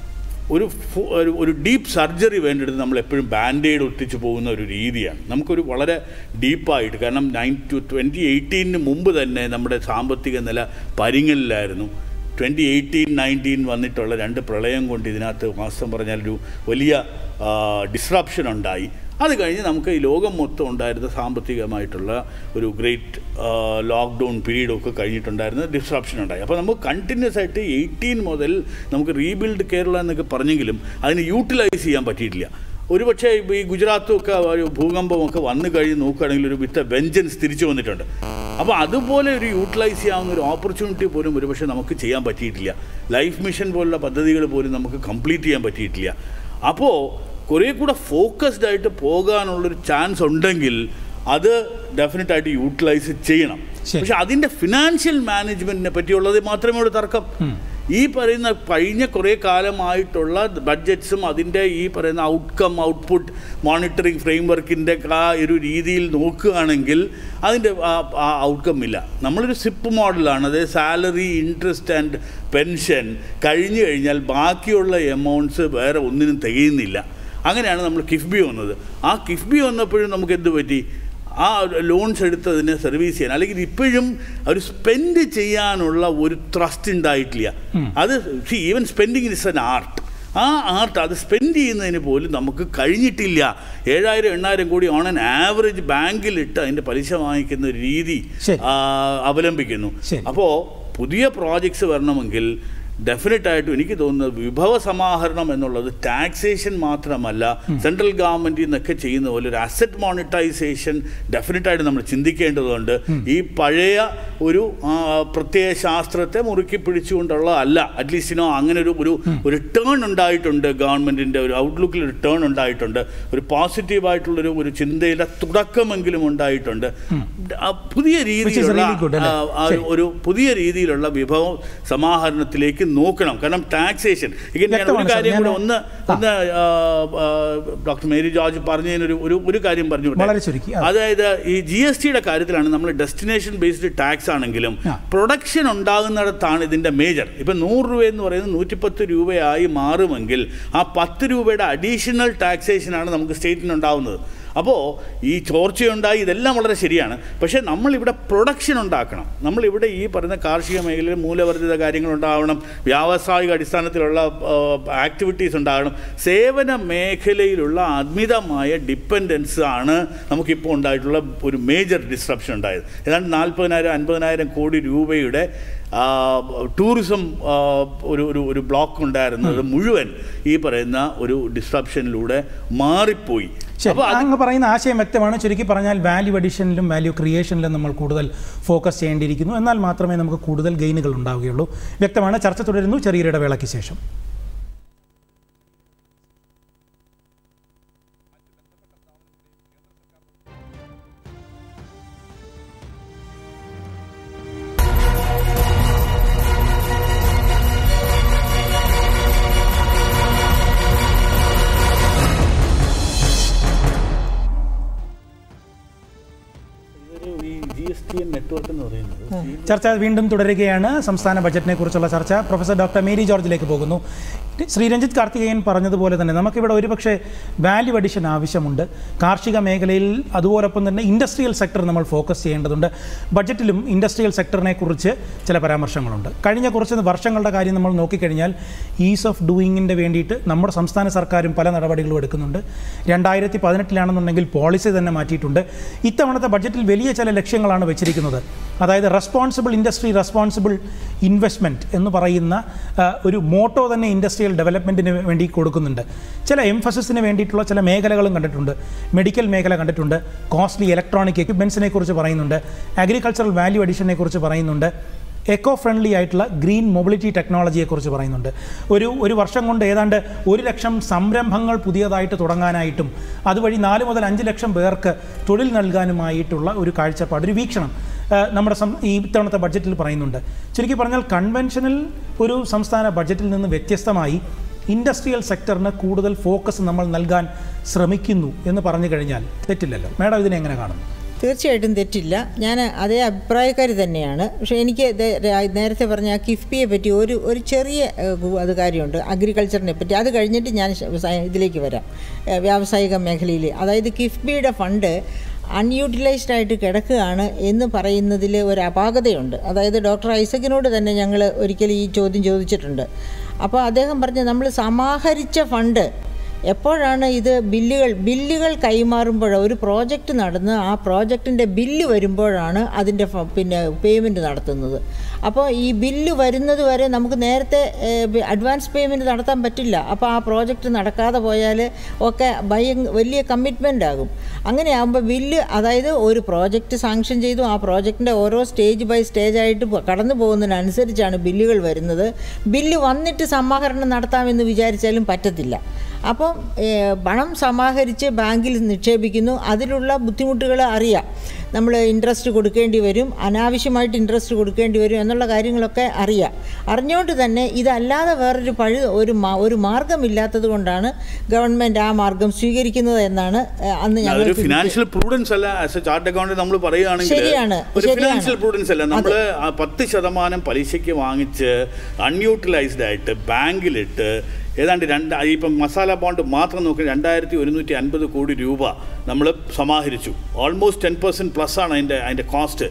ഒരു ഫു- ഒരു ഒരു ഡീപ്പ് സർജറി വേണ്ടിയിട്ട് നമ്മൾ എപ്പോഴും ബാൻഡേഡ് ഒട്ടിച്ച് പോകുന്ന ഒരു രീതിയാണ് നമുക്കൊരു വളരെ ഡീപ്പായിട്ട് കാരണം നയൻ ടു ട്വൻറ്റി എയ്റ്റീനിന് മുമ്പ് തന്നെ നമ്മുടെ സാമ്പത്തിക നില പരിങ്ങലിലായിരുന്നു ട്വൻറ്റി എയ്റ്റീൻ നയൻറ്റീൻ വന്നിട്ടുള്ള രണ്ട് പ്രളയം കൊണ്ട് ഇതിനകത്ത് വാസ്തവം പറഞ്ഞാൽ ഒരു വലിയ ഡിസ്റപ്ഷൻ ഉണ്ടായി അത് കഴിഞ്ഞ് നമുക്ക് ഈ ലോകം മൊത്തം ഉണ്ടായിരുന്ന സാമ്പത്തികമായിട്ടുള്ള ഒരു ഗ്രേറ്റ് ലോക്ക്ഡൗൺ പീരീഡൊക്കെ കഴിഞ്ഞിട്ടുണ്ടായിരുന്ന ഡിസ്ട്രപ്ഷൻ ഉണ്ടായി അപ്പോൾ നമുക്ക് കണ്ടിന്യൂസ് ആയിട്ട് എയ്റ്റീൻ മുതൽ നമുക്ക് റീബിൽഡ് കേരള എന്നൊക്കെ പറഞ്ഞെങ്കിലും അതിന് യൂട്ടിലൈസ് ചെയ്യാൻ പറ്റിയിട്ടില്ല ഒരുപക്ഷെ ഇപ്പോൾ ഈ ഗുജറാത്തും ഒക്കെ ഒരു ഭൂകമ്പമൊക്കെ വന്നു കഴിഞ്ഞ് നോക്കുകയാണെങ്കിൽ ഒരു വിത്ത് വെഞ്ചൻസ് തിരിച്ചു വന്നിട്ടുണ്ട് അപ്പോൾ അതുപോലെ ഒരു യൂട്ടിലൈസ് ചെയ്യാവുന്ന ഒരു ഓപ്പർച്യൂണിറ്റി പോലും ഒരുപക്ഷെ നമുക്ക് ചെയ്യാൻ പറ്റിയിട്ടില്ല ലൈഫ് മിഷൻ പോലുള്ള പദ്ധതികൾ പോലും നമുക്ക് കംപ്ലീറ്റ് ചെയ്യാൻ പറ്റിയിട്ടില്ല അപ്പോൾ കുറേ കൂടെ ഫോക്കസ്ഡ് ആയിട്ട് പോകാനുള്ളൊരു ചാൻസ് ഉണ്ടെങ്കിൽ അത് ഡെഫിനറ്റ് ആയിട്ട് യൂട്ടിലൈസ് ചെയ്യണം ശരി. പക്ഷെ അതിൻ്റെ ഫിനാൻഷ്യൽ മാനേജ്മെൻറ്റിനെ പറ്റിയുള്ളത് മാത്രമേ ഉള്ളൂ തർക്കം ഈ പറയുന്ന കഴിഞ്ഞ കുറേ കാലമായിട്ടുള്ള ബഡ്ജറ്റ്സും അതിൻ്റെ ഈ പറയുന്ന ഔട്ട്കം ഔട്ട്പുട്ട് മോണിറ്ററിംഗ് ഫ്രെയിംവർക്കിൻ്റെ ആ ഒരു രീതിയിൽ നോക്കുകയാണെങ്കിൽ അതിൻ്റെ ആ ഔട്ട്കം ഇല്ല നമ്മളൊരു സിപ്പ് മോഡലാണ് അതായത് സാലറി ഇൻട്രസ്റ്റ് ആൻഡ് പെൻഷൻ കഴിഞ്ഞു കഴിഞ്ഞാൽ ബാക്കിയുള്ള എമൗണ്ട്സ് വേറെ ഒന്നിനും തികയുന്നില്ല അങ്ങനെയാണ് നമ്മൾ കിഫ്ബി വന്നത് ആ കിഫ്ബി വന്നപ്പോഴും നമുക്ക് എന്ത് പറ്റി ആ ലോൺസ് എടുത്തതിനെ സർവീസ് ചെയ്യാൻ അല്ലെങ്കിൽ ഇപ്പോഴും ഒരു സ്പെൻഡ് ചെയ്യാനുള്ള ഒരു ട്രസ്റ്റ് ഉണ്ടായിട്ടില്ല അത് even spending is an art ആ ആർട്ട് അത് സ്പെൻഡ് ചെയ്യുന്നതിന് പോലും നമുക്ക് കഴിഞ്ഞിട്ടില്ല ഏഴായിരം എണ്ണായിരം കോടി ഓൺ ആൻ ആവറേജ് ബാങ്കിലിട്ട് അതിൻ്റെ പലിശ വാങ്ങിക്കുന്ന ഒരു രീതി ശരി. ആ, അവലംബിക്കുന്നു ശരി. അപ്പോൾ പുതിയ പ്രോജക്ട്സ് വരണമെങ്കിൽ ഡെഫിനറ്റ് ആയിട്ടും എനിക്ക് തോന്നുന്നത് വിഭവ സമാഹരണം എന്നുള്ളത് ടാക്സേഷൻ മാത്രമല്ല സെൻട്രൽ ഗവൺമെൻറ്റിൽ നിന്നൊക്കെ ചെയ്യുന്ന പോലെ ഒരു അസറ്റ് മോണിറ്റൈസേഷൻ ഡെഫിനറ്റ് ആയിട്ട് നമ്മൾ ചിന്തിക്കേണ്ടതുണ്ട് ഈ പഴയ ഒരു ആ, പ്രത്യയ ശാസ്ത്രത്തെ മുറുക്കി പിടിച്ചുകൊണ്ടുള്ള അല്ല അറ്റ്ലീസ്റ്റിനോ അങ്ങനെ ഒരു ഒരു ഒരു ടേൺ ഉണ്ടായിട്ടുണ്ട് ഗവൺമെൻറ്റിൻ്റെ ഒരു ഔട്ട്ലുക്കിൽ ഒരു ടേൺ ഉണ്ടായിട്ടുണ്ട് ഒരു പോസിറ്റീവായിട്ടുള്ളൊരു ഒരു ചിന്തയുടെ തുടക്കമെങ്കിലും ഉണ്ടായിട്ടുണ്ട് ആ പുതിയ രീതിയിലുള്ള really good, അല്ലേ? ആ, ആ ഒരു- ഒരു പുതിയ രീതിയിലുള്ള വിഭവ സമാഹരണത്തിലേക്ക് നോക്കണം കാരണം ടാക്സേഷൻ ഞാൻ ഒരു വ്യക്തമാണ് സർ. കാര്യം കൂടെ ഞാൻ- ഒന്ന് ഒന്ന് ആ, ആ, ഡോക്ടർ മേരി ജോർജ് പറഞ്ഞതിനൊരു ഒരു ഒരു കാര്യം പറഞ്ഞു വിട്ടെ. വളരെ ചുരുക്കി, ആ. അതായത് ഈ ജി എസ് ടിയുടെ കാര്യത്തിലാണ് നമ്മൾ ഡെസ്റ്റിനേഷൻ ബേസ്ഡ് ടാക്സ് ആണെങ്കിലും ആ. പ്രൊഡക്ഷൻ ഉണ്ടാകുന്നിടത്താണ് ഇതിൻ്റെ മേജർ ഇപ്പം നൂറ് രൂപ എന്ന് പറയുന്നത് നൂറ്റിപ്പത്ത് രൂപയായി മാറുമെങ്കിൽ ആ പത്ത് രൂപയുടെ അഡീഷണൽ ടാക്സേഷനാണ് നമുക്ക് സ്റ്റേറ്റിന് ഉണ്ടാവുന്നത് അപ്പോൾ ഈ ചോർച്ചയുണ്ടായി ഇതെല്ലാം വളരെ ശരിയാണ് പക്ഷേ നമ്മളിവിടെ പ്രൊഡക്ഷൻ ഉണ്ടാക്കണം നമ്മളിവിടെ ഈ പറയുന്ന കാർഷിക മേഖലയിൽ മൂല്യവർദ്ധിത കാര്യങ്ങൾ ഉണ്ടാവണം വ്യാവസായിക അടിസ്ഥാനത്തിലുള്ള ആക്ടിവിറ്റീസ് ഉണ്ടാകണം സേവന മേഖലയിലുള്ള അമിതമായ ഡിപ്പെൻഡൻസ് ആണ് നമുക്കിപ്പോൾ ഉണ്ടായിട്ടുള്ള ഒരു മേജർ ഡിസ്ട്രപ്ഷൻ ഉണ്ടായത് ഏതാണ്ട് നാൽപ്പതിനായിരം അൻപതിനായിരം കോടി രൂപയുടെ ആ, ടൂറിസം ആ, ഒരു ഒരു ഒരു ബ്ലോക്ക് ഉണ്ടായിരുന്നത് മുഴുവൻ ഈ പറയുന്ന ഒരു ഡിസ്ട്രപ്ഷനിലൂടെ മാറിപ്പോയി ശരി അപ്പോൾ അത് അങ്ങ് പറയുന്ന ആശയം വ്യക്തമാണ് ചുരുക്കി പറഞ്ഞാൽ വാല്യൂ അഡീഷനിലും വാല്യൂ ക്രിയേഷനിലും നമ്മൾ കൂടുതൽ ഫോക്കസ് ചെയ്യേണ്ടിയിരിക്കുന്നു എന്നാൽ മാത്രമേ നമുക്ക് കൂടുതൽ ഗെയിനുകൾ ഉണ്ടാവുകയുള്ളൂ വ്യക്തമാണ് ചർച്ച തുടരുന്നു ചെറിയൊരു ഇടവേളയ്ക്ക് ശേഷം ഇതൊരു ഈ G S T N network എന്ന് പറയുന്നത് ഈ ചർച്ച വീണ്ടും തുടരുകയാണ് സംസ്ഥാന ബജറ്റിനെ കുറിച്ചുള്ള ചർച്ച പ്രൊഫസർ ഡോക്ടർ മേരി ജോർജിലേക്ക് പോകുന്നു ശ്രീ രഞ്ജിത്ത് കാർത്തികേയൻ പറഞ്ഞതുപോലെ തന്നെ നമുക്കിവിടെ ഒരുപക്ഷെ വാല്യൂ അഡിഷൻ ആവശ്യമുണ്ട് കാർഷിക മേഖലയിൽ അതുപോലൊപ്പം തന്നെ ഇൻഡസ്ട്രിയൽ സെക്ടർ നമ്മൾ ഫോക്കസ് ചെയ്യേണ്ടതുണ്ട് ബജറ്റിലും ഇൻഡസ്ട്രിയൽ സെക്ടറിനെ കുറിച്ച് ചില പരാമർശങ്ങളുണ്ട് കഴിഞ്ഞ കുറച്ച് വർഷങ്ങളുടെ കാര്യം നമ്മൾ നോക്കിക്കഴിഞ്ഞാൽ ഈസ് ഓഫ് ഡൂയിങ്ങിൻ്റെ വേണ്ടിയിട്ട് നമ്മുടെ സംസ്ഥാന സർക്കാരും പല നടപടികളും എടുക്കുന്നുണ്ട് രണ്ടായിരത്തി പതിനെട്ടിലാണെന്നുണ്ടെങ്കിൽ പോളിസി തന്നെ മാറ്റിയിട്ടുണ്ട് ഇത്തവണത്തെ ബഡ്ജറ്റിൽ വലിയ ചില ലക്ഷ്യങ്ങളാണ് വെച്ചിരിക്കുന്നത് അതായത് റെസ്പോൺസിബിൾ ഇൻഡസ്ട്രി റെസ്പോൺസിബിൾ ഇൻവെസ്റ്റ്മെൻറ്റ് എന്ന് പറയുന്ന ആ, ഒരു മോട്ടോ തന്നെ ഇൻഡസ്ട്രിയൽ ഡെവലപ്മെൻറ്റിന് വേണ്ടി കൊടുക്കുന്നുണ്ട് ചില എംഫസിസിന് വേണ്ടിയിട്ടുള്ള ചില മേഖലകളും കണ്ടിട്ടുണ്ട് മെഡിക്കൽ മേഖല കണ്ടിട്ടുണ്ട് കോസ്റ്റ്ലി ഇലക്ട്രോണിക് എക്യുപ്മെൻസിനെ കുറിച്ച് പറയുന്നുണ്ട് അഗ്രികൾച്ചറൽ വാല്യൂ അഡീഷനെ കുറിച്ച് പറയുന്നുണ്ട് എക്കോ ഫ്രണ്ട്ലി ആയിട്ടുള്ള ഗ്രീൻ മൊബിലിറ്റി ടെക്നോളജിയെക്കുറിച്ച് പറയുന്നുണ്ട് ഒരു ഒരു വർഷം കൊണ്ട് ഏതാണ്ട് ഒരു ലക്ഷം സംരംഭങ്ങൾ പുതിയതായിട്ട് തുടങ്ങാനായിട്ടും അതുവഴി നാല് മുതൽ അഞ്ച് ലക്ഷം പേർക്ക് തൊഴിൽ നൽകാനുമായിട്ടുള്ള ഒരു കാഴ്ചപ്പാട് ഒരു വീക്ഷണം ആ, നമ്മുടെ സം ഈ ഇത്തവണത്തെ ബഡ്ജറ്റിൽ പറയുന്നുണ്ട് ചുരുക്കി പറഞ്ഞാൽ കൺവെൻഷനൽ ഒരു സംസ്ഥാന ബഡ്ജറ്റിൽ നിന്ന് വ്യത്യസ്തമായി ഇൻഡസ്ട്രിയൽ സെക്ടറിന് കൂടുതൽ ഫോക്കസ് നമ്മൾ നൽകാൻ ശ്രമിക്കുന്നു എന്ന് പറഞ്ഞു കഴിഞ്ഞാൽ തെറ്റില്ലല്ലോ മാഡം ഇതിനെ എങ്ങനെ കാണുന്നു തീർച്ചയായിട്ടും തെറ്റില്ല ഞാൻ അതേ അഭിപ്രായക്കാരി തന്നെയാണ് പക്ഷേ എനിക്ക് ദേ- ര- നേരത്തെ പറഞ്ഞ ആ കിഫ്ബിയെ പറ്റി ഒരു ഒരു ചെറിയ ഏഹ്, ഗു- അത് കാര്യമുണ്ട് അഗ്രികൾച്ചറിനെ പറ്റി അത് കഴിഞ്ഞിട്ട് ഞാൻ ശ- സയ- ഇതിലേക്ക് വരാം ഏഹ്, വ്യാവസായിക മേഖലയിൽ അതായത് കിഫ്ബിയുടെ ഫണ്ട് അൺയൂട്ടിലൈസ്ഡ് ആയിട്ട് കിടക്കുകയാണ് എന്ന് പറയുന്നതിൽ ഒരു അപാകതയുണ്ട് അതായത് ഡോക്ടർ ഐസക്കിനോട് തന്നെ ഞങ്ങൾ ഒരിക്കൽ ഈ ചോദ്യം ചോദിച്ചിട്ടുണ്ട് അപ്പോൾ അദ്ദേഹം പറഞ്ഞു നമ്മൾ സമാഹരിച്ച ഫണ്ട് എപ്പോഴാണ് ഇത് ബില്ലുകൾ ബില്ലുകൾ കൈമാറുമ്പോൾ ഒരു പ്രോജക്റ്റ് നടന്ന് ആ പ്രോജക്റ്റിൻ്റെ ബില്ല് വരുമ്പോഴാണ് അതിൻ്റെ ഫ- പിന്നെ പേയ്മെൻറ്റ് നടത്തുന്നത് അപ്പോൾ ഈ ബില്ല് വരുന്നത് വരെ നമുക്ക് നേരത്തെ ഏഹ്, അഡ്വാൻസ് പേയ്മെൻറ്റ് നടത്താൻ പറ്റില്ല അപ്പോൾ ആ പ്രോജക്റ്റ് നടക്കാതെ പോയാൽ ഒക്കെ ഭയ വലിയ കമ്മിറ്റ്മെൻ്റ് ആകും അങ്ങനെ ആകുമ്പോൾ ബില്ല് അതായത് ഒരു പ്രോജക്റ്റ് സാങ്ഷൻ ചെയ്തു ആ പ്രോജക്റ്റിൻ്റെ ഓരോ സ്റ്റേജ് ബൈ സ്റ്റേജ് ആയിട്ട് പോ- കടന്നു പോകുന്നതിനനുസരിച്ചാണ് ബില്ലുകൾ വരുന്നത് ബില്ല് വന്നിട്ട് സമാഹരണം നടത്താമെന്ന് വിചാരിച്ചാലും പറ്റത്തില്ല അപ്പം ഏഹ്, പണം സമാഹരിച്ച് ബാങ്കിൽ നിക്ഷേപിക്കുന്നു അതിലുള്ള ബുദ്ധിമുട്ടുകൾ അറിയാം നമ്മൾ ഇൻട്രസ്റ്റ് കൊടുക്കേണ്ടി വരും അനാവശ്യമായിട്ട് ഇൻട്രസ്റ്റ് കൊടുക്കേണ്ടി വരും എന്നുള്ള കാര്യങ്ങളൊക്കെ അറിയാം അറിഞ്ഞുകൊണ്ട് തന്നെ ഇതല്ലാതെ വേറൊരു പഴു ഒരു മാ- ഒരു മാർഗമില്ലാത്തത് കൊണ്ടാണ് ഗവൺമെൻറ് ആ മാർഗം സ്വീകരിക്കുന്നത് എന്നാണ് ഏഹ്, അന്ന് അതൊരു ഞങ്ങൾക്ക് ഫിനാൻഷ്യൽ പ്രൂഡൻസ് അല്ല ആസ് എ ചാർട്ട് അക്കൗണ്ട് നമ്മൾ പറയുകയാണെങ്കിൽ ശരിയാണ്, ഒരു ശരിയാണ്. ഫിനാൻഷ്യൽ പ്രൂഡൻസ് അല്ല നമ്മൾ പത്ത് ശതമാനം പലിശയ്ക്ക് വാങ്ങിച്ച് അൺയൂട്ടിലൈസ്ഡ് ആയിട്ട് ബാങ്കിലിട്ട് ഏതാണ്ട് രണ്ട് ഇപ്പം മസാല ബോണ്ട് മാത്രം നോക്കി രണ്ടായിരത്തി ഒരുന്നൂറ്റി അൻപത് കോടി രൂപ നമ്മൾ സമാഹരിച്ചു ഓൾമോസ്റ്റ് ടെൻ പെർസെൻറ്റ് പ്ലസ് ആണ് അതിൻ്റെ അതിൻ്റെ കോസ്റ്റ്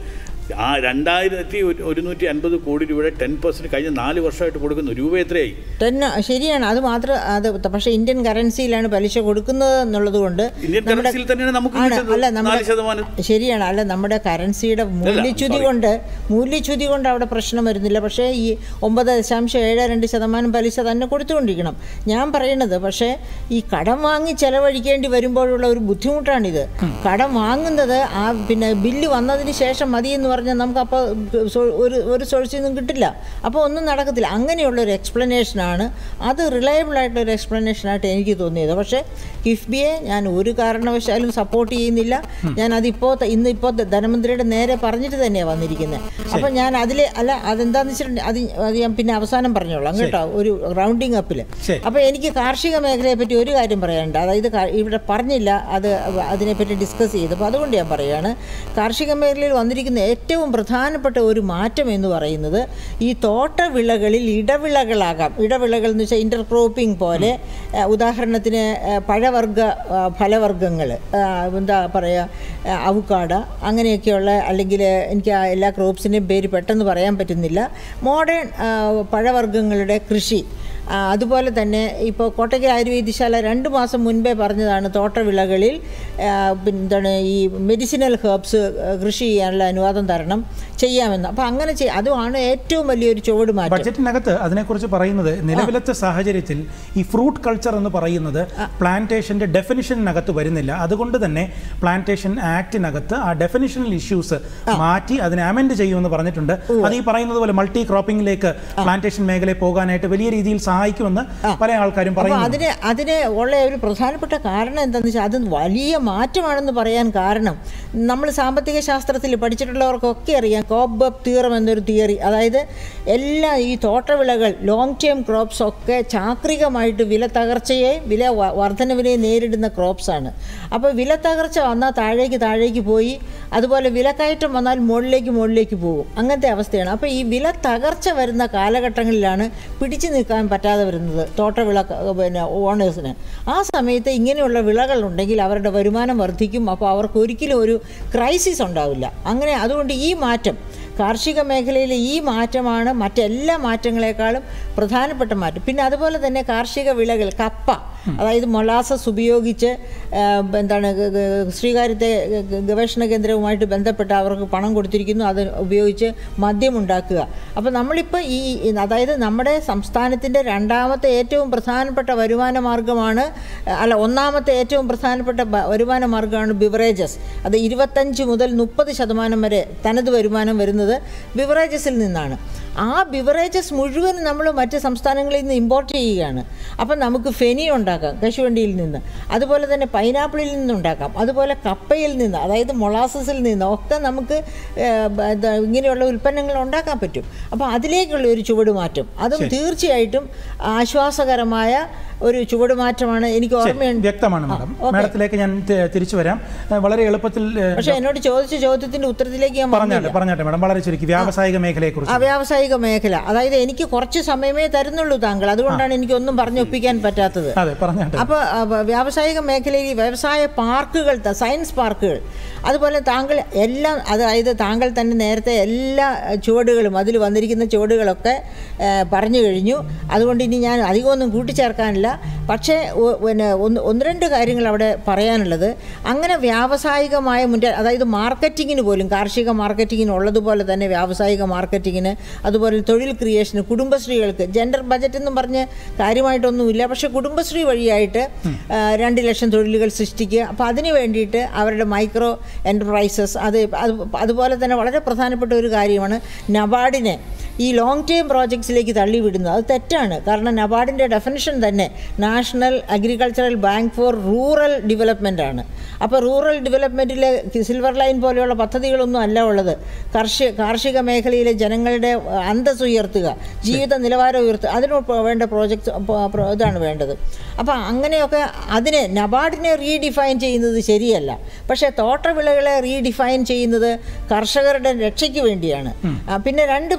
ആ രണ്ടായിരത്തി ഒരു- ഒരുന്നൂറ്റി അൻപത് കോടി രൂപയുടെ ടെൻ പെർസെൻറ്റ് കഴിഞ്ഞ നാല് വർഷമായിട്ട് കൊടുക്കുന്നു രൂപ എത്രയായി ടെൻ ശരിയാണ് അത് മാത്രം അത് പക്ഷേ ഇന്ത്യൻ കറൻസിയിലാണ് പലിശ കൊടുക്കുന്നത് എന്നുള്ളത് കൊണ്ട് ഇന്ത്യൻ നമ്മുടെ- കറൻസിയിൽ തന്നെയാണ് നമുക്ക് ആണ്. കിട്ടുന്നത്. അല്ല നമ്മുടെ നാല് ശതമാനം. ശരിയാണ് അല്ല നമ്മുടെ കറൻസിയുടെ മൂല്യച്യുതി sorry. കൊണ്ട് മൂല്യച്യുതി കൊണ്ട് അവിടെ പ്രശ്നം വരുന്നില്ല പക്ഷേ ഈ ഒമ്പത് ദശാംശം ഏഴ് രണ്ട് ശതമാനം പലിശ തന്നെ കൊടുത്തുകൊണ്ടിരിക്കണം ഞാൻ പറയുന്നത് പക്ഷേ ഈ കടം വാങ്ങി ചെലവഴിക്കേണ്ടി വരുമ്പോഴുള്ള ഒരു ബുദ്ധിമുട്ടാണിത് കടം വാങ്ങുന്നത് ആ പിന്നെ ബില്ല് വന്നതിന് ശേഷം മതി എന്ന് പറഞ്ഞാൽ നമുക്ക് അപ്പോൾ ഒരു ഒരു സോഴ്സിൽ നിന്നും കിട്ടില്ല അപ്പോൾ ഒന്നും നടക്കത്തില്ല അങ്ങനെയുള്ള ഒരു എക്സ്പ്ലനേഷനാണ് അത് റിലയബിൾ ആയിട്ടുള്ള ഒരു എക്സ്പ്ലനേഷനായിട്ട് എനിക്ക് തോന്നിയത് പക്ഷേ കിഫ്ബിയെ ഞാൻ ഒരു കാരണവശാലും സപ്പോർട്ട് ചെയ്യുന്നില്ല ഞാൻ അതിപ്പോൾ ഇന്നിപ്പോൾ ധനമന്ത്രിയുടെ നേരെ പറഞ്ഞിട്ട് തന്നെയാണ് വന്നിരിക്കുന്നത് അപ്പോൾ ഞാൻ അതിൽ അല്ല അതെന്താണെന്ന് വെച്ചിട്ടുണ്ടെങ്കിൽ അത് അത് ഞാൻ പിന്നെ അവസാനം പറഞ്ഞോളാം കേട്ടോ ഒരു റൗണ്ടിങ് അപ്പിൽ ശരി. അപ്പോൾ എനിക്ക് കാർഷിക മേഖലയെ പറ്റി ഒരു കാര്യം പറയാനുണ്ട് അതായത് കാ- ഇവിടെ പറഞ്ഞില്ല അത് അതിനെപ്പറ്റി ഡിസ്കസ് ചെയ്തപ്പോൾ അതുകൊണ്ട് ഞാൻ പറയുകയാണ് കാർഷിക മേഖലയിൽ വന്നിരിക്കുന്ന ഏറ്റവും പ്രധാനപ്പെട്ട ഒരു മാറ്റം എന്ന് പറയുന്നത് ഈ തോട്ടവിളകളിൽ ഇടവിളകളാകാം ഇടവിളകൾ എന്ന് വെച്ചാൽ ഇൻ്റർ ക്രോപ്പിംഗ് പോലെ ആ, ഉദാഹരണത്തിന് ആ, പഴവർഗ ആ, ഫലവർഗ്ഗങ്ങൾ എന്താ പറയുക അവക്കാട അങ്ങനെയൊക്കെയുള്ള അല്ലെങ്കിൽ എനിക്ക് ആ എല്ലാ ക്രോപ്സിൻ്റെയും പേര് പെട്ടെന്ന് പറയാൻ പറ്റുന്നില്ല മോഡേൺ പഴവർഗ്ഗങ്ങളുടെ കൃഷി ആ, അതുപോലെ തന്നെ ഇപ്പോൾ കോട്ടയ്ക്കൽ ആയുർവേദശാല രണ്ട് മാസം മുൻപേ പറഞ്ഞതാണ് തോട്ടവിളകളിൽ ആ, പിന്നെ എന്താണ് ഈ മെഡിസിനൽ ഹെർബ്സ് കൃഷി ചെയ്യാനുള്ള അനുവാദം തരണം ചെയ്യാമെന്ന് അപ്പോൾ അങ്ങനെ ചെയ്യ അതുമാണ് ഏറ്റവും വലിയൊരു ചുവട് മാറ്റം ബഡ്ജറ്റിനകത്ത് അതിനെക്കുറിച്ച് പറയുന്നത് നിലവിലത്തെ സാഹചര്യത്തിൽ ഈ ഫ്രൂട്ട് കൾച്ചർ എന്ന് പറയുന്നത് പ്ലാന്റേഷന്റെ ഡെഫിനിഷനകത്ത് വരുന്നില്ല അതുകൊണ്ട് തന്നെ പ്ലാന്റേഷൻ ആക്ടിനകത്ത് ആ ഡെഫിനിഷണൽ ഇഷ്യൂസ് മാറ്റി അതിനെ അമെൻഡ് ചെയ്യുമെന്ന് പറഞ്ഞിട്ടുണ്ട് അത് ഈ പറയുന്നത് പോലെ മൾട്ടി ക്രോപ്പിംഗിലേക്ക് പ്ലാന്റേഷൻ മേഖലയിൽ പോകാനായിട്ട് വലിയ രീതിയിൽ സഹായിക്കുമെന്ന് പല ആൾക്കാരും അപ്പോൾ പറയുന്നു അതിന് അതിന് ഉള്ള ഒരു പ്രധാനപ്പെട്ട കാരണം എന്താണെന്ന് വെച്ചാൽ അത് വലിയ മാറ്റമാണെന്ന് പറയാൻ കാരണം നമ്മൾ സാമ്പത്തിക ശാസ്ത്രത്തിൽ പഠിച്ചിട്ടുള്ളവർക്കൊക്കെ അറിയാം കോബ് തിയറം എന്നൊരു തിയറി അതായത് എല്ലാ ഈ തോട്ടവിളകൾ ലോങ് ടേം ക്രോപ്സ് ഒക്കെ ചാക്രികമായിട്ട് വില തകർച്ചയെ വില വ- വർധനവിനെ നേരിടുന്ന ക്രോപ്സാണ് അപ്പോൾ വില തകർച്ച വന്നാൽ താഴേക്ക് താഴേക്ക് പോയി അതുപോലെ വിലക്കയറ്റം വന്നാൽ മുകളിലേക്ക് മുകളിലേക്ക് പോകും അങ്ങനത്തെ അവസ്ഥയാണ് അപ്പോൾ ഈ വില തകർച്ച വരുന്ന കാലഘട്ടങ്ങളിലാണ് പിടിച്ചു നിൽക്കാൻ പറ്റാതെ വരുന്നത് തോട്ടവിള ക- പിന്നെ ഓണേഴ്സിന് ആ സമയത്ത് ഇങ്ങനെയുള്ള വിളകളുണ്ടെങ്കിൽ അവരുടെ വരുമാനം വർദ്ധിക്കും അപ്പോൾ അവർക്ക് ഒരിക്കലും ഒരു ക്രൈസിസ് ഉണ്ടാവില്ല അങ്ങനെ അതുകൊണ്ട് ഈ മാറ്റം കാർഷിക മേഖലയിലെ ഈ മാറ്റമാണ് മറ്റെല്ലാ മാറ്റങ്ങളെക്കാളും പ്രധാനപ്പെട്ട മാറ്റം പിന്നെ അതുപോലെ തന്നെ കാർഷിക വിളകൾ കപ്പ അതായത് മൊലാസസ് ഉപയോഗിച്ച് ആ, എന്താണ് ഗ- ഗ- ശ്രീകാര്യത്തെ ഗ- ഗ- ഗവേഷണ കേന്ദ്രവുമായിട്ട് ബന്ധപ്പെട്ട് അവർക്ക് പണം കൊടുത്തിരിക്കുന്നു അത് ഉപയോഗിച്ച് മദ്യമുണ്ടാക്കുക അപ്പോൾ നമ്മളിപ്പോൾ ഈ ഈ- അതായത് നമ്മുടെ സംസ്ഥാനത്തിൻ്റെ രണ്ടാമത്തെ ഏറ്റവും പ്രധാനപ്പെട്ട വരുമാന മാർഗമാണ് അല്ല ഒന്നാമത്തെ ഏറ്റവും പ്രധാനപ്പെട്ട ബ- വരുമാന മാർഗമാണ് ബിവറേജസ് അത് ഇരുപത്തഞ്ച് മുതൽ മുപ്പത് ശതമാനം വരെ തനത് വരുമാനം വരുന്നത് ബിവറേജസിൽ നിന്നാണ് ആ ബിവറേജസ് മുഴുവൻ നമ്മൾ മറ്റ് സംസ്ഥാനങ്ങളിൽ നിന്ന് ഇമ്പോർട്ട് ചെയ്യുകയാണ് അപ്പം നമുക്ക് ഫെനി ഉണ്ടാക്കാം കശുവണ്ടിയിൽ നിന്ന് അതുപോലെ തന്നെ പൈനാപ്പിളിൽ നിന്നുണ്ടാക്കാം അതുപോലെ കപ്പയിൽ നിന്ന് അതായത് മൊളാസസിൽ നിന്ന് ഒക്കെ നമുക്ക് ഏഹ്, ബ- ഇത് ഇങ്ങനെയുള്ള ഉൽപ്പന്നങ്ങൾ ഉണ്ടാക്കാൻ പറ്റും അപ്പോൾ അതിലേക്കുള്ള ഒരു ചുവടുമാറ്റം അതും തീർച്ചയായിട്ടും ആശ്വാസകരമായ ഒരു ചുവടുമാറ്റമാണ് എനിക്ക് ശരി, ഓർമ്മയുണ്ട് വ്യക്തമാണ് മാഡം ഓക്കേ. മാഡത്തിലേക്ക് ഞാൻ തി- തിരിച്ചു വരാം ഏഹ് വളരെ എളുപ്പത്തിൽ ഏഹ്, പക്ഷേ എന്നോട് ചോദിച്ച ചോദ്യത്തിൻ്റെ ഉത്തരത്തിലേക്ക് ഞാൻ പറഞ്ഞാട്ടെ വന്നില്ല. പറഞ്ഞാട്ടെ മാഡം വളരെ ചുരുക്കി വ്യാവസായിക ആ മേഖലയെക്കുറിച്ച് വ്യാവസായിക മേഖല അതായത് എനിക്ക് കുറച്ച് സമയമേ തരുന്നുള്ളൂ താങ്കൾ അതുകൊണ്ടാണ് എനിക്കൊന്നും പറഞ്ഞൊപ്പിക്കാൻ പറ്റാത്തത് അതെ പറഞ്ഞാട്ടെ അപ്പോൾ വ്യാവസായിക മേഖലയിൽ ഈ വ്യവസായ പാർക്കുകൾ ത- സയൻസ് പാർക്കുകൾ അതുപോലെ താങ്കൾ എല്ലാം അതായത് താങ്കൾ തന്നെ നേരത്തെ എല്ലാ ചുവടുകളും അതിൽ വന്നിരിക്കുന്ന ചുവടുകളൊക്കെ ഏ, പറഞ്ഞു കഴിഞ്ഞു അതുകൊണ്ട് ഇനി ഞാൻ അധികമൊന്നും കൂട്ടിച്ചേർക്കാനില്ല പക്ഷേ ഒ- പിന്നെ ഒന്ന് ഒന്ന് രണ്ട് കാര്യങ്ങൾ അവിടെ പറയാനുള്ളത് അങ്ങനെ വ്യാവസായികമായ മുന്നേ അതായത് മാർക്കറ്റിങ്ങിന് പോലും കാർഷിക മാർക്കറ്റിങ്ങിന് ഉള്ളതുപോലെ തന്നെ വ്യാവസായിക മാർക്കറ്റിങ്ങിന് അതുപോലെ തൊഴിൽ ക്രിയേഷന് കുടുംബശ്രീകൾക്ക് ജെൻഡർ ബജറ്റ് എന്നും പറഞ്ഞ് കാര്യമായിട്ടൊന്നുമില്ല പക്ഷേ കുടുംബശ്രീ വഴിയായിട്ട് ആ, രണ്ട് ലക്ഷം തൊഴിലുകൾ സൃഷ്ടിക്കുക അപ്പോൾ അതിന് വേണ്ടിയിട്ട് അവരുടെ മൈക്രോ എൻ്റർപ്രൈസസ് അത് അത് അതുപോലെ തന്നെ വളരെ പ്രധാനപ്പെട്ട ഒരു കാര്യമാണ് നബാർഡിനെ ഈ ലോങ് ടേം പ്രോജക്ട്സിലേക്ക് തള്ളിവിടുന്നത് അത് തെറ്റാണ് കാരണം നബാർഡിൻ്റെ ഡെഫിനിഷൻ തന്നെ national agricultural bank for rural development ആണ് അപ്പോൾ റൂറൽ ഡെവലപ്മെൻറ്റിലെ സിൽവർ ലൈൻ പോലെയുള്ള പദ്ധതികളൊന്നും അല്ല ഉള്ളത് കാർഷിക കാർഷിക മേഖലയിലെ ജനങ്ങളുടെ അന്തസ് ഉയർത്തുക ജീവിത നിലവാരം ഉയർത്തുക അതിന് പ- വേണ്ട പ്രോജക്റ്റ് ഇതാണ് വേണ്ടത് അപ്പോൾ അങ്ങനെയൊക്കെ അതിനെ നബാർഡിനെ റീഡിഫൈൻ ചെയ്യുന്നത് ശരിയല്ല പക്ഷേ തോട്ടവിളകളെ റീഡിഫൈൻ ചെയ്യുന്നത് കർഷകരുടെ രക്ഷയ്ക്ക് വേണ്ടിയാണ് ആ, പിന്നെ രണ്ട് പ്രധാനപ്പെട്ട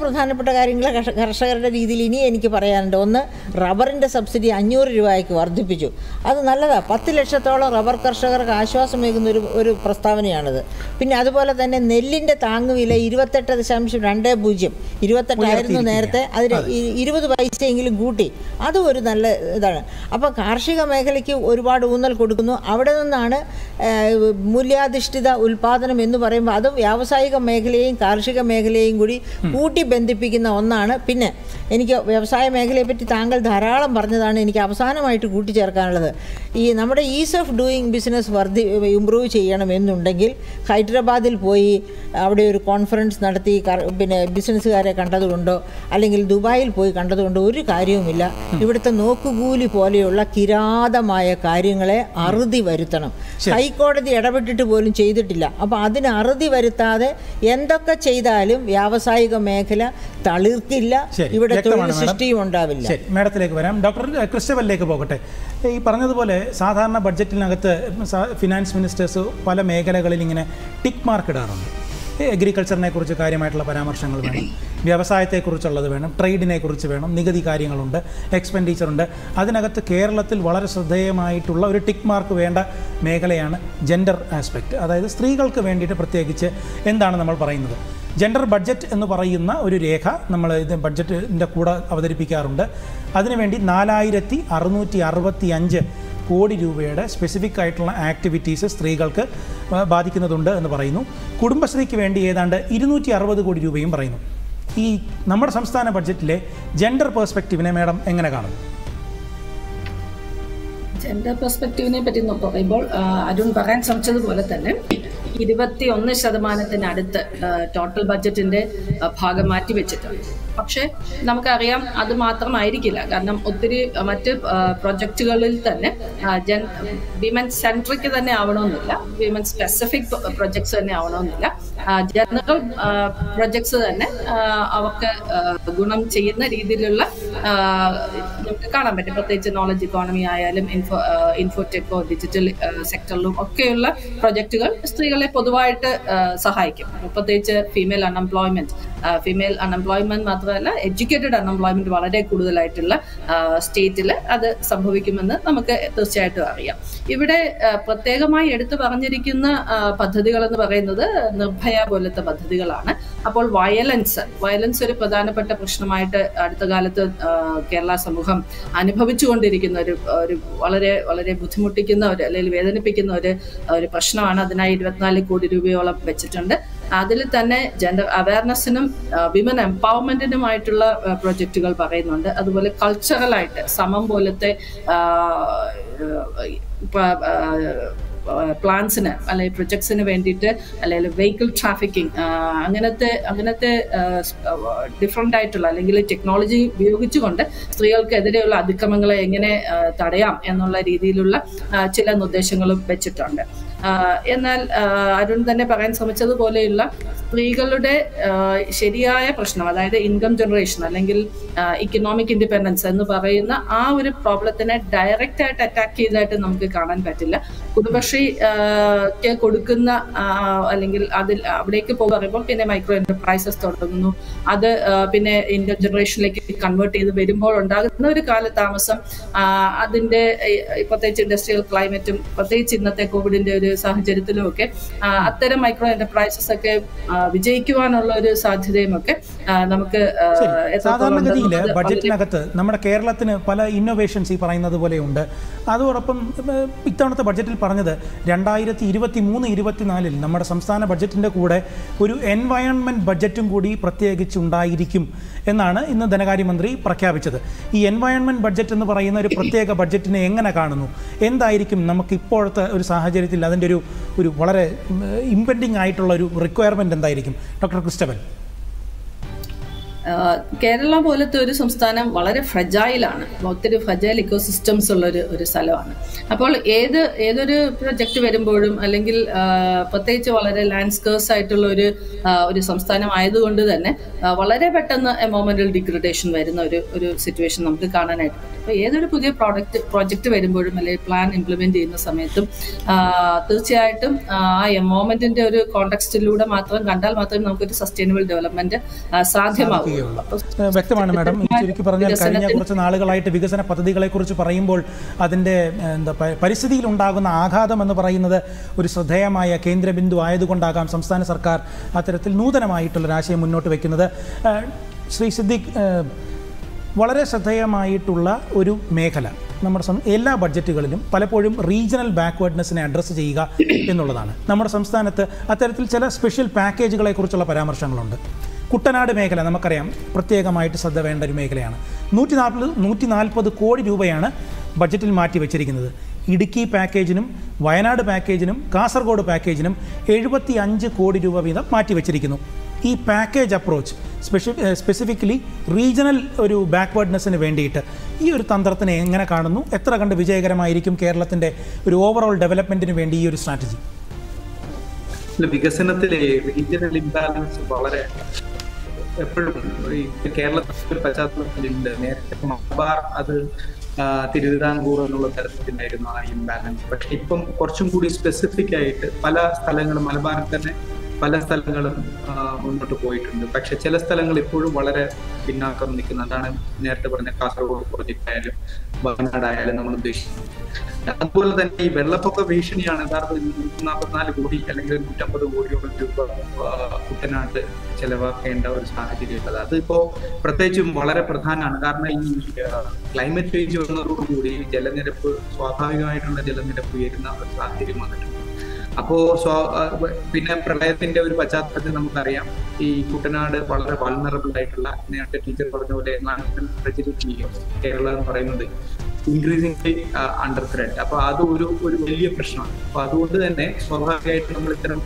പ്രധാനപ്പെട്ട കാര്യങ്ങൾ കർഷ- കർഷകരുടെ രീതിയിൽ ഇനി എനിക്ക് പറയാനുണ്ട് ഒന്ന് റബ്ബറിൻ്റെ സബ്സിഡി അഞ്ഞൂറ് രൂപയ്ക്ക് വർദ്ധിപ്പിച്ചു അത് നല്ലതാണ് പത്ത് ലക്ഷത്തോളം റബ്ബർ കർഷകർക്ക് ആശ്വാസമേകുന്ന ഒരു ഒരു പ്രസ്താവനയാണത് പിന്നെ അതുപോലെ തന്നെ നെല്ലിൻ്റെ താങ്ങുവില ഇരുപത്തെട്ട് ദശാംശം രണ്ട് പൂജ്യം ഇരുപത്തെട്ടായിരുന്നു നേരത്തെ അതിന് ഇ- ഇരുപത് പൈസയെങ്കിലും കൂട്ടി അതും ഒരു നല്ല ഇതാണ് അപ്പോൾ കാർഷിക മേഖലയ്ക്ക് ഒരുപാട് ഊന്നൽ കൊടുക്കുന്നു അവിടെ നിന്നാണ് ഏഹ്, മൂല്യാധിഷ്ഠിത ഉൽപാദനം എന്ന് പറയുമ്പോൾ അത് വ്യാവസായിക മേഖലയെയും കാർഷിക മേഖലയെയും കൂടി കൂട്ടി ബന്ധിപ്പിക്കുന്ന ഒന്നാണ് പിന്നെ എനിക്ക് വ്യവസായ മേഖലയെ പറ്റി താങ്കൾ ധാരാളം പറഞ്ഞതാണ് എനിക്ക് അവസാനമായിട്ട് കൂട്ടിച്ചേർക്കാനുള്ളത് ഈ നമ്മുടെ ഈസ് ഓഫ് ഡൂയിങ് ബിസിനസ് വർദ്ധി ഇമ്പ്രൂവ് ചെയ്യണമെന്നുണ്ടെങ്കിൽ ഹൈദരാബാദിൽ പോയി അവിടെ ഒരു കോൺഫറൻസ് നടത്തി കർ- പിന്നെ ബിസിനസ്സുകാരെ കണ്ടതുകൊണ്ടോ അല്ലെങ്കിൽ ദുബായിൽ പോയി കണ്ടതുകൊണ്ടോ ഒരു കാര്യവുമില്ല ഇവിടുത്തെ നോക്കുകൂലി പോലെയുള്ള കിരാതമായ കാര്യങ്ങളെ അറുതി വരുത്തണം ഹൈക്കോടതി ഇടപെട്ടിട്ട് പോലും ചെയ്തിട്ടില്ല അപ്പോൾ അതിന് അറുതി വരുത്താതെ എന്തൊക്കെ ചെയ്താലും വ്യാവസായിക മേഖല തളിർക്കില്ല ശരി, ഇവിടെ വ്യക്തമാണ് തൊഴിൽ മാഡം. സൃഷ്ടിയും ഉണ്ടാവില്ല ശരി മേഡത്തിലേക്ക് വരാം ഡോക്ടർ ക്രിസ്റ്റബലിലേക്ക് പോകട്ടെ ഈ പറഞ്ഞതുപോലെ സാധാരണ ബഡ്ജറ്റിനകത്ത് സ- ഫിനാൻസ് മിനിസ്റ്റേഴ്സ് പല മേഖലകളിൽ ഇങ്ങനെ ടിക്ക് മാർക്ക് ഇടാറുണ്ട് എഗ്രികൾച്ചറിനെ കുറിച്ച് കാര്യമായിട്ടുള്ള പരാമർശങ്ങൾ വേണം വ്യവസായത്തെക്കുറിച്ചുള്ളത് വേണം ട്രേഡിനെ കുറിച്ച് വേണം നികുതി കാര്യങ്ങളുണ്ട് എക്സ്പെൻഡിച്ചർ ഉണ്ട് അതിനകത്ത് കേരളത്തിൽ വളരെ ശ്രദ്ധേയമായിട്ടുള്ള ഒരു ടിക്ക് മാർക്ക് വേണ്ട മേഖലയാണ് ജെൻഡർ ആസ്പെക്റ്റ് അതായത് സ്ത്രീകൾക്ക് വേണ്ടിയിട്ട് പ്രത്യേകിച്ച് എന്താണ് നമ്മൾ പറയുന്നത് ജെൻഡർ ബഡ്ജറ്റ് എന്ന് പറയുന്ന ഒരു രേഖ നമ്മൾ ഇത് ബഡ്ജറ്റിൻ്റെ കൂടെ അവതരിപ്പിക്കാറുണ്ട് അതിനുവേണ്ടി നാലായിരത്തി അറുന്നൂറ്റി അറുപത്തി അഞ്ച് കോടി രൂപയുടെ സ്പെസിഫിക് ആയിട്ടുള്ള ആക്ടിവിറ്റീസ് സ്ത്രീകൾക്ക് ആ, ബാധിക്കുന്നതുണ്ട് എന്ന് പറയുന്നു കുടുംബശ്രീക്ക് വേണ്ടി ഏതാണ്ട് ഇരുന്നൂറ്റി അറുപത് കോടി രൂപയും പറയുന്നു ഈ നമ്മുടെ സംസ്ഥാന ബഡ്ജറ്റിലെ ജെൻഡർ പേഴ്സ്പെക്റ്റീവിനെ മാഡം എങ്ങനെ കാണുന്നു ജെൻഡർ പെർസ്പെക്റ്റീവിനെ പറ്റി നോ- പറയുമ്പോൾ ആ, അരുൺ പറയാൻ ശ്രമിച്ചതുപോലെ തന്നെ ഇരുപത്തി ഒന്ന് ശതമാനത്തിനടുത്ത് ടോട്ടൽ ബഡ്ജറ്റിന്റെ ആ, ഭാഗം മാറ്റിവെച്ചിട്ടുണ്ട് പക്ഷേ നമുക്കറിയാം അത് മാത്രമായിരിക്കില്ല കാരണം ഒത്തിരി ആ, മറ്റ് പ്രൊജക്റ്റുകളിൽ തന്നെ ജൻ വിമൻ സെൻട്രിക്ക് തന്നെ ആവണമെന്നില്ല വിമൻ സ്പെസിഫിക് പ്രൊജക്ട്സ് തന്നെ ആവണമെന്നില്ല ജനറൽ പ്രൊജക്ട്സ് തന്നെ ആ, അവർക്ക് ആ, ഗുണം ചെയ്യുന്ന രീതിയിലുള്ള ആ, നമുക്ക് കാണാൻ പറ്റും പ്രത്യേകിച്ച് നോളജ് ഇക്കോണമി ആയാലും ഇൻഫോ ഇൻഫോടെക്കോ ഡിജിറ്റൽ സെക്ടറിലും ഒക്കെയുള്ള പ്രൊജക്റ്റുകൾ സ്ത്രീകളെ പൊതുവായിട്ട് ആ, സഹായിക്കും പ്രത്യേകിച്ച് ഫീമെയിൽ അൺഎംപ്ലോയ്മെന്റ് ഫീമെയിൽ അൺഎംപ്ലോയ്മെന്റ് മാത്രമല്ല എഡ്യൂക്കേറ്റഡ് അൺഎംപ്ലോയ്മെന്റ് വളരെ കൂടുതലായിട്ടുള്ള സ്റ്റേറ്റിൽ അത് സംഭവിക്കുമെന്ന് നമുക്ക് തീർച്ചയായിട്ടും അറിയാം ഇവിടെ ആ, പ്രത്യേകമായി എടുത്തു പറഞ്ഞിരിക്കുന്ന പദ്ധതികൾ എന്ന് പറയുന്നത് നിർഭയ പോലത്തെ പദ്ധതികളാണ് അപ്പോൾ വയലൻസ് വയലൻസ് ഒരു പ്രധാനപ്പെട്ട പ്രശ്നമായിട്ട് അടുത്ത കാലത്ത് ആ, കേരള സമൂഹം അനുഭവിച്ചുകൊണ്ടിരിക്കുന്ന ഒരു ഒരു വളരെ വളരെ ബുദ്ധിമുട്ടിക്കുന്ന ഒരു അല്ലെങ്കിൽ വേദനിപ്പിക്കുന്ന ഒരു ഒരു പ്രശ്നമാണ് അതിനായി ഇരുപത്തിനാല് കോടി രൂപയോളം വെച്ചിട്ടുണ്ട് അതിൽ തന്നെ ജെൻഡർ അവയർനെസ്സിനും വിമൻ എംപവർമെന്റിനുമായിട്ടുള്ള പ്രൊജക്റ്റുകൾ പറയുന്നുണ്ട് അതുപോലെ കൾച്ചറലായിട്ട് സമം പോലത്തെ ആ, പ- ആ, പ്ലാൻസിന് അല്ലെങ്കിൽ പ്രൊജക്ട്സിന് വേണ്ടിയിട്ട് അല്ലെങ്കിൽ വെഹിക്കിൾ ട്രാഫിക്കിംഗ് അങ്ങനത്തെ അങ്ങനത്തെ ഡിഫറെൻ്റ് ആയിട്ടുള്ള അല്ലെങ്കിൽ ടെക്നോളജി ഉപയോഗിച്ചുകൊണ്ട് സ്ത്രീകൾക്കെതിരെയുള്ള അതിക്രമങ്ങളെ എങ്ങനെ ആ, തടയാം എന്നുള്ള രീതിയിലുള്ള ആ, ചില നിർദ്ദേശങ്ങളും വെച്ചിട്ടുണ്ട് ആ, എന്നാൽ ആ, അരുൺ തന്നെ പറയാൻ ശ്രമിച്ചതുപോലെയുള്ള സ്ത്രീകളുടെ ആ, ശരിയായ പ്രശ്നം അതായത് ഇൻകം ജനറേഷൻ അല്ലെങ്കിൽ ഇക്കണോമിക് ഇൻഡിപെൻഡൻസ് എന്ന് പറയുന്ന ആ ഒരു പ്രോബ്ലത്തിനെ ഡയറക്റ്റ് ആയിട്ട് അറ്റാക്ക് ചെയ്തതായിട്ട് നമുക്ക് കാണാൻ പറ്റില്ല കുടുംബശ്രീ ആ, ക്ക് കൊടുക്കുന്ന ആ, അല്ലെങ്കിൽ അതിൽ അവിടേക്ക് പോകുമ്പോൾ പിന്നെ മൈക്രോ എന്റർപ്രൈസസ് തുടങ്ങുന്നു അത് ആ, പിന്നെ ഇൻകം ജനറേഷനിലേക്ക് കൺവേർട്ട് ചെയ്ത് വരുമ്പോൾ ഉണ്ടാകുന്ന ഒരു കാലതാമസം ആ, അതിന്റെ ഈ- ഈ പ്രത്യേകിച്ച് ഇൻഡസ്ട്രിയൽ ക്ലൈമറ്റും പ്രത്യേകിച്ച് ഇന്നത്തെ കോവിഡിന്റെ ഒരു സാഹചര്യത്തിലും ഒക്കെ ആ, അത്തരം മൈക്രോ എന്റർപ്രൈസസ് ഒക്കെ ആ, വിജയിക്കുവാനുള്ള ഒരു സാധ്യതയും ഒക്കെ ആ, നമുക്ക് ആ, ശരി എത്രത്തോളം സാധാരണഗതിയിൽ ഉണ്ടെന്നുള്ളത് വളരെ ബഡ്ജറ്റിനകത്ത് നമ്മുടെ കേരളത്തിന് പല ഇന്നോവേഷൻസ് ഈ പറയുന്നത് പോലെയുണ്ട് അതോടൊപ്പം ഏഹ്, ഇത്തവണത്തെ ബഡ്ജറ്റിൽ പറഞ്ഞത് രണ്ടായിരത്തി ഇരുപത്തി മൂന്ന് ഇരുപത്തിനാലിൽ നമ്മുടെ സംസ്ഥാന ബഡ്ജറ്റിൻ്റെ കൂടെ ഒരു എൻവയൺമെൻറ്റ് ബഡ്ജറ്റും കൂടി പ്രത്യേകിച്ച് ഉണ്ടായിരിക്കും എന്നാണ് ഇന്ന് ധനകാര്യമന്ത്രി പ്രഖ്യാപിച്ചത് ഈ എൻവയൺമെൻറ്റ് ബഡ്ജറ്റ് എന്ന് പറയുന്ന ഒരു പ്രത്യേക ബഡ്ജറ്റിനെ എങ്ങനെ കാണുന്നു എന്തായിരിക്കും നമുക്ക് ഇപ്പോഴത്തെ ഒരു സാഹചര്യത്തിൽ അതിൻ്റെ ഒരു ഒരു വളരെ ഇമ്പെൻഡിങ് ആയിട്ടുള്ള ഒരു റിക്വയർമെൻറ്റ് എന്തായിരിക്കും ഡോക്ടർ ക്രിസ്റ്റബൽ ആഹ് കേരളം പോലത്തെ ഒരു സംസ്ഥാനം വളരെ ഫ്രജൈലാണ് ഒത്തിരി ഫ്രജൈൽ ഇക്കോസിസ്റ്റംസ് ഉള്ള ഒരു ഒരു സ്ഥലമാണ് അപ്പോൾ ഏത് ഏതൊരു പ്രൊജക്റ്റ് വരുമ്പോഴും അല്ലെങ്കിൽ ആഹ് പ്രത്യേകിച്ച് വളരെ ലാൻഡ്സ്കേഴ്സ് ആയിട്ടുള്ള ഒരു ആഹ് ഒരു സംസ്ഥാനം ആയതുകൊണ്ട് തന്നെ ആഹ് വളരെ പെട്ടെന്ന് എമോമെന്റൽ ഡിഗ്രഡേഷൻ വരുന്ന ഒരു ഒരു സിറ്റുവേഷൻ നമുക്ക് കാണാനായിട്ട് പറ്റും അപ്പോൾ ഏതൊരു പുതിയ പ്രോഡക്റ്റ് പ്രോജക്റ്റ് വരുമ്പോഴും അല്ലെങ്കിൽ പ്ലാൻ ഇംപ്ലിമെന്റ് ചെയ്യുന്ന സമയത്തും ആഹ് തീർച്ചയായിട്ടും ആ എമോമെന്റിന്റെ ഒരു കോണ്ടെക്സ്റ്റിലൂടെ മാത്രം കണ്ടാൽ മാത്രമേ നമുക്കൊരു സസ്റ്റൈനബിൾ ഡെവലപ്മെന്റ് സാധ്യമാകൂ വരികയുള്ളൂ ഏഹ് വ്യക്തമാണ് മാഡം ഈ ചുരുക്കി പറഞ്ഞാൽ കഴിഞ്ഞ കുറച്ച് നാളുകളായിട്ട് വികസന പദ്ധതികളെക്കുറിച്ച് പറയുമ്പോൾ അതിൻ്റെ ഏഹ്, എന്താ പ- പരിസ്ഥിതിയിൽ ഉണ്ടാകുന്ന ആഘാതം എന്ന് പറയുന്നത് ഒരു ശ്രദ്ധേയമായ കേന്ദ്രബിന്ദു ആയതുകൊണ്ടാകാം സംസ്ഥാന സർക്കാർ അത്തരത്തിൽ നൂതനമായിട്ടുള്ളൊരാശയം മുന്നോട്ട് വയ്ക്കുന്നത് ഏഹ്, ശ്രീ സിദ്ദിഖ് ഏഹ്, വളരെ ശ്രദ്ധേയമായിട്ടുള്ള ഒരു മേഖല നമ്മുടെ സം- എല്ലാ ബഡ്ജറ്റുകളിലും പലപ്പോഴും റീജിയണൽ ബാക്ക്വേർഡ്നെസ്സിനെ അഡ്രസ്സ് ചെയ്യുക എന്നുള്ളതാണ് നമ്മുടെ സംസ്ഥാനത്ത് അത്തരത്തിൽ ചില സ്പെഷ്യൽ പാക്കേജുകളെ കുറിച്ചുള്ള പരാമർശങ്ങളുണ്ട് കുട്ടനാട് മേഖല നമുക്കറിയാം പ്രത്യേകമായിട്ട് ശ്രദ്ധ വേണ്ട ഒരു മേഖലയാണ് നൂറ്റി നാൽപ്പത് നൂറ്റി നാൽപ്പത് കോടി രൂപയാണ് ബഡ്ജറ്റിൽ മാറ്റി വെച്ചിരിക്കുന്നത് ഇടുക്കി പാക്കേജിനും വയനാട് പാക്കേജിനും കാസർഗോഡ് പാക്കേജിനും എഴുപത്തി അഞ്ച് കോടി രൂപ വീതം മാറ്റി വെച്ചിരിക്കുന്നു ഈ പാക്കേജ് അപ്രോച്ച് സ്പെഷി സ്പെസിഫിക്കലി റീജിയണൽ ഒരു ബാക്ക്വേർഡ്നെസ്സിന് വേണ്ടിയിട്ട് ഈ ഒരു തന്ത്രത്തിനെ എങ്ങനെ കാണുന്നു എത്ര കണ്ട് വിജയകരമായിരിക്കും കേരളത്തിൻ്റെ ഒരു ഓവറോൾ ഡെവലപ്മെൻറ്റിന് വേണ്ടി ഈ ഒരു സ്ട്രാറ്റജി ഇല്ല, വികസനത്തിലെ റീജിയണൽ ഇംബാലൻസ് വളരെ എപ്പോഴും ഈ കേരളത്തിൽ ഒരു പശ്ചാത്തലത്തിലുണ്ട് നേരത്തെ മലബാർ അത് ആ, തിരുവിതാംകൂർ എന്നുള്ള തരത്തിലായിരുന്നു ആ ഇംബാലൻസ് പക്ഷെ ഇപ്പം കുറച്ചും കൂടി സ്പെസിഫിക് ആയിട്ട് പല സ്ഥലങ്ങളും മലബാറിൽ തന്നെ പല സ്ഥലങ്ങളും ആ, മുന്നോട്ട് പോയിട്ടുണ്ട് പക്ഷെ ചില സ്ഥലങ്ങൾ ഇപ്പോഴും വളരെ പിന്നാക്കം നിൽക്കുന്നു അതാണ് നേരത്തെ പറഞ്ഞ കാസർഗോഡ് പ്രോജക്റ്റ് ആയാലും വയനാടായാലും നമ്മൾ ഉദ്ദേശിക്കുന്നത് അതുപോലെ തന്നെ ഈ വെള്ളപ്പൊക്ക ഭീഷണിയാണ് യഥാർത്ഥത്തിൽ നൂറ്റി നാൽപ്പത്തിനാല് കോടി അല്ലെങ്കിൽ നൂറ്റമ്പത് കോടിയോളം രൂപ ആ, കുട്ടനാട്ട് ചെലവാക്കേണ്ട ഒരു സാഹചര്യം ഉള്ളത് അതിപ്പോ പ്രത്യേകിച്ചും വളരെ പ്രധാനമാണ് കാരണം ഈ ക്ലൈമറ്റ് ചേഞ്ച് വന്നതോടുകൂടി ജലനിരപ്പ് സ്വാഭാവികമായിട്ടുള്ള ജലനിരപ്പ് ഉയരുന്ന ഒരു സാഹചര്യം വന്നിട്ടുണ്ട് അപ്പോ സ്വാ- ആ, വ- പിന്നെ പ്രളയത്തിന്റെ ഒരു പശ്ചാത്തലത്തിൽ നമുക്കറിയാം ഈ കുട്ടനാട് വളരെ വൾണറബിൾ ആയിട്ടുള്ള നേരത്തെ ടീച്ചർ പറഞ്ഞ പോലെ ഫ്രജിലിറ്റി കേരള എന്ന് പറയുന്നത് ഇൻക്രീസിംഗ്ലി അണ്ടർ ത്രെഡ് അപ്പൊ അത് ഒരു ഒരു വലിയ പ്രശ്നമാണ് അപ്പൊ അതുകൊണ്ട് തന്നെ സ്വാഭാവികമായിട്ട് നമ്മൾ ഇത്തരം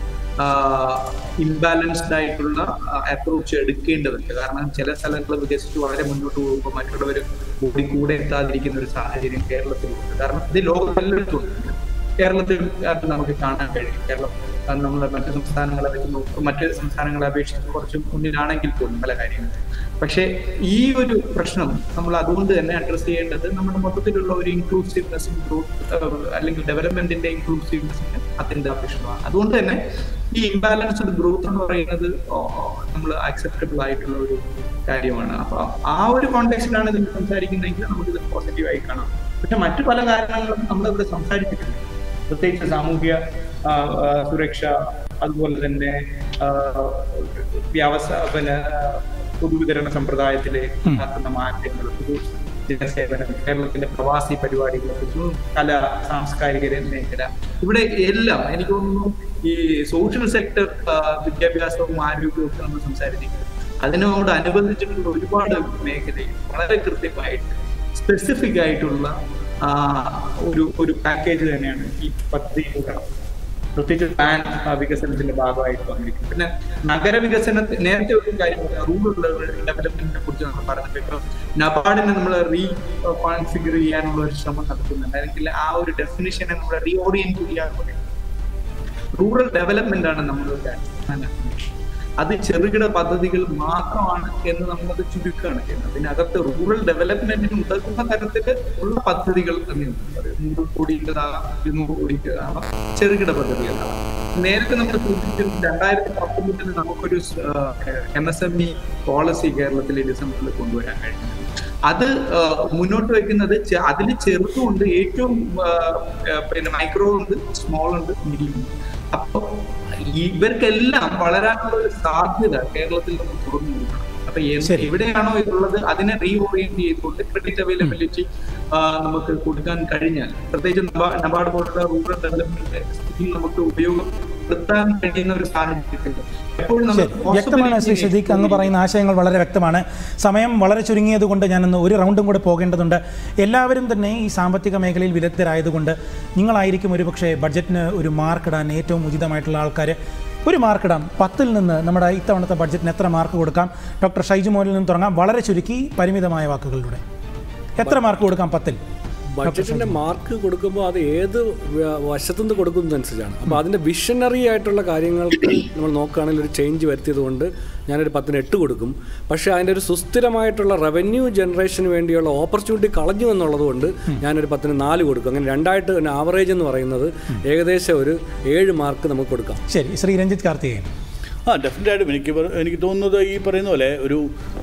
ഇംബാലൻസ്ഡ് ആയിട്ടുള്ള അപ്രോച്ച് എടുക്കേണ്ടതുണ്ട് കാരണം ചില സ്ഥലങ്ങൾ വികസിച്ച് വളരെ മുന്നോട്ട് പോകുമ്പോൾ മറ്റുള്ളവർ കൂടി കൂടെ എത്താതിരിക്കുന്ന ഒരു സാഹചര്യം കേരളത്തിലുണ്ട് കാരണം ഇത് ലോകമെല്ലായിടത്തും ഉണ്ട് കേരളത്തിൽ അത് നമുക്ക് കാണാൻ കഴിയും കേരളം അത് നമ്മൾ മറ്റു സംസ്ഥാനങ്ങളെ വെച്ച് നോക്കും മറ്റ് സംസ്ഥാനങ്ങളെ അപേക്ഷിച്ച് കുറച്ച് മുന്നിലാണെങ്കിൽ പോലും പല കാര്യങ്ങളും പക്ഷേ ഈ ഒരു പ്രശ്നം നമ്മൾ അതുകൊണ്ട് തന്നെ അഡ്രസ് ചെയ്യേണ്ടത് നമ്മുടെ മൊത്തത്തിലുള്ള ഒരു ഇൻക്ലൂസീവ്നെസ് ഗ്രോത്ത് അല്ലെങ്കിൽ ഡെവലപ്മെന്റിന്റെ ഇൻക്ലൂസീവ്നെസ്സിന് അത്യന്താപേക്ഷിതമാണ് അതുകൊണ്ട് തന്നെ ഈ ഇംബാലൻസ്ഡ് ഗ്രോത്ത് എന്ന് പറയുന്നത് നമ്മൾ അക്സെപ്റ്റബിൾ ആയിട്ടുള്ള ഒരു കാര്യമാണ് അപ്പൊ ആ ഒരു കോണ്ടെക്സ്റ്റിലാണ് ഇത് സംസാരിക്കുന്നതെങ്കിൽ നമുക്കിത് പോസിറ്റീവായി കാണാം പക്ഷെ മറ്റു പല കാരണങ്ങളും നമ്മളിവിടെ സംസാരിച്ചിട്ടുണ്ട് പ്രത്യേകിച്ച് സാമൂഹ്യ ആ, ആ, സുരക്ഷ അതുപോലെ തന്നെ ആ, വ്യവസ പിന്നെ പൊതുവിതരണ സമ്പ്രദായത്തിലെ നടത്തുന്ന മാറ്റങ്ങൾ പൊതു ജനസേവനം കേരളത്തിന്റെ പ്രവാസി പരിപാടികൾ പൊതു കല സാംസ്കാരിക മേഖല ഇവിടെ എല്ലാം എനിക്ക് തോന്നുന്നു ഈ സോഷ്യൽ സെക്ടർ വിദ്യാഭ്യാസവും ആരോഗ്യവും ഒക്കെ നമ്മൾ സംസാരിച്ചിട്ടുണ്ട് അതിനോട് അനുബന്ധിച്ചിട്ടുള്ള ഒരുപാട് മേഖലയിൽ വളരെ കൃത്യമായിട്ട് സ്പെസിഫിക് ആയിട്ടുള്ള ആ, ഒരു ഒരു പാക്കേജ് തന്നെയാണ് ഈ പദ്ധതിയിലൂടെ പ്രത്യേകിച്ച് പ്ലാൻ വികസനത്തിന്റെ ഭാഗമായിട്ട് വന്നിരിക്കുന്നത് പിന്നെ നഗര വികസനത്തിൽ നേരത്തെ ഒരു കാര്യം റൂറൽ ഡെവലപ്മെന്റിനെ കുറിച്ച് നമ്മൾ പറഞ്ഞിട്ട് ഇപ്പൊ നബാർഡിനെ നമ്മൾ റീ കോൺഫിഗർ ചെയ്യാനുള്ള ഒരു ശ്രമം നടത്തുന്നുണ്ട് അല്ലെങ്കിൽ ആ ഒരു ഡെഫിനിഷനെ നമ്മൾ റീ ഓറിയന്റ് ചെയ്യാൻ റൂറൽ ഡെവലപ്മെന്റ് ആണ് നമ്മളൊരു അടിസ്ഥാന definition. അത് ചെറുകിട പദ്ധതികൾ മാത്രമാണ് എന്ന് നമ്മളത് ചുരുക്കുകയാണ് ചെയ്യുന്നത് അതിനകത്ത് റൂറൽ ഡെവലപ്മെന്റിന് ഉതകുന്ന തരത്തിൽ ഉള്ള പദ്ധതികൾ തന്നെയുണ്ട് അത് നൂറ് കോടിയുടേതാകാം ഇരുന്നൂറ് കോടിയുടേതാകാം ചെറുകിട പദ്ധതികളാകാം നേരത്തെ നമ്മൾ സൂചിപ്പിച്ചിരുന്നു രണ്ടായിരത്തി പത്തൊമ്പതിൽ നമുക്കൊരു M S M E policy കേരളത്തിലെ ഡിസംബറിൽ കൊണ്ടുവരാൻ കഴിഞ്ഞു അത് ആ, മുന്നോട്ട് വെക്കുന്നത് അതിൽ ചെറുതുണ്ട് ഏറ്റവും ആ, ആ, പിന്നെ മൈക്രോ ഉണ്ട് സ്മോൾ ഉണ്ട് മീഡിയം ഉണ്ട് അപ്പൊ ഇവർക്കെല്ലാം വളരാനുള്ള ഒരു സാധ്യത കേരളത്തിൽ നമ്മൾ തുറന്നു കൊടുക്കണം അപ്പൊ എന്ത് ശരി. എവിടെയാണോ ഇതുള്ളത് അതിനെ റീഓറിയന്റ് ചെയ്തുകൊണ്ട് ക്രെഡിറ്റ് അവൈലബിലിറ്റി നമുക്ക് കൊടുക്കാൻ കഴിഞ്ഞാൽ പ്രത്യേകിച്ച് നബാ- നബാർഡ് പോലുള്ള റൂറൽ ഡെവലപ്മെന്റ് സ്കീം നമുക്ക് ഉപയോഗപ്പെടുത്താൻ കഴിയുന്ന ഒരു സാഹചര്യത്തിൽ എപ്പോഴും നമ്മൾ ശരി വ്യക്തമാണ് ശ്രീ possibility സിദ്ദീഖ് അങ്ങ് പറയുന്ന ആശയങ്ങൾ വളരെ വ്യക്തമാണ് സമയം വളരെ ചുരുങ്ങിയത് കൊണ്ട് ഞാനൊന്ന് ഒരു റൗണ്ടും കൂടെ പോകേണ്ടതുണ്ട് എല്ലാവരും തന്നെ ഈ സാമ്പത്തിക മേഖലയിൽ വിദഗ്ധരായതുകൊണ്ട് നിങ്ങളായിരിക്കും ഒരുപക്ഷെ ബഡ്ജറ്റിന് ഒരു മാർക്കിടാൻ ഏറ്റവും ഉചിതമായിട്ടുള്ള ആൾക്കാർ ഒരു മാർക്കിടാം പത്തിൽ നിന്ന് നമ്മുടെ ഇത്തവണത്തെ ബഡ്ജറ്റിന് എത്ര മാർക്ക് കൊടുക്കാം ഡോക്ടർ ഷൈജു മോനിൽ നിന്ന് തുടങ്ങാം വളരെ ചുരുക്കി പരിമിതമായ വാക്കുകളിലൂടെ എത്ര മാർക്ക് കൊടുക്കാം പത്തിൽ ബഡ്ജറ്റിന്റെ മാർക്ക് കൊടുക്കുമ്പോൾ അത് ഏത് വ- വശത്തുനിന്ന് കൊടുക്കുന്നതനുസരിച്ചാണ് അപ്പോൾ അതിന്റെ വിഷനറി ആയിട്ടുള്ള കാര്യങ്ങൾക്ക് നമ്മൾ നോക്കുകയാണെങ്കിൽ ഒരു ചേഞ്ച് വരുത്തിയത് കൊണ്ട് ഞാനൊരു പത്തിന് എട്ട് കൊടുക്കും പക്ഷേ അതിൻ്റെ ഒരു സുസ്ഥിരമായിട്ടുള്ള റവന്യൂ ജനറേഷന് വേണ്ടിയുള്ള ഓപ്പർച്യൂണിറ്റി കളഞ്ഞു എന്നുള്ളത് കൊണ്ട് ഞാനൊരു പത്തിന് നാല് കൊടുക്കും അങ്ങനെ രണ്ടായിട്ട് ആവറേജ് എന്ന് പറയുന്നത് ഏകദേശം ഒരു ഏഴ് മാർക്ക് നമുക്ക് കൊടുക്കാം ശരി ശ്രീ രഞ്ജിത്ത് കാർത്തികേയൻ ആ ഡെഫിനറ്റായിട്ടും എനിക്ക് പറ- എനിക്ക് തോന്നുന്നത് ഈ പറയുന്ന പോലെ ഒരു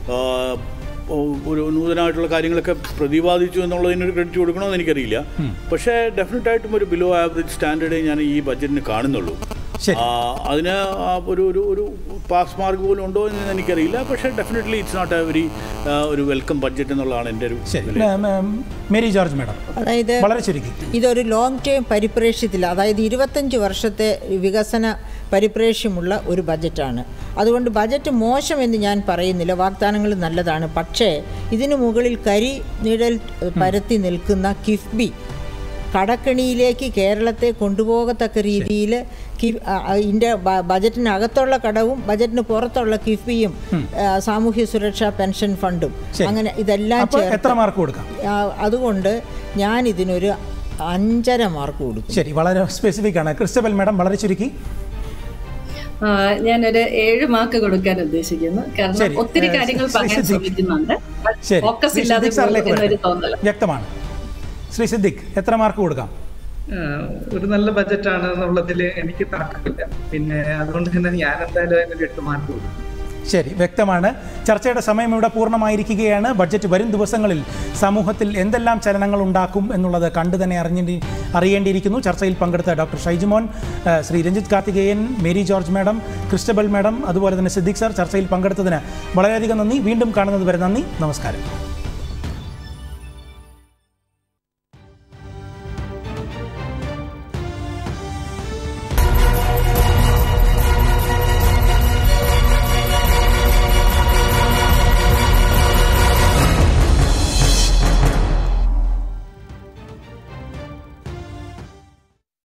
ആ, ഒരു നൂതനമായിട്ടുള്ള കാര്യങ്ങളൊക്കെ പ്രതിപാദിച്ചു എന്നുള്ളതിനൊരു ക്രെഡിറ്റ് കൊടുക്കണമെന്ന് എനിക്കറിയില്ല പക്ഷേ ഡെഫിനറ്റായിട്ടും ഒരു ബിലോ ആവറേജ് സ്റ്റാൻഡേർഡേ ഞാൻ ഈ ബഡ്ജറ്റിന് കാണുന്നുള്ളൂ ശരി. ആ, അതിന് ആ ഒരു ഒരു ഒരു പാസ് മാർക്ക് പോലും ഉണ്ടോ എന്ന് എനിക്കറിയില്ല പക്ഷേ definitely it's not a very ഒരു വെൽക്കം ബഡ്ജറ്റ് എന്നുള്ളതാണ് എൻ്റെ ഒരു ശരി വിലയിരുത്തൽ. ഉം, മേരി ജോർജ് മാഡം അതായത് വളരെ ചുരുക്കി ഇതൊരു ലോങ് ടേം പരിപ്രേക്ഷ്യത്തിൽ അതായത് ഇരുപത്തഞ്ച് വർഷത്തെ വികസന പരിപ്രേക്ഷ്യമുള്ള ഒരു ബജറ്റാണ് അതുകൊണ്ട് ബജറ്റ് മോശമെന്ന് ഞാൻ പറയുന്നില്ല വാഗ്ദാനങ്ങൾ നല്ലതാണ് പക്ഷേ ഇതിനു മുകളിൽ കരി നിഴൽ പരത്തി നിൽക്കുന്ന കിഫ്ബി കടക്കണിയിലേക്ക് കേരളത്തെ കൊണ്ടുപോകത്തക്ക രീതിയിൽ ഇതിൻ്റെ ബജറ്റിനകത്തുള്ള കടവും ബജറ്റിന് പുറത്തുള്ള കിഫ്ബിയും ആ, സാമൂഹ്യ സുരക്ഷാ പെൻഷൻ ഫണ്ടും ശരി. അങ്ങനെ ഇതെല്ലാം അപ്പോൾ ചേർത്ത് എത്ര മാർക്ക് കൊടുക്കാം ആ, അതുകൊണ്ട് ഞാൻ ഇതിനൊരു അഞ്ചര മാർക്ക് കൊടുക്കും ശരി വളരെ സ്പെസിഫിക് ആണ് ക്രിസ്റ്റബൽ മാഡം വളരെ ചുരുക്കി ആ, ഞാനൊരു ഏഴ് മാർക്ക് കൊടുക്കാൻ ഉദ്ദേശിക്കുന്നു ശരി. കാരണം ഒത്തിരി ഏ, കാര്യങ്ങൾ ശ്രീ പറയാൻ സിദ്ദിഖ്. ശ്രമിക്കുന്നുണ്ട് ശരി ഫോക്കസ് ശ്രീ ഇല്ലാതെ സിദ്ദിഖ് സാറിലേക്ക് പോകും എന്നൊരു വരട്ടെ. തോന്നൽ വ്യക്തമാണ് ശ്രീ സിദ്ദിഖ് എത്ര മാർക്ക് കൊടുക്കാം ആഹ് ഒരു നല്ല ബജറ്റാണ് എന്നുള്ളതിൽ എനിക്ക് തർക്കമില്ല പിന്നെ അതുകൊണ്ട് തന്നെ ഞാൻ എന്തായാലും അതിനൊരു എട്ട് മാർക്ക് കൊടുക്കും ശരി വ്യക്തമാണ് ചർച്ചയുടെ സമയം ഇവിടെ പൂർണ്ണമായിരിക്കുകയാണ് ബഡ്ജറ്റ് വരും ദിവസങ്ങളിൽ സമൂഹത്തിൽ എന്തെല്ലാം ചലനങ്ങൾ ഉണ്ടാക്കും എന്നുള്ളത് കണ്ടു തന്നെ അറിഞ്ഞി അറിയേണ്ടിയിരിക്കുന്നു ചർച്ചയിൽ പങ്കെടുത്ത ഡോക്ടർ ഷൈജുമോൻ ആ, Shri Ranjith Karthikeyan Mary George madam Christabel madam അതുപോലെ തന്നെ സിദ്ദിഖ് സാർ ചർച്ചയിൽ പങ്കെടുത്തതിന് വളരെയധികം നന്ദി വീണ്ടും കാണുന്നത് വരെ നന്ദി നമസ്കാരം